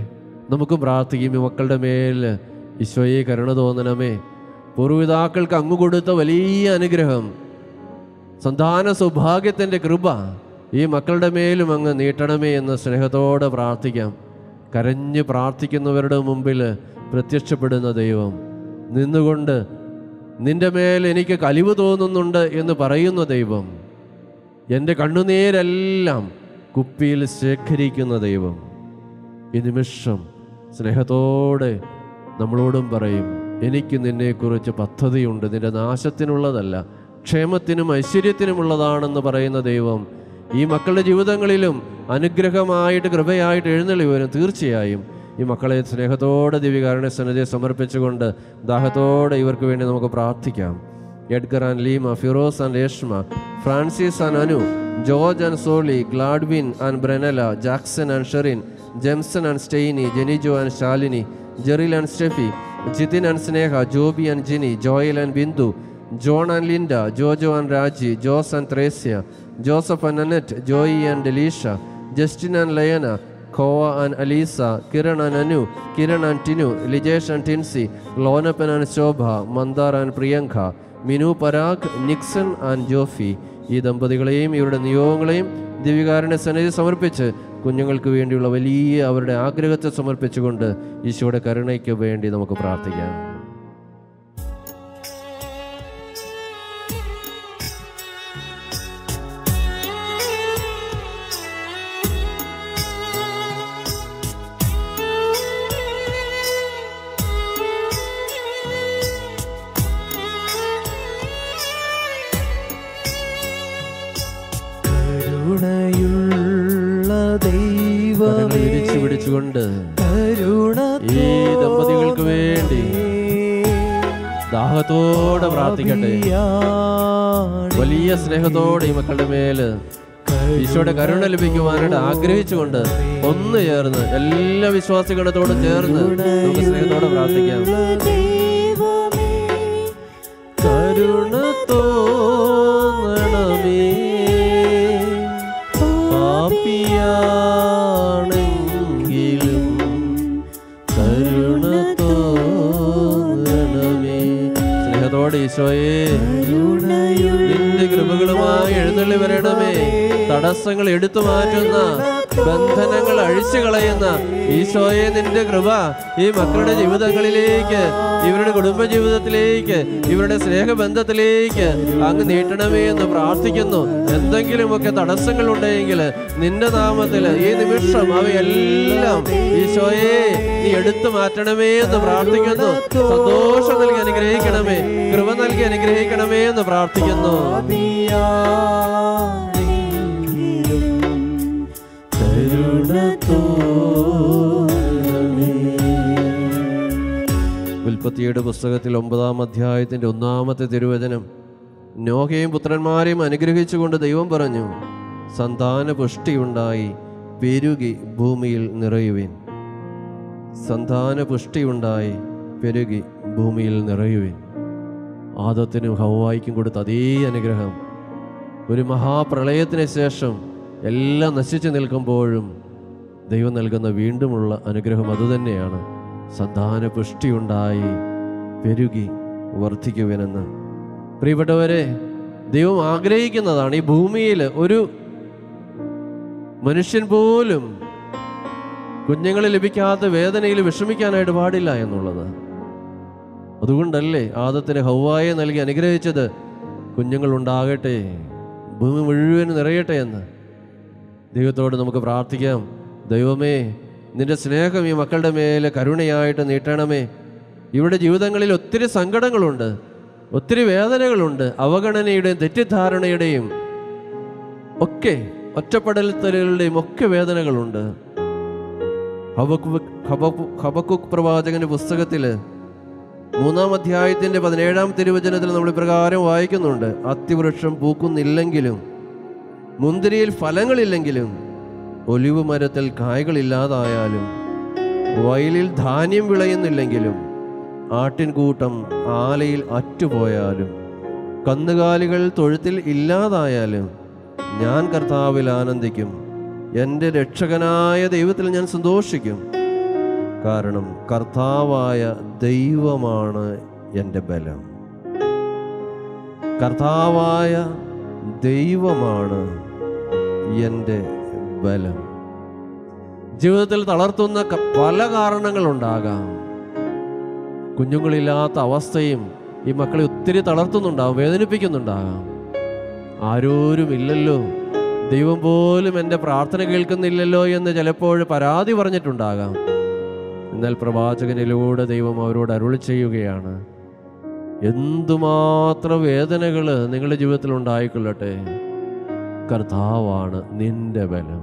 നമുക്ക് പ്രാർത്ഥിക്കും ഈ മക്കളുടെ മേൽ ഈശോയെ കരുണ തോന്നണമേ പൂർവിതാക്കൾക്ക് അങ്ങ് കൊടുത്ത വലിയ അനുഗ്രഹം സന്താന സൗഭാഗ്യത്തിൻ്റെ കൃപ ഈ മക്കളുടെ മേലും അങ്ങ് നീട്ടണമേ എന്ന് സ്നേഹത്തോടെ പ്രാർത്ഥിക്കാം കരഞ്ഞ് പ്രാർത്ഥിക്കുന്നവരുടെ മുമ്പിൽ പ്രത്യക്ഷപ്പെടുന്ന ദൈവം നിന്നുകൊണ്ട് നിന്റെ മേൽ എനിക്ക് കലിവ് തോന്നുന്നുണ്ട് എന്ന് പറയുന്ന ദൈവം എൻ്റെ കണ്ണുനീരെല്ലാം കുപ്പിയിൽ ശേഖരിക്കുന്ന ദൈവം ഈ നിമിഷം സ്നേഹത്തോടെ നമ്മളോടും പറയും എനിക്ക് നിന്നെക്കുറിച്ച് പദ്ധതിയുണ്ട് നിന്റെ നാശത്തിനുള്ളതല്ല ക്ഷേമത്തിനും ഐശ്വര്യത്തിനുമുള്ളതാണെന്ന് പറയുന്ന ദൈവം ഈ മക്കളുടെ ജീവിതങ്ങളിലും അനുഗ്രഹമായിട്ട് കൃപയായിട്ട് എഴുന്നള്ളി വരും തീർച്ചയായും ഈ മക്കളെ സ്നേഹത്തോടെ ദിവികാരണ സന്നദ്ധയെ സമർപ്പിച്ചുകൊണ്ട് ദാഹത്തോടെ ഇവർക്ക് വേണ്ടി നമുക്ക് പ്രാർത്ഥിക്കാം Edgar and Leema Feroz and Reshma Francis and Anu George and Soly Gladwin and Brenala Jackson and Sherin Jemson and Steiny Jenijo and Shalini Jeril and Steffi Jithin and Sneha Joby and Jini Joel and Bindu John and Linda Jojo and Raji Jose and Thresia Joseph and Annette Joy and Delisha Justin and Layana Khova and Alisa Kiran and Anu Kiran and Tinu Lijesh and Tincy Lonappan and Shobha Mandar and Priyanka Minu Parag Nixon and Jofy ഈ ദമ്പതികളെയും ഇവരുടെ നിയോഗങ്ങളെയും ദിവികാരനെ സന്നിധി സമർപ്പിച്ച് കുഞ്ഞുങ്ങൾക്ക് വേണ്ടിയുള്ള വലിയ അവരുടെ ആഗ്രഹത്തെ സമർപ്പിച്ചുകൊണ്ട് ഈശോയുടെ കരുണയ്ക്ക് വേണ്ടി നമുക്ക് പ്രാർത്ഥിക്കാം കരുണയുള്ള കരങ്ങൾ ദൈവമേ വിരിച്ചു പിടിച്ചുകൊണ്ട് കരുണ ഈ ദമ്പതികൾക്ക് വേണ്ടി ദാഹത്തോടെ പ്രാർത്ഥിക്കട്ടെ വലിയ സ്നേഹത്തോടെ ഈ മക്കളുടെ മേല് ഈശോയുടെ കരുണ ലഭിക്കുവാനായിട്ട് ആഗ്രഹിച്ചുകൊണ്ട് ഒന്ന് ചേർന്ന് എല്ലാ വിശ്വാസികളത്തോടും ചേർന്ന് നമുക്ക് സ്നേഹത്തോടെ പ്രാർത്ഥിക്കാം ദൈവമേ കരുണ തോന്നണമേ പാപിയാണെങ്കിലും കരുണ തോന്നണമേ സ്നേഹത്തോടെ ഈശോയെ നിന്റെ കൃപകളുമായി എഴുന്നള്ളി വരണമേ തടസ്സങ്ങൾ എടുത്തു മാറ്റുന്ന ബന്ധനങ്ങൾ അഴിച്ചു കളയുന്ന ഈശോയെ നിന്റെ കൃപ ഈ മക്കളുടെ ജീവിതങ്ങളിലേക്ക് ഇവരുടെ കുടുംബ ജീവിതത്തിലേക്ക് ഇവരുടെ സ്നേഹബന്ധത്തിലേക്ക് അങ്ങ് നീട്ടണമേ എന്ന് പ്രാർത്ഥിക്കുന്നു എന്തെങ്കിലുമൊക്കെ തടസ്സങ്ങൾ ഉണ്ടെങ്കിൽ നിന്റെ നാമത്തിൽ ഈ നിമിഷം അവയെല്ലാം ഈശോയെ നീ എടുത്തു മാറ്റണമേ എന്ന് പ്രാർത്ഥിക്കുന്നു സന്തോഷം നൽകി അനുഗ്രഹിക്കണമേ കൃപ നൽകി അനുഗ്രഹിക്കണമേ എന്ന് പ്രാർത്ഥിക്കുന്നു കരുണ തോന്നണമേ. ഉൽപ്പത്തിയുടെ പുസ്തകത്തിൽ ഒമ്പതാം അധ്യായത്തിന്റെ ഒന്നാമത്തെ തിരുവചനം നോഹയും പുത്രന്മാരെയും അനുഗ്രഹിച്ചുകൊണ്ട് ദൈവം പറഞ്ഞു സന്താന പുഷ്ടിയുണ്ടായി പെരുകി ഭൂമിയിൽ നിറയുവിൻ സന്താന പുഷ്ടിയുണ്ടായി പെരുകി ഭൂമിയിൽ നിറയുവിൻ ആദത്തിനും ഹവായിക്കും കൊടുത്ത അതേ അനുഗ്രഹം ഒരു മഹാപ്രളയത്തിന് ശേഷം എല്ലാം നശിച്ചു നിൽക്കുമ്പോഴും ദൈവം നൽകുന്ന വീണ്ടുമുള്ള അനുഗ്രഹം അതുതന്നെയാണ് സന്താന പുഷ്ടിയുണ്ടായി പെരുകി വർദ്ധിക്കുവനെന്ന് പ്രിയപ്പെട്ടവരെ ദൈവം ആഗ്രഹിക്കുന്നതാണ് ഈ ഭൂമിയിൽ ഒരു മനുഷ്യൻ പോലും കുഞ്ഞുങ്ങളെ ലഭിക്കാത്ത വേദനയിൽ വിഷമിക്കാനായിട്ട് പാടില്ല എന്നുള്ളത് അതുകൊണ്ടല്ലേ ആദത്തിന് ഹൗവായെ നൽകി അനുഗ്രഹിച്ചത് കുഞ്ഞുങ്ങൾ ഉണ്ടാകട്ടെ ഭൂമി മുഴുവൻ നിറയട്ടെ എന്ന് ദൈവത്തോട് നമുക്ക് പ്രാർത്ഥിക്കാം ദൈവമേ നിന്റെ സ്നേഹം ഈ മക്കളുടെ മേലെ കരുണയായിട്ട് നീട്ടണമേ ഇവിടെ ജീവിതങ്ങളിൽ ഒത്തിരി സങ്കടങ്ങളുണ്ട് ഒത്തിരി വേദനകളുണ്ട് അവഗണനയുടെയും തെറ്റിദ്ധാരണയുടെയും ഒക്കെ ഒറ്റപ്പെടലുകളുടെയും ഒക്കെ വേദനകളുണ്ട് ഹബക്കു- ഹബക്കു- ഹബക്കുക്ക് പ്രവാചകന്റെ പുസ്തകത്തില് മൂന്നാം അധ്യായത്തിന്റെ പതിനേഴാം തിരുവചനത്തിൽ നമ്മൾ ഇപ്രകാരം വായിക്കുന്നുണ്ട് അത്തിവൃക്ഷം പൂക്കുന്നില്ലെങ്കിലും മുന്തിരിയിൽ ഫലങ്ങളില്ലെങ്കിലും ഒലിവ് മരത്തിൽ കായ്കളില്ലാതായാലും വയലിൽ ധാന്യം വിളയുന്നില്ലെങ്കിലും ആട്ടിൻകൂട്ടം ആലയിൽ അറ്റുപോയാലും കന്നുകാലികൾ തൊഴുത്തിൽ ഇല്ലാതായാലും ഞാൻ കർത്താവിൽ ആനന്ദിക്കും എൻ്റെ രക്ഷകനായ ദൈവത്തിൽ ഞാൻ സന്തോഷിക്കും കാരണം കർത്താവായ ദൈവമാണ് എൻ്റെ ബലം കർത്താവായ ദൈവമാണ് എൻ്റെ ബലം ജീവിതത്തിൽ തളർത്തുന്ന ക- പല കാരണങ്ങളുണ്ടാകാം കുഞ്ഞുങ്ങളില്ലാത്ത അവസ്ഥയും ഈ മക്കളെ ഒത്തിരി തളർത്തുന്നുണ്ടാകും വേദനിപ്പിക്കുന്നുണ്ടാകാം ആരോരുമില്ലല്ലോ ദൈവം പോലും എൻ്റെ പ്രാർത്ഥന കേൾക്കുന്നില്ലല്ലോ എന്ന് ചിലപ്പോൾ പരാതി പറഞ്ഞിട്ടുണ്ടാകാം എന്നാൽ പ്രവാചകനിലൂടെ ദൈവം അവരോട് അരുളി ചെയ്യുകയാണ് എന്തുമാത്രം വേദനകൾ നിങ്ങളുടെ ജീവിതത്തിൽ ഉണ്ടായിക്കൊള്ളട്ടെ കർത്താവാണ് നിന്റെ ബലം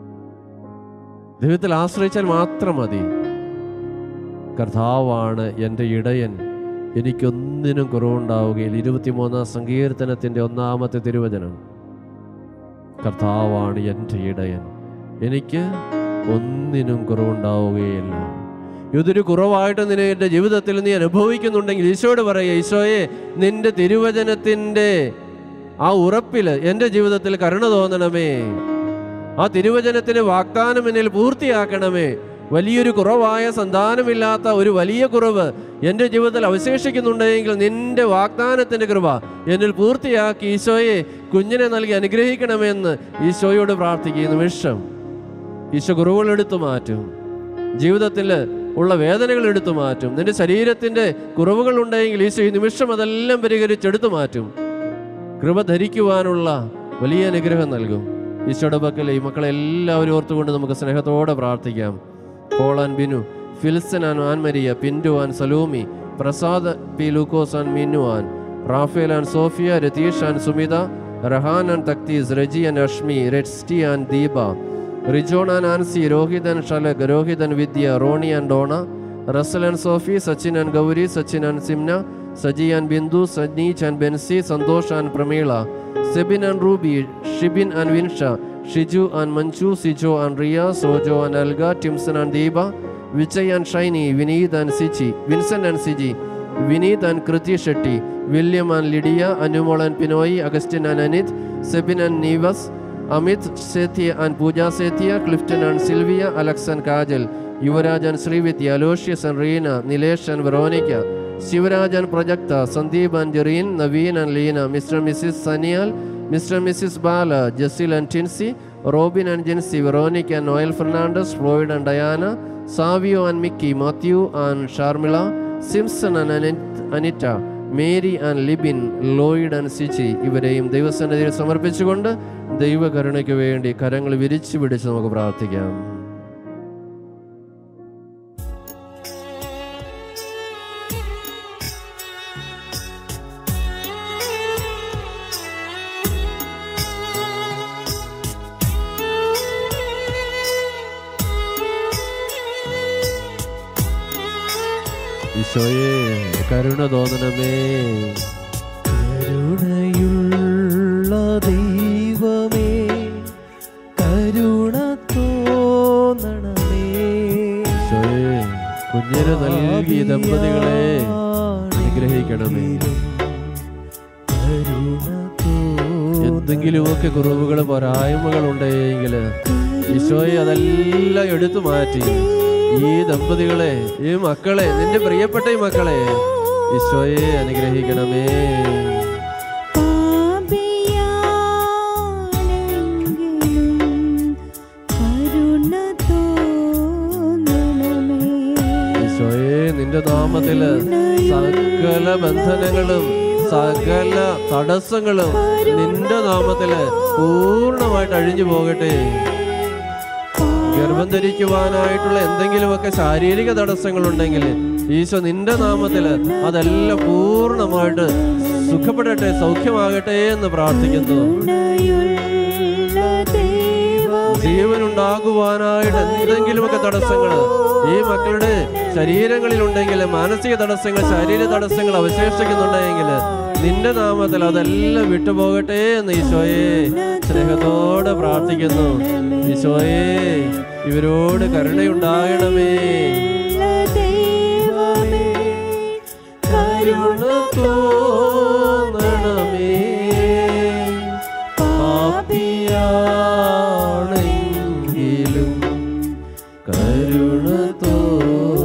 ദൈവത്തിൽ ആശ്രയിച്ചാൽ മാത്രം മതി കർത്താവാണ് എൻ്റെ ഇടയൻ എനിക്കൊന്നിനും കുറവുണ്ടാവുകയില്ല ഇരുപത്തിമൂന്നാം സങ്കീർത്തനത്തിൻ്റെ ഒന്നാമത്തെ തിരുവചനം കർത്താവാണ് എൻ്റെ ഇടയൻ എനിക്ക് ഒന്നിനും കുറവുണ്ടാവുകയില്ല ഇതൊരു കുറവായിട്ട് നിന്നെ എൻ്റെ ജീവിതത്തിൽ നീ അനുഭവിക്കുന്നുണ്ടെങ്കിൽ ഈശോയോട് പറയുക ഈശോയെ നിന്റെ തിരുവചനത്തിൻ്റെ ആ ഉറപ്പിൽ എൻ്റെ ജീവിതത്തിൽ കരുണ തോന്നണമേ ആ തിരുവചനത്തിന് വാഗ്ദാനം എന്നിൽ പൂർത്തിയാക്കണമേ വലിയൊരു കുറവായ സന്താനമില്ലാത്ത ഒരു വലിയ കുറവ് എൻ്റെ ജീവിതത്തിൽ അവശേഷിക്കുന്നുണ്ടെങ്കിൽ നിന്റെ വാഗ്ദാനത്തിൻ്റെ കൃപ എന്നിൽ പൂർത്തിയാക്കി ഈശോയെ കുഞ്ഞിനെ നൽകി അനുഗ്രഹിക്കണമെന്ന് ഈശോയോട് പ്രാർത്ഥിക്കുന്ന നിമിഷം ഈശോ കുറവുകൾ എടുത്തു മാറ്റും ജീവിതത്തിൽ ഉള്ള വേദനകൾ എടുത്തു മാറ്റും നിന്റെ ശരീരത്തിൻ്റെ കുറവുകൾ ഉണ്ടെങ്കിൽ ഈശോ ഈ നിമിഷം അതെല്ലാം പരിഹരിച്ചെടുത്തു മാറ്റും കൃപ ധരിക്കുവാനുള്ള വലിയ അനുഗ്രഹം നൽകും ഈശോയുടെ പക്കൽ ഈ മക്കളെ എല്ലാവരും ഓർത്തുകൊണ്ട് നമുക്ക് സ്നേഹത്തോടെ പ്രാർത്ഥിക്കാം Paul and Binu Philson and Annmaria Pindu and Salumi Prasad P Lukose and Minnu and Raphael and Sophia Ratheesh and Sumitha Rahan and Thaktheez Reji and Ashmi Redsty and Deepa Rijon and Ancy Rohit and Shalak Rohit and Vidya Ronnie and Donna Russell and Sophie Sachin and Gauri Sachin and Simna Saji and Bindu Saneech and Bency Santhosh and Prameela Sebin and Ruby Shibin and വിൻഷ Shiju and Manju Sijo and Riya Sojo and Alga Timson and Deepa Vijay and Shiny Vineeth and Siji Vincent and Siji Vineeth and Kriti Shetty William and Lydia Anumol and Pinoy Augustine and Anith Sebin and Neevas Amit Sethia and Pooja Sethia Clifton and Sylvia Alex and Kajal Yuvraj and Srividya Aloysius and Reena Nilesh and Veronica Shivraj and Prajakta Sandeep and Jereen Naveen and Leena Mr Mrs Saniyal mister Mrs Bala Jasil and Tincy Robin and Jincy Veronica and Noel Fernandes Floyd and Diana Savio and Mickey Mathew and Sharmila Simson and Anit Anita Mary and Libin Lloyd and Siji ഇവരെയും ദൈവസന്നിധിയിൽ സമർപ്പിച്ചുകൊണ്ട് ദൈവകരുണയ്ക്ക് വേണ്ടി കരങ്ങൾ വിരിച്ചു പിടിച്ച് നമുക്ക് പ്രാർത്ഥിക്കാം ഈശോയെ കരുണ തോന്നണമേ കരുണയുള്ള ദൈവമേ കരുണ തോന്നണമേ ഈശോയെ കുഞ്ഞിന് നൽകി ഈ ദമ്പതികളെ അനുഗ്രഹിക്കണമേ കരുണ തോന്നണമേ. എന്തെങ്കിലുമൊക്കെ കുറവുകൾ പോരായ്മകൾ ഉണ്ടെങ്കിൽ ഈശോയെ അതെല്ലാം എടുത്തു മാറ്റി ഈ ദമ്പതികളെ ഈ മക്കളെ നിന്റെ പ്രിയപ്പെട്ട ഈ മക്കളെ ഈശോയെ അനുഗ്രഹിക്കണമേ കരുണ തോന്നണമേ ഈശോയെ നിന്റെ നാമത്തില് സകല ബന്ധനങ്ങളും സകല തടസ്സങ്ങളും നിന്റെ നാമത്തില് പൂർണ്ണമായിട്ട് അഴിഞ്ഞു പോകട്ടെ ഗർഭം ധരിക്കുവാനായിട്ടുള്ള എന്തെങ്കിലുമൊക്കെ ശാരീരിക തടസ്സങ്ങളുണ്ടെങ്കിൽ ഈശോ നിന്റെ നാമത്തില് അതെല്ലാം പൂർണ്ണമായിട്ട് സുഖപ്പെടട്ടെ സൗഖ്യമാകട്ടെ എന്ന് പ്രാർത്ഥിക്കുന്നു കരുണയുള്ള ദൈവം ജീവനുണ്ടാകുവാനായിട്ട് എന്തെങ്കിലുമൊക്കെ തടസ്സങ്ങൾ ഈ മക്കളുടെ ശരീരങ്ങളിലുണ്ടെങ്കിൽ മാനസിക തടസ്സങ്ങൾ ശാരീരിക തടസ്സങ്ങൾ അവശേഷിക്കുന്നുണ്ടെങ്കിൽ നിന്റെ നാമത്തിൽ അതെല്ലാം വിട്ടുപോകട്ടെ എന്ന് ഈശോയെ സ്നേഹത്തോടെ പ്രാർത്ഥിക്കുന്നു ഈശോയെ ഇവരോട് കരുണയുണ്ടാകണമേ ദൈവമേ കരുണ തോന്നണമേ പാപിയാണെങ്കിലും കരുണ തോന്നണമേ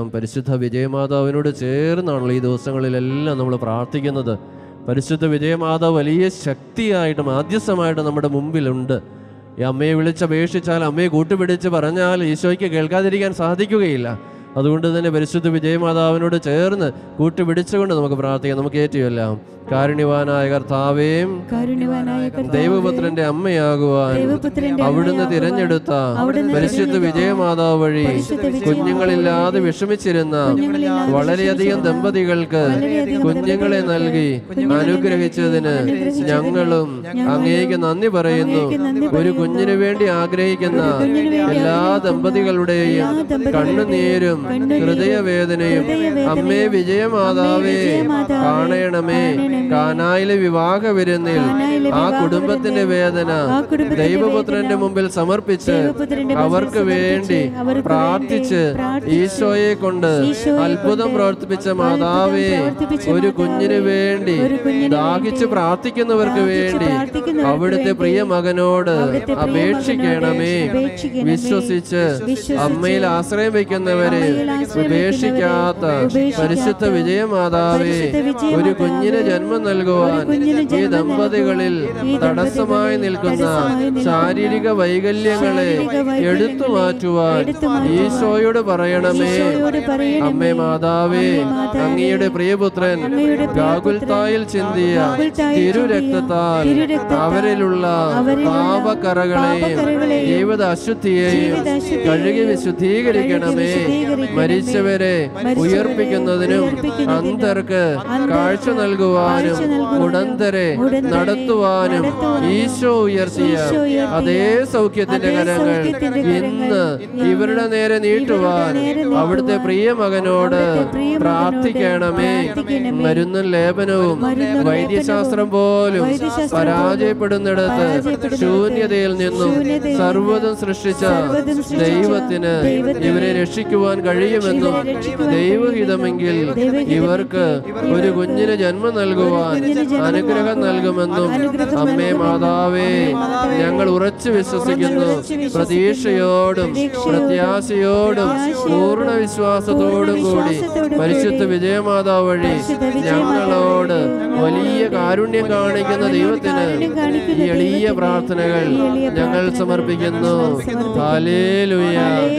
നമുക്കറിയാം പരിശുദ്ധ വിജയമാതാവിനോട് ചേർന്നാണല്ലോ ഈ ദിവസങ്ങളിലെല്ലാം നമ്മൾ പ്രാർത്ഥിക്കുന്നത് പരിശുദ്ധ വിജയമാതാവ് വലിയ ശക്തിയായിട്ട് മാധ്യസ്ഥമായിട്ട് നമ്മുടെ മുമ്പിലുണ്ട് ഈ അമ്മയെ വിളിച്ചപേക്ഷിച്ചാൽ അമ്മയെ കൂട്ടുപിടിച്ച് പറഞ്ഞാൽ ഈശോയ്ക്ക് കേൾക്കാതിരിക്കാൻ സാധിക്കുകയില്ല അതുകൊണ്ട് തന്നെ പരിശുദ്ധ വിജയമാതാവിനോട് ചേർന്ന് കൂട്ടുപിടിച്ചുകൊണ്ട് നമുക്ക് പ്രാർത്ഥിക്കാം നമുക്ക് ഏറ്റുമെല്ലാം കാരുണ്യവാനായ കർത്താവേയും കാരുണ്യവാനായ കർത്താവേ, ദൈവപുത്രന്റെ അമ്മയാകുവാൻ ദൈവപുത്രന്റെ അവിടുന്ന് അമ്മയാകുവാൻ തിരഞ്ഞെടുത്ത അവിടുന്ന് പരിശുദ്ധ തിരഞ്ഞെടുത്ത വിജയമാതാവ് വഴി പരിശുദ്ധ വിജയമാതാവ് കുഞ്ഞുങ്ങളില്ലാതെ വിഷമിച്ചിരുന്ന കുഞ്ഞുങ്ങളില്ലാതെ വളരെയധികം വിഷമിച്ചിരുന്ന ദമ്പതികൾക്ക് വളരെയധികം കുഞ്ഞുങ്ങളെ നൽകി കുഞ്ഞുങ്ങളെ അനുഗ്രഹിച്ചതിന് അനുഗ്രഹിച്ചതിന് ഞങ്ങളും ഞങ്ങളും അങ്ങേക്ക് നന്ദി പറയുന്നു അങ്ങേക്ക് നന്ദി ഒരു പറയുന്നു. കുഞ്ഞിനു വേണ്ടി ആഗ്രഹിക്കുന്ന ഒരു കുഞ്ഞിനു വേണ്ടി എല്ലാ ആഗ്രഹിക്കുന്ന ദമ്പതികളുടെയും എല്ലാ ദമ്പതികളുടെയും കണ്ണുനീരും കണ്ണുനീരും ഹൃദയവേദനയും ഹൃദയവേദനയും അമ്മേ വിജയമാതാവേ അമ്മേ വിജയമാതാവേ, കാണണമേ കാണണമേ. കാനായിലെ വിവാഹ വിരുന്നിൽ കാനായിലെ ആ വിവാഹ കുടുംബത്തിന്റെ വിരുന്നിൽ വേദന ആ കുടുംബത്തിന്റെ ദൈവപുത്രന്റെ വേദന മുമ്പിൽ സമർപ്പിച്ച് ദൈവപുത്രന്റെ മുമ്പിൽ അവർക്ക് സമർപ്പിച്ച് വേണ്ടി അവർക്ക് പ്രാർത്ഥിച്ച് വേണ്ടി പ്രാർത്ഥിച്ച് ഈശോയെ കൊണ്ട് ഈശോയെ അത്ഭുതം കൊണ്ട് പ്രവർത്തിപ്പിച്ച അത്ഭുതം മാതാവേ പ്രവർത്തിപ്പിച്ച ഒരു മാതാവേ, കുഞ്ഞിന് വേണ്ടി ഒരു കുഞ്ഞിന് ദാഹിച്ച് വേണ്ടി പ്രാർത്ഥിക്കുന്നവർക്ക് പ്രാർത്ഥിച്ച് വേണ്ടി പ്രാർത്ഥിക്കുന്നവർക്ക് അവിടുത്തെ വേണ്ടി പ്രിയ മകനോട് അവിടുത്തെ പ്രിയ അപേക്ഷിക്കണമേ മകനോട് അപേക്ഷിക്കണമേ. വിശ്വസിച്ച് വിശ്വസിച്ച് അമ്മയിൽ ആശ്രയം വയ്ക്കുന്നവരെ അമ്മയിൽ ആശ്രയം ഉപേക്ഷിക്കാത്ത ഉപേക്ഷിക്കാത്ത പരിശുദ്ധ വിജയമാതാവേ പരിശുദ്ധ വിജയമാതാവേ, ഒരു കുഞ്ഞിന് ജന്മം നൽകുവാൻ ഒരു കുഞ്ഞിന് ഈ ജന്മം ദമ്പതികളിൽ നൽകുവാൻ ഈ തടസ്സമായി ദമ്പതികളിൽ നിൽക്കുന്ന തടസ്സമായി നിൽക്കുന്ന ശാരീരിക വൈകല്യങ്ങളെ ശാരീരിക വൈകല്യങ്ങളെ എടുത്തു മാറ്റുവാൻ എടുത്തു മാറ്റുവാൻ ഈശോയോട് പറയണമേ ഈശോയോട് പറയണമേ. അമ്മേ മാതാവേ അമ്മേ മാതാവേ, അങ്ങയുടെ പ്രിയപുത്രൻ അങ്ങയുടെ പ്രിയപുത്രൻ ഗാകുൽത്തായിൽ ചിന്തിയ ഗാഗുൽത്തായിൽ തിരുരക്തത്താൽ ചിന്തിയ തിരുരക്തത്താൽ അവരിലുള്ള അവരിലുള്ള പാപക്കറകളെയും പാപക്കറകളെയും ജീവിത അശുദ്ധിയെയും ജീവിത അശുദ്ധിയെയും കഴുകി വിശുദ്ധീകരിക്കണമേ കഴുകി വിശുദ്ധീകരിക്കണമേ. മരിച്ചവരെ മരിച്ചവരെ ഉയർപ്പിക്കുന്നതിനും ഉയർപ്പിക്കുന്നതിനും അന്തർക്ക് അന്തർക്ക് കാഴ്ച നൽകുവാനും കാഴ്ച നൽകുവാനും മുടന്തരെ മുടന്തരെ നടത്തുവാനും നടത്തുവാനും ഈശോ ഉയർത്തിയ ഈശോ ഉയർത്തിയ അതേ സൗഖ്യത്തിന്റെ അതേ കരങ്ങൾ സൗഖ്യത്തിന്റെ ഇന്ന് കരങ്ങൾ ഇവരുടെ നേരെ നീട്ടുവാൻ നേരെ നീട്ടുവാൻ അവിടുത്തെ പ്രിയ മകനോട് അവിടുത്തെ പ്രിയ മകനോട് പ്രാർത്ഥിക്കണമേ പ്രാർത്ഥിക്കണമേ. മരുന്നും ലേപനവും മരുന്നും വൈദ്യശാസ്ത്രം ലേപനവും പോലും വൈദ്യശാസ്ത്രം പരാജയപ്പെടുന്നിടത്ത് പരാജയപ്പെടുന്നിടത്ത് ശൂന്യതയിൽ നിന്നും ശൂന്യതയിൽ സർവ്വതും സൃഷ്ടിച്ച സർവ്വതും സൃഷ്ടിച്ച ദൈവത്തിന് ദൈവത്തിന് ഇവരെ രക്ഷിക്കുവാൻ കഴിയുമെന്നും ഇവരെ രക്ഷിക്കുവാൻ ദൈവഹിതമെങ്കിൽ ദൈവഹിതമെങ്കിൽ ഇവർക്ക് ഒരു കുഞ്ഞിന് ജന്മം നൽകുവാൻ കുഞ്ഞിന് ജന്മം അനുഗ്രഹം നൽകുവാൻ നൽകുമെന്നും അനുഗ്രഹം അമ്മേ നൽകുമെന്നും മാതാവേ മാതാവേ, ഞങ്ങൾ ഉറച്ചു വിശ്വസിക്കുന്നു ഞങ്ങൾ ഉറച്ചു വിശ്വസിക്കുന്നു. പ്രതീക്ഷയോടും പ്രതീക്ഷയോടും പ്രത്യാശയോടും പ്രത്യാശയോടും പൂർണ്ണ വിശ്വാസത്തോടും കൂടി പൂർണ്ണ പരിശുദ്ധ കൂടി വിജയമാതാവ് വഴി പരിശുദ്ധ വിജയമാതാവ് ഞങ്ങളോട് വഴി വലിയ കാരുണ്യം കാണിക്കുന്ന ദൈവത്തിന് കാരുണ്യം കാണിക്കുന്ന ഈ എളിയ ദൈവത്തിന് പ്രാർത്ഥനകൾ ഈ എളിയ ഞങ്ങൾ പ്രാർത്ഥനകൾ സമർപ്പിക്കുന്നു ഞങ്ങൾ സമർപ്പിക്കുന്നു. ഹാലേലുയ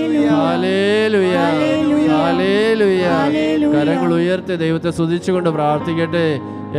ഹാലേലുയ ഹാലേലുയ കരങ്ങൾ ഉയർത്തി ദൈവത്തെ സ്തുതിച്ചുകൊണ്ട് പ്രാർത്ഥിക്കട്ടെ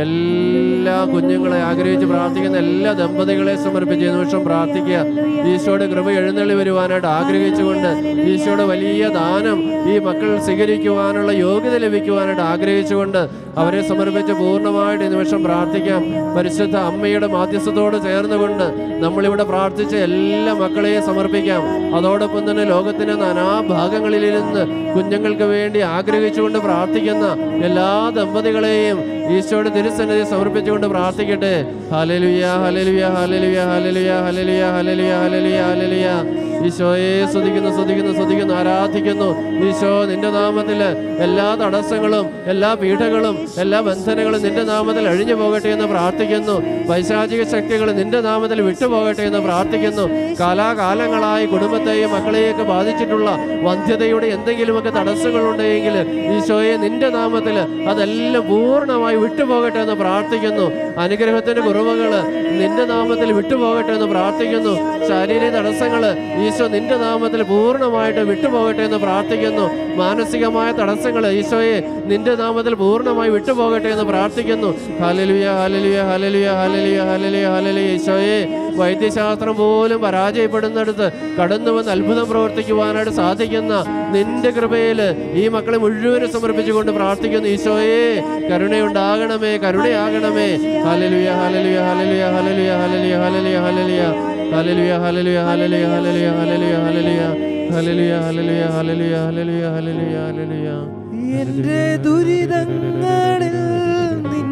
എല്ലാ കുഞ്ഞുങ്ങളെ ആഗ്രഹിച്ച് പ്രാർത്ഥിക്കുന്ന എല്ലാ ദമ്പതികളെ സമർപ്പിച്ച് ഈ നിമിഷം പ്രാർത്ഥിക്കുക ഈശോയുടെ കൃപ എഴുന്നള്ളി വരുവാനായിട്ട് ആഗ്രഹിച്ചുകൊണ്ട് ഈശോയുടെ വലിയ ദാനം ഈ മക്കൾ സ്വീകരിക്കുവാനുള്ള യോഗ്യത ലഭിക്കുവാനായിട്ട് ആഗ്രഹിച്ചുകൊണ്ട് അവരെ സമർപ്പിച്ച് പൂർണ്ണമായിട്ട് ഈ നിമിഷം പ്രാർത്ഥിക്കാം പരിശുദ്ധ അമ്മയുടെ മാധ്യസ്ഥത്തോട് ചേർന്നുകൊണ്ട് നമ്മളിവിടെ പ്രാർത്ഥിച്ച എല്ലാ മക്കളെയും സമർപ്പിക്കാം അതോടൊപ്പം തന്നെ ലോകത്തിന്റെ നാനാഭാഗങ്ങളിലിരുന്ന് കുഞ്ഞുങ്ങൾക്ക് വേണ്ടി ആഗ്രഹിച്ചുകൊണ്ട് പ്രാർത്ഥിക്കുന്ന എല്ലാ ദമ്പതികളെയും ഈശോയുടെ തിരുസന്നിധി സമർപ്പിച്ചുകൊണ്ട് പ്രാർത്ഥിക്കട്ടെ ഹലലുയ ഹലലുയ ഹലലുയ ഹലലുയ ഹലലുയ ഹലലുയ ഹലലുയ ഹലലുയ ഈശോയെ സ്തുതിക്കുന്നു സ്തുതിക്കുന്നു സ്തുതിക്കുന്നു ആരാധിക്കുന്നു ഈശോ നിന്റെ നാമത്തിൽ എല്ലാ തടസ്സങ്ങളും എല്ലാ പീഠകളും എല്ലാ ബന്ധനങ്ങളും നിന്റെ നാമത്തിൽ അഴിഞ്ഞു പോകട്ടെ എന്ന് പ്രാർത്ഥിക്കുന്നു പൈശാചിക ശക്തികൾ നിന്റെ നാമത്തിൽ വിട്ടുപോകട്ടെ എന്ന് പ്രാർത്ഥിക്കുന്നു കാലാകാലങ്ങളായി കുടുംബത്തെയും മക്കളെയൊക്കെ ബാധിച്ചിട്ടുള്ള വന്ധ്യതയുടെ എന്തെങ്കിലുമൊക്കെ തടസ്സങ്ങളുണ്ടെങ്കിൽ ഈശോയെ നിന്റെ നാമത്തിൽ അതെല്ലാം പൂർണ്ണമായി വിട്ടുപോകട്ടെ എന്ന് പ്രാർത്ഥിക്കുന്നു അനുഗ്രഹത്തിന്റെ കുറവുകൾ നിന്റെ നാമത്തിൽ വിട്ടുപോകട്ടെ എന്ന് പ്രാർത്ഥിക്കുന്നു ശാരീരിക തടസ്സങ്ങൾ ഈശോ നിന്റെ നാമത്തിൽ പൂർണ്ണമായിട്ട് വിട്ടുപോകട്ടെ എന്ന് പ്രാർത്ഥിക്കുന്നു മാനസികമായ തടസ്സങ്ങൾ ഈശോയെ നിന്റെ നാമത്തിൽ പൂർണ്ണമായി വിട്ടുപോകട്ടെ എന്ന് പ്രാർത്ഥിക്കുന്നു ഹലലുയ ഹലലുയ ഹലലുയ ഹലലുയ ഹലലുയ ഹലലുയ ഈശോയെ വൈദ്യശാസ്ത്രം പോലും പരാജയപ്പെടുന്നിടത്ത് കടന്നു വന്ന് അത്ഭുതം പ്രവർത്തിക്കുവാനായിട്ട് സാധിക്കുന്ന നിന്റെ കൃപയിൽ ഈ മക്കളെ മുഴുവനും സമർപ്പിച്ചുകൊണ്ട് പ്രാർത്ഥിക്കുന്നു ഈശോയെ കരുണയുണ്ടാകണമേ കരുണയാകണമേ ഹലലുയ ഹലലുയ ഹലലുയ ഹലലുയ ഹലലുയ ഹലലുയ ഹലലുയ ഹലലുയ ഹലലുയ ഹലലുയ ഹലലുയ ഹലലുയ ഹലലുയ ഹലലുയ ഹലലുയ ഹലലുയ ഹലലുയ ഹലലുയ ഹലലുയ എന്റെ ദുരിതങ്ങളിൽ നിൻ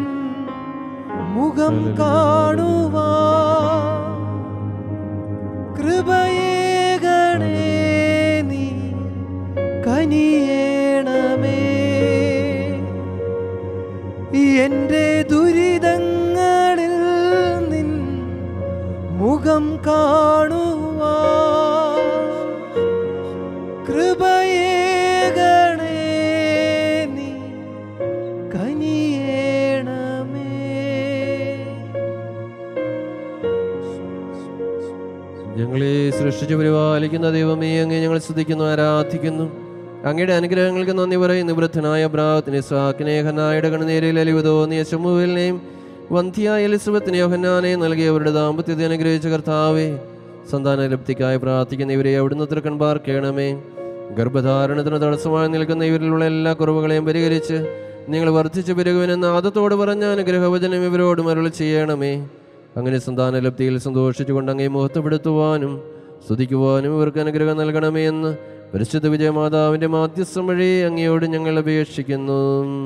മുഖം കാണുവാ കൃപയേകണേ നീ കനിയേണമേ എന്റെ ദുരിതങ്ങളിൽ നിൻ മുഖം കാണുവാ കൃപയേകണേ സംരക്ഷിച്ച് പരിപാലിക്കുന്ന ദൈവമേ അങ്ങേ ഞങ്ങൾ സ്തുതിക്കുന്നു ആരാധിക്കുന്നു അങ്ങയുടെ അനുഗ്രഹങ്ങൾക്ക് നന്ദി പറയുന്നു വൃദ്ധനായ ബ്രാഹത്തിന് ഇസ്ഹാക്കിനെ ഹനായുടെ കണ്ണുനീരിൽ അലിവ് തോന്നിയ ശമുവിലിനെയും വന്ധ്യായ എലിസബത്തിനെ യോഹന്നാനെ നൽകിയവരുടെ ദാമ്പത്യത്തെ അനുഗ്രഹിച്ച കർത്താവേ സന്താനലബ്ധിക്കായി പ്രാർത്ഥിക്കുന്ന ഇവരെ അവിടുന്ന് തൃക്കൺ പാർക്കണമേ ഗർഭധാരണത്തിന് തടസ്സമായി നിൽക്കുന്ന ഇവരിലുള്ള എല്ലാ കുറവുകളെയും പരിഹരിച്ച് നിങ്ങൾ വർദ്ധിച്ചു പെരുകുവനെന്ന് ആദത്തോട് പറഞ്ഞ അനുഗ്രഹവചനം ഇവരോട് മരുൾ ചെയ്യണമേ അങ്ങനെ സന്താനലബ്ധിയിൽ സന്തോഷിച്ചുകൊണ്ട് അങ്ങേ മുഹത്വപ്പെടുത്തുവാനും സ്തുതിക്കുവാനും ഇവർക്ക് അനുഗ്രഹം നൽകണമേ എന്ന് പരിശുദ്ധ വിജയമാതാവിന്റെ മാധ്യസ്ഥം വഴി അങ്ങയോട് ഞങ്ങൾ അപേക്ഷിക്കുന്നു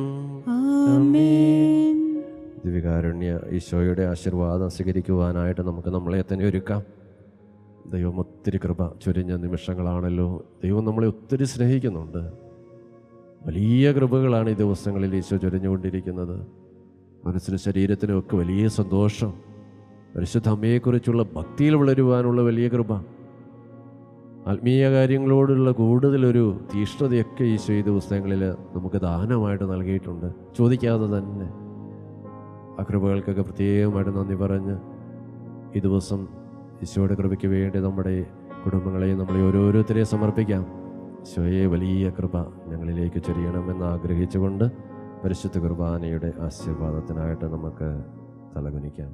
ആമേൻ ദിവ്യകാരുണ്യ ഈശോയുടെ ആശീർവാദം സ്വീകരിക്കുവാനായിട്ട് നമുക്ക് നമ്മളെ തന്നെ ഒരുക്കാം ദൈവം ഒത്തിരി കൃപ ചൊരിഞ്ഞ നിമിഷങ്ങളാണല്ലോ ദൈവം നമ്മളെ ഒത്തിരി സ്നേഹിക്കുന്നുണ്ട് വലിയ കൃപകളാണ് ഈ ദിവസങ്ങളിൽ ഈശോ ചൊരിഞ്ഞുകൊണ്ടിരിക്കുന്നത് മനസ്സിനും ശരീരത്തിനും ഒക്കെ വലിയ സന്തോഷം പരിശുദ്ധ അമ്മയെക്കുറിച്ചുള്ള ഭക്തിയിൽ വളരുവാനുള്ള വലിയ കൃപ ആത്മീയ കാര്യങ്ങളോടുള്ള കൂടുതലൊരു തീഷ്ണതയൊക്കെ ഈശോ ഈ ദിവസങ്ങളിൽ നമുക്ക് ദാനമായിട്ട് നൽകിയിട്ടുണ്ട് ചോദിക്കാതെ തന്നെ ആ കൃപകൾക്കൊക്കെ പ്രത്യേകമായിട്ട് നന്ദി പറഞ്ഞ് ഈ ദിവസം ഈശോയുടെ കൃപയ്ക്ക് വേണ്ടി നമ്മുടെ കുടുംബങ്ങളെയും നമ്മളെ ഓരോരുത്തരെയും സമർപ്പിക്കാം ഈശോയെ വലിയ കൃപ ഞങ്ങളിലേക്ക് ചൊരിയണമെന്ന് ആഗ്രഹിച്ചുകൊണ്ട് പരിശുദ്ധ കുർബാനയുടെ ആശീർവാദത്തിനായിട്ട് നമുക്ക് തലകുനിക്കാം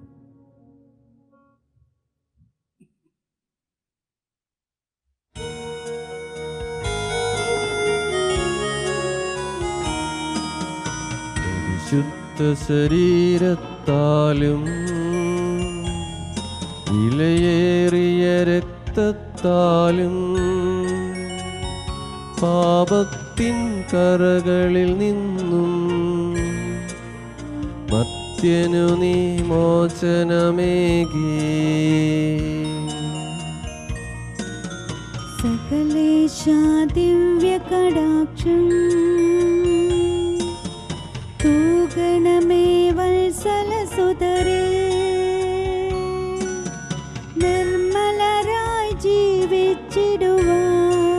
പരിശുദ്ധ ശരീരത്താലും വിലയേറിയ രക്തത്താലും പാപത്തിൻ കറകളിൽ നിന്നും മത്യനു നീ മോചനമേകി സകലേശാ ദിവ്യകടാക്ഷം തൂഗണമേ വത്സലസുതരേ നിർമ്മലരായി ജീവിച്ചിടുവാൻ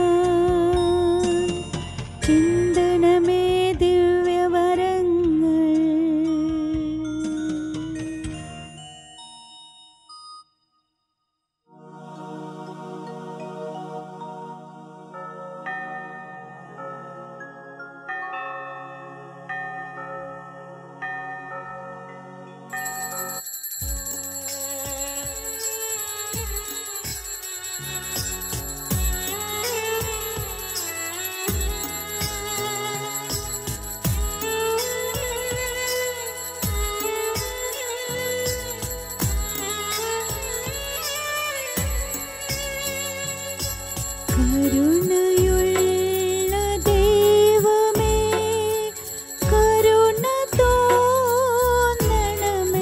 ചിന്തനമേ ദിവ്യവരങ്ങൾ കരുണയുള്ള ദൈവമേ കരുണ തോന്നണമേ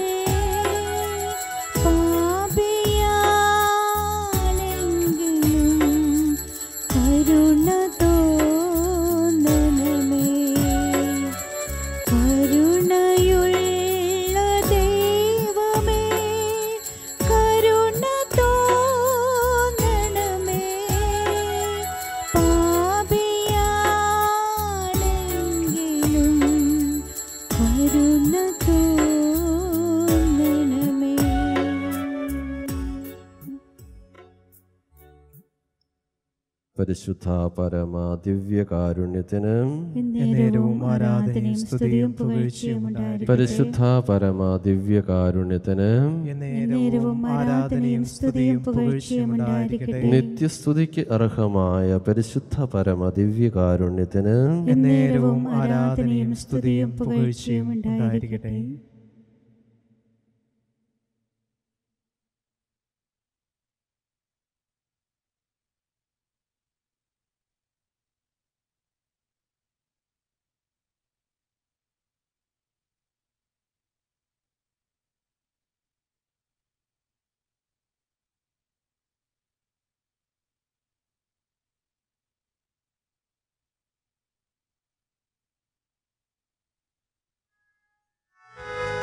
പാപിയാണെങ്കിലും കരുണ തോന്നണമേ കരുണയുള്ള ദൈവമേ കരുണ തോന്നണമേ പാപിയാണെങ്കിലും കരുണ തോന്നണമേ പരിശുദ്ധ പരമ ദിവ്യകാരുണ്യത്തിന് എന്നേരവും ആരാധനയും സ്തുതിയും പുകഴ്ചയും ഉണ്ടായിരിക്കട്ടെ പരിശുദ്ധ പരമ ദിവ്യകാരുണ്യത്തിന് എന്നേരവും ആരാധനയും സ്തുതിയും പുകഴ്ചയും ഉണ്ടായിരിക്കട്ടെ നിത്യസ്തുതിക്ക് അർഹമായ പരിശുദ്ധ പരമ ദിവ്യകാരുണ്യത്തിന് എന്നേരവും ആരാധനയും സ്തുതിയും പുകഴ്ചയും ഉണ്ടായിരിക്കട്ടെ ും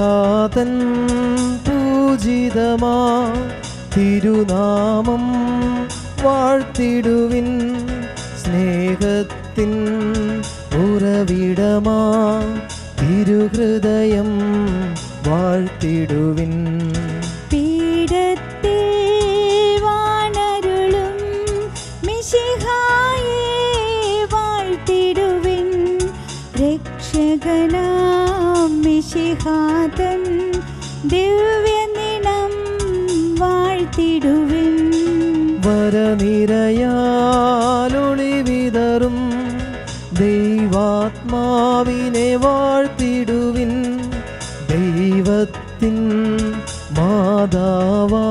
മിശിഹാതൻ പൂജിതമാ തിരുനാമം വാഴ്ത്തിടുവിൻ സ്നേഹത്തിൻ ഉറവിടമാ തിരുഹൃദയം വാഴ്ത്തിടുവിൻ പീഠത്തിൽ വാണരുളും മിശിഹായെ വാഴ്ത്തിടുവിൻ രക്ഷകനാം മിശിഹാതൻ ദിവ്യനിണം വാഴ്ത്തിടുവിൻ വരനിരയാലൊളിവിതറും ദൈവാത്മാവിനെ വാഴ്ത്തിടുവിൻ ദൈവത്തിൻ മാതാവാ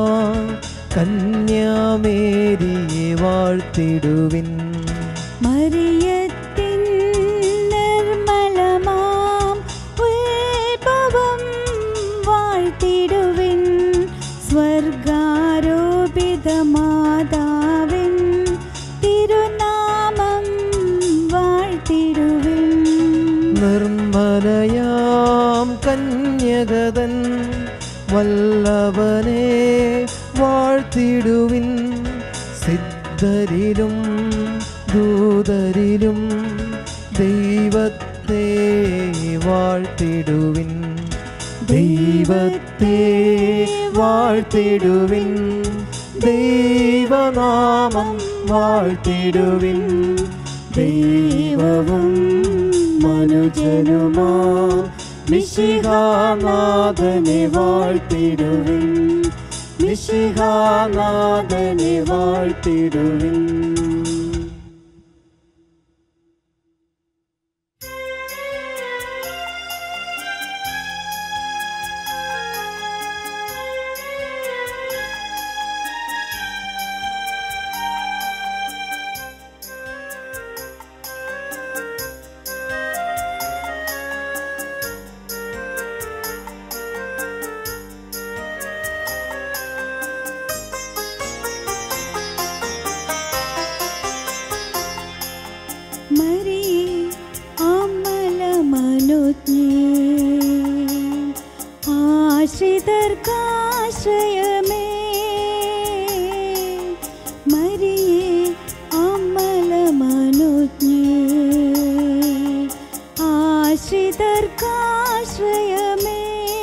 കന്യാമേരിയെ വാഴ്ത്തിടുവിൻ മറിയത്തിൻ നിർമ്മലമാം ഉത്ഭവം വാഴ്ത്തിടുവിൻ സ്വർഗാരോപിത മാതാവിൻ തിരുനാമം വാഴ്ത്തിടുവിൻ നിർമ്മലയാം കന്യകതൻ വല്ലഭനെ വാഴ്ത്തിടുവിൻ സിദ്ധരിലും ദൂതരിലും ദൈവത്തെ വാഴ്ത്തിടുവിൻ ദൈവത്തെ വാഴ്ത്തിടുവിൻ ദൈവനാമം വാഴ്ത്തിടുവിൻ ദൈവവും മനുജനുമാ മിശിഹാനാഥനെ വാഴ്ത്തിടുവിൻ മിശിഹാനാഥനെ വാഴ്ത്തിടുവിൻ മരിയേ അമല മനോജ്ഞേ ആശ്രിതർക്കാശ്രയമേ മരിയേ അമല മനോജ്ഞേ ആശ്രിതർക്കാശ്രയമേ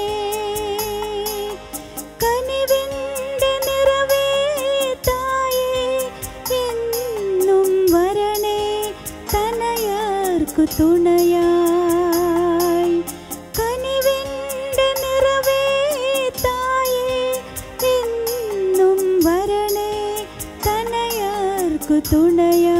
കനിവിൻ്റെ നിറവേ തായേ എന്നും വരണേ തനയർക്കു തുണയായി കനിവിൻ്റെ നിറവേ തായേ എന്നും വരണേ തനയർക്കു തുണയായി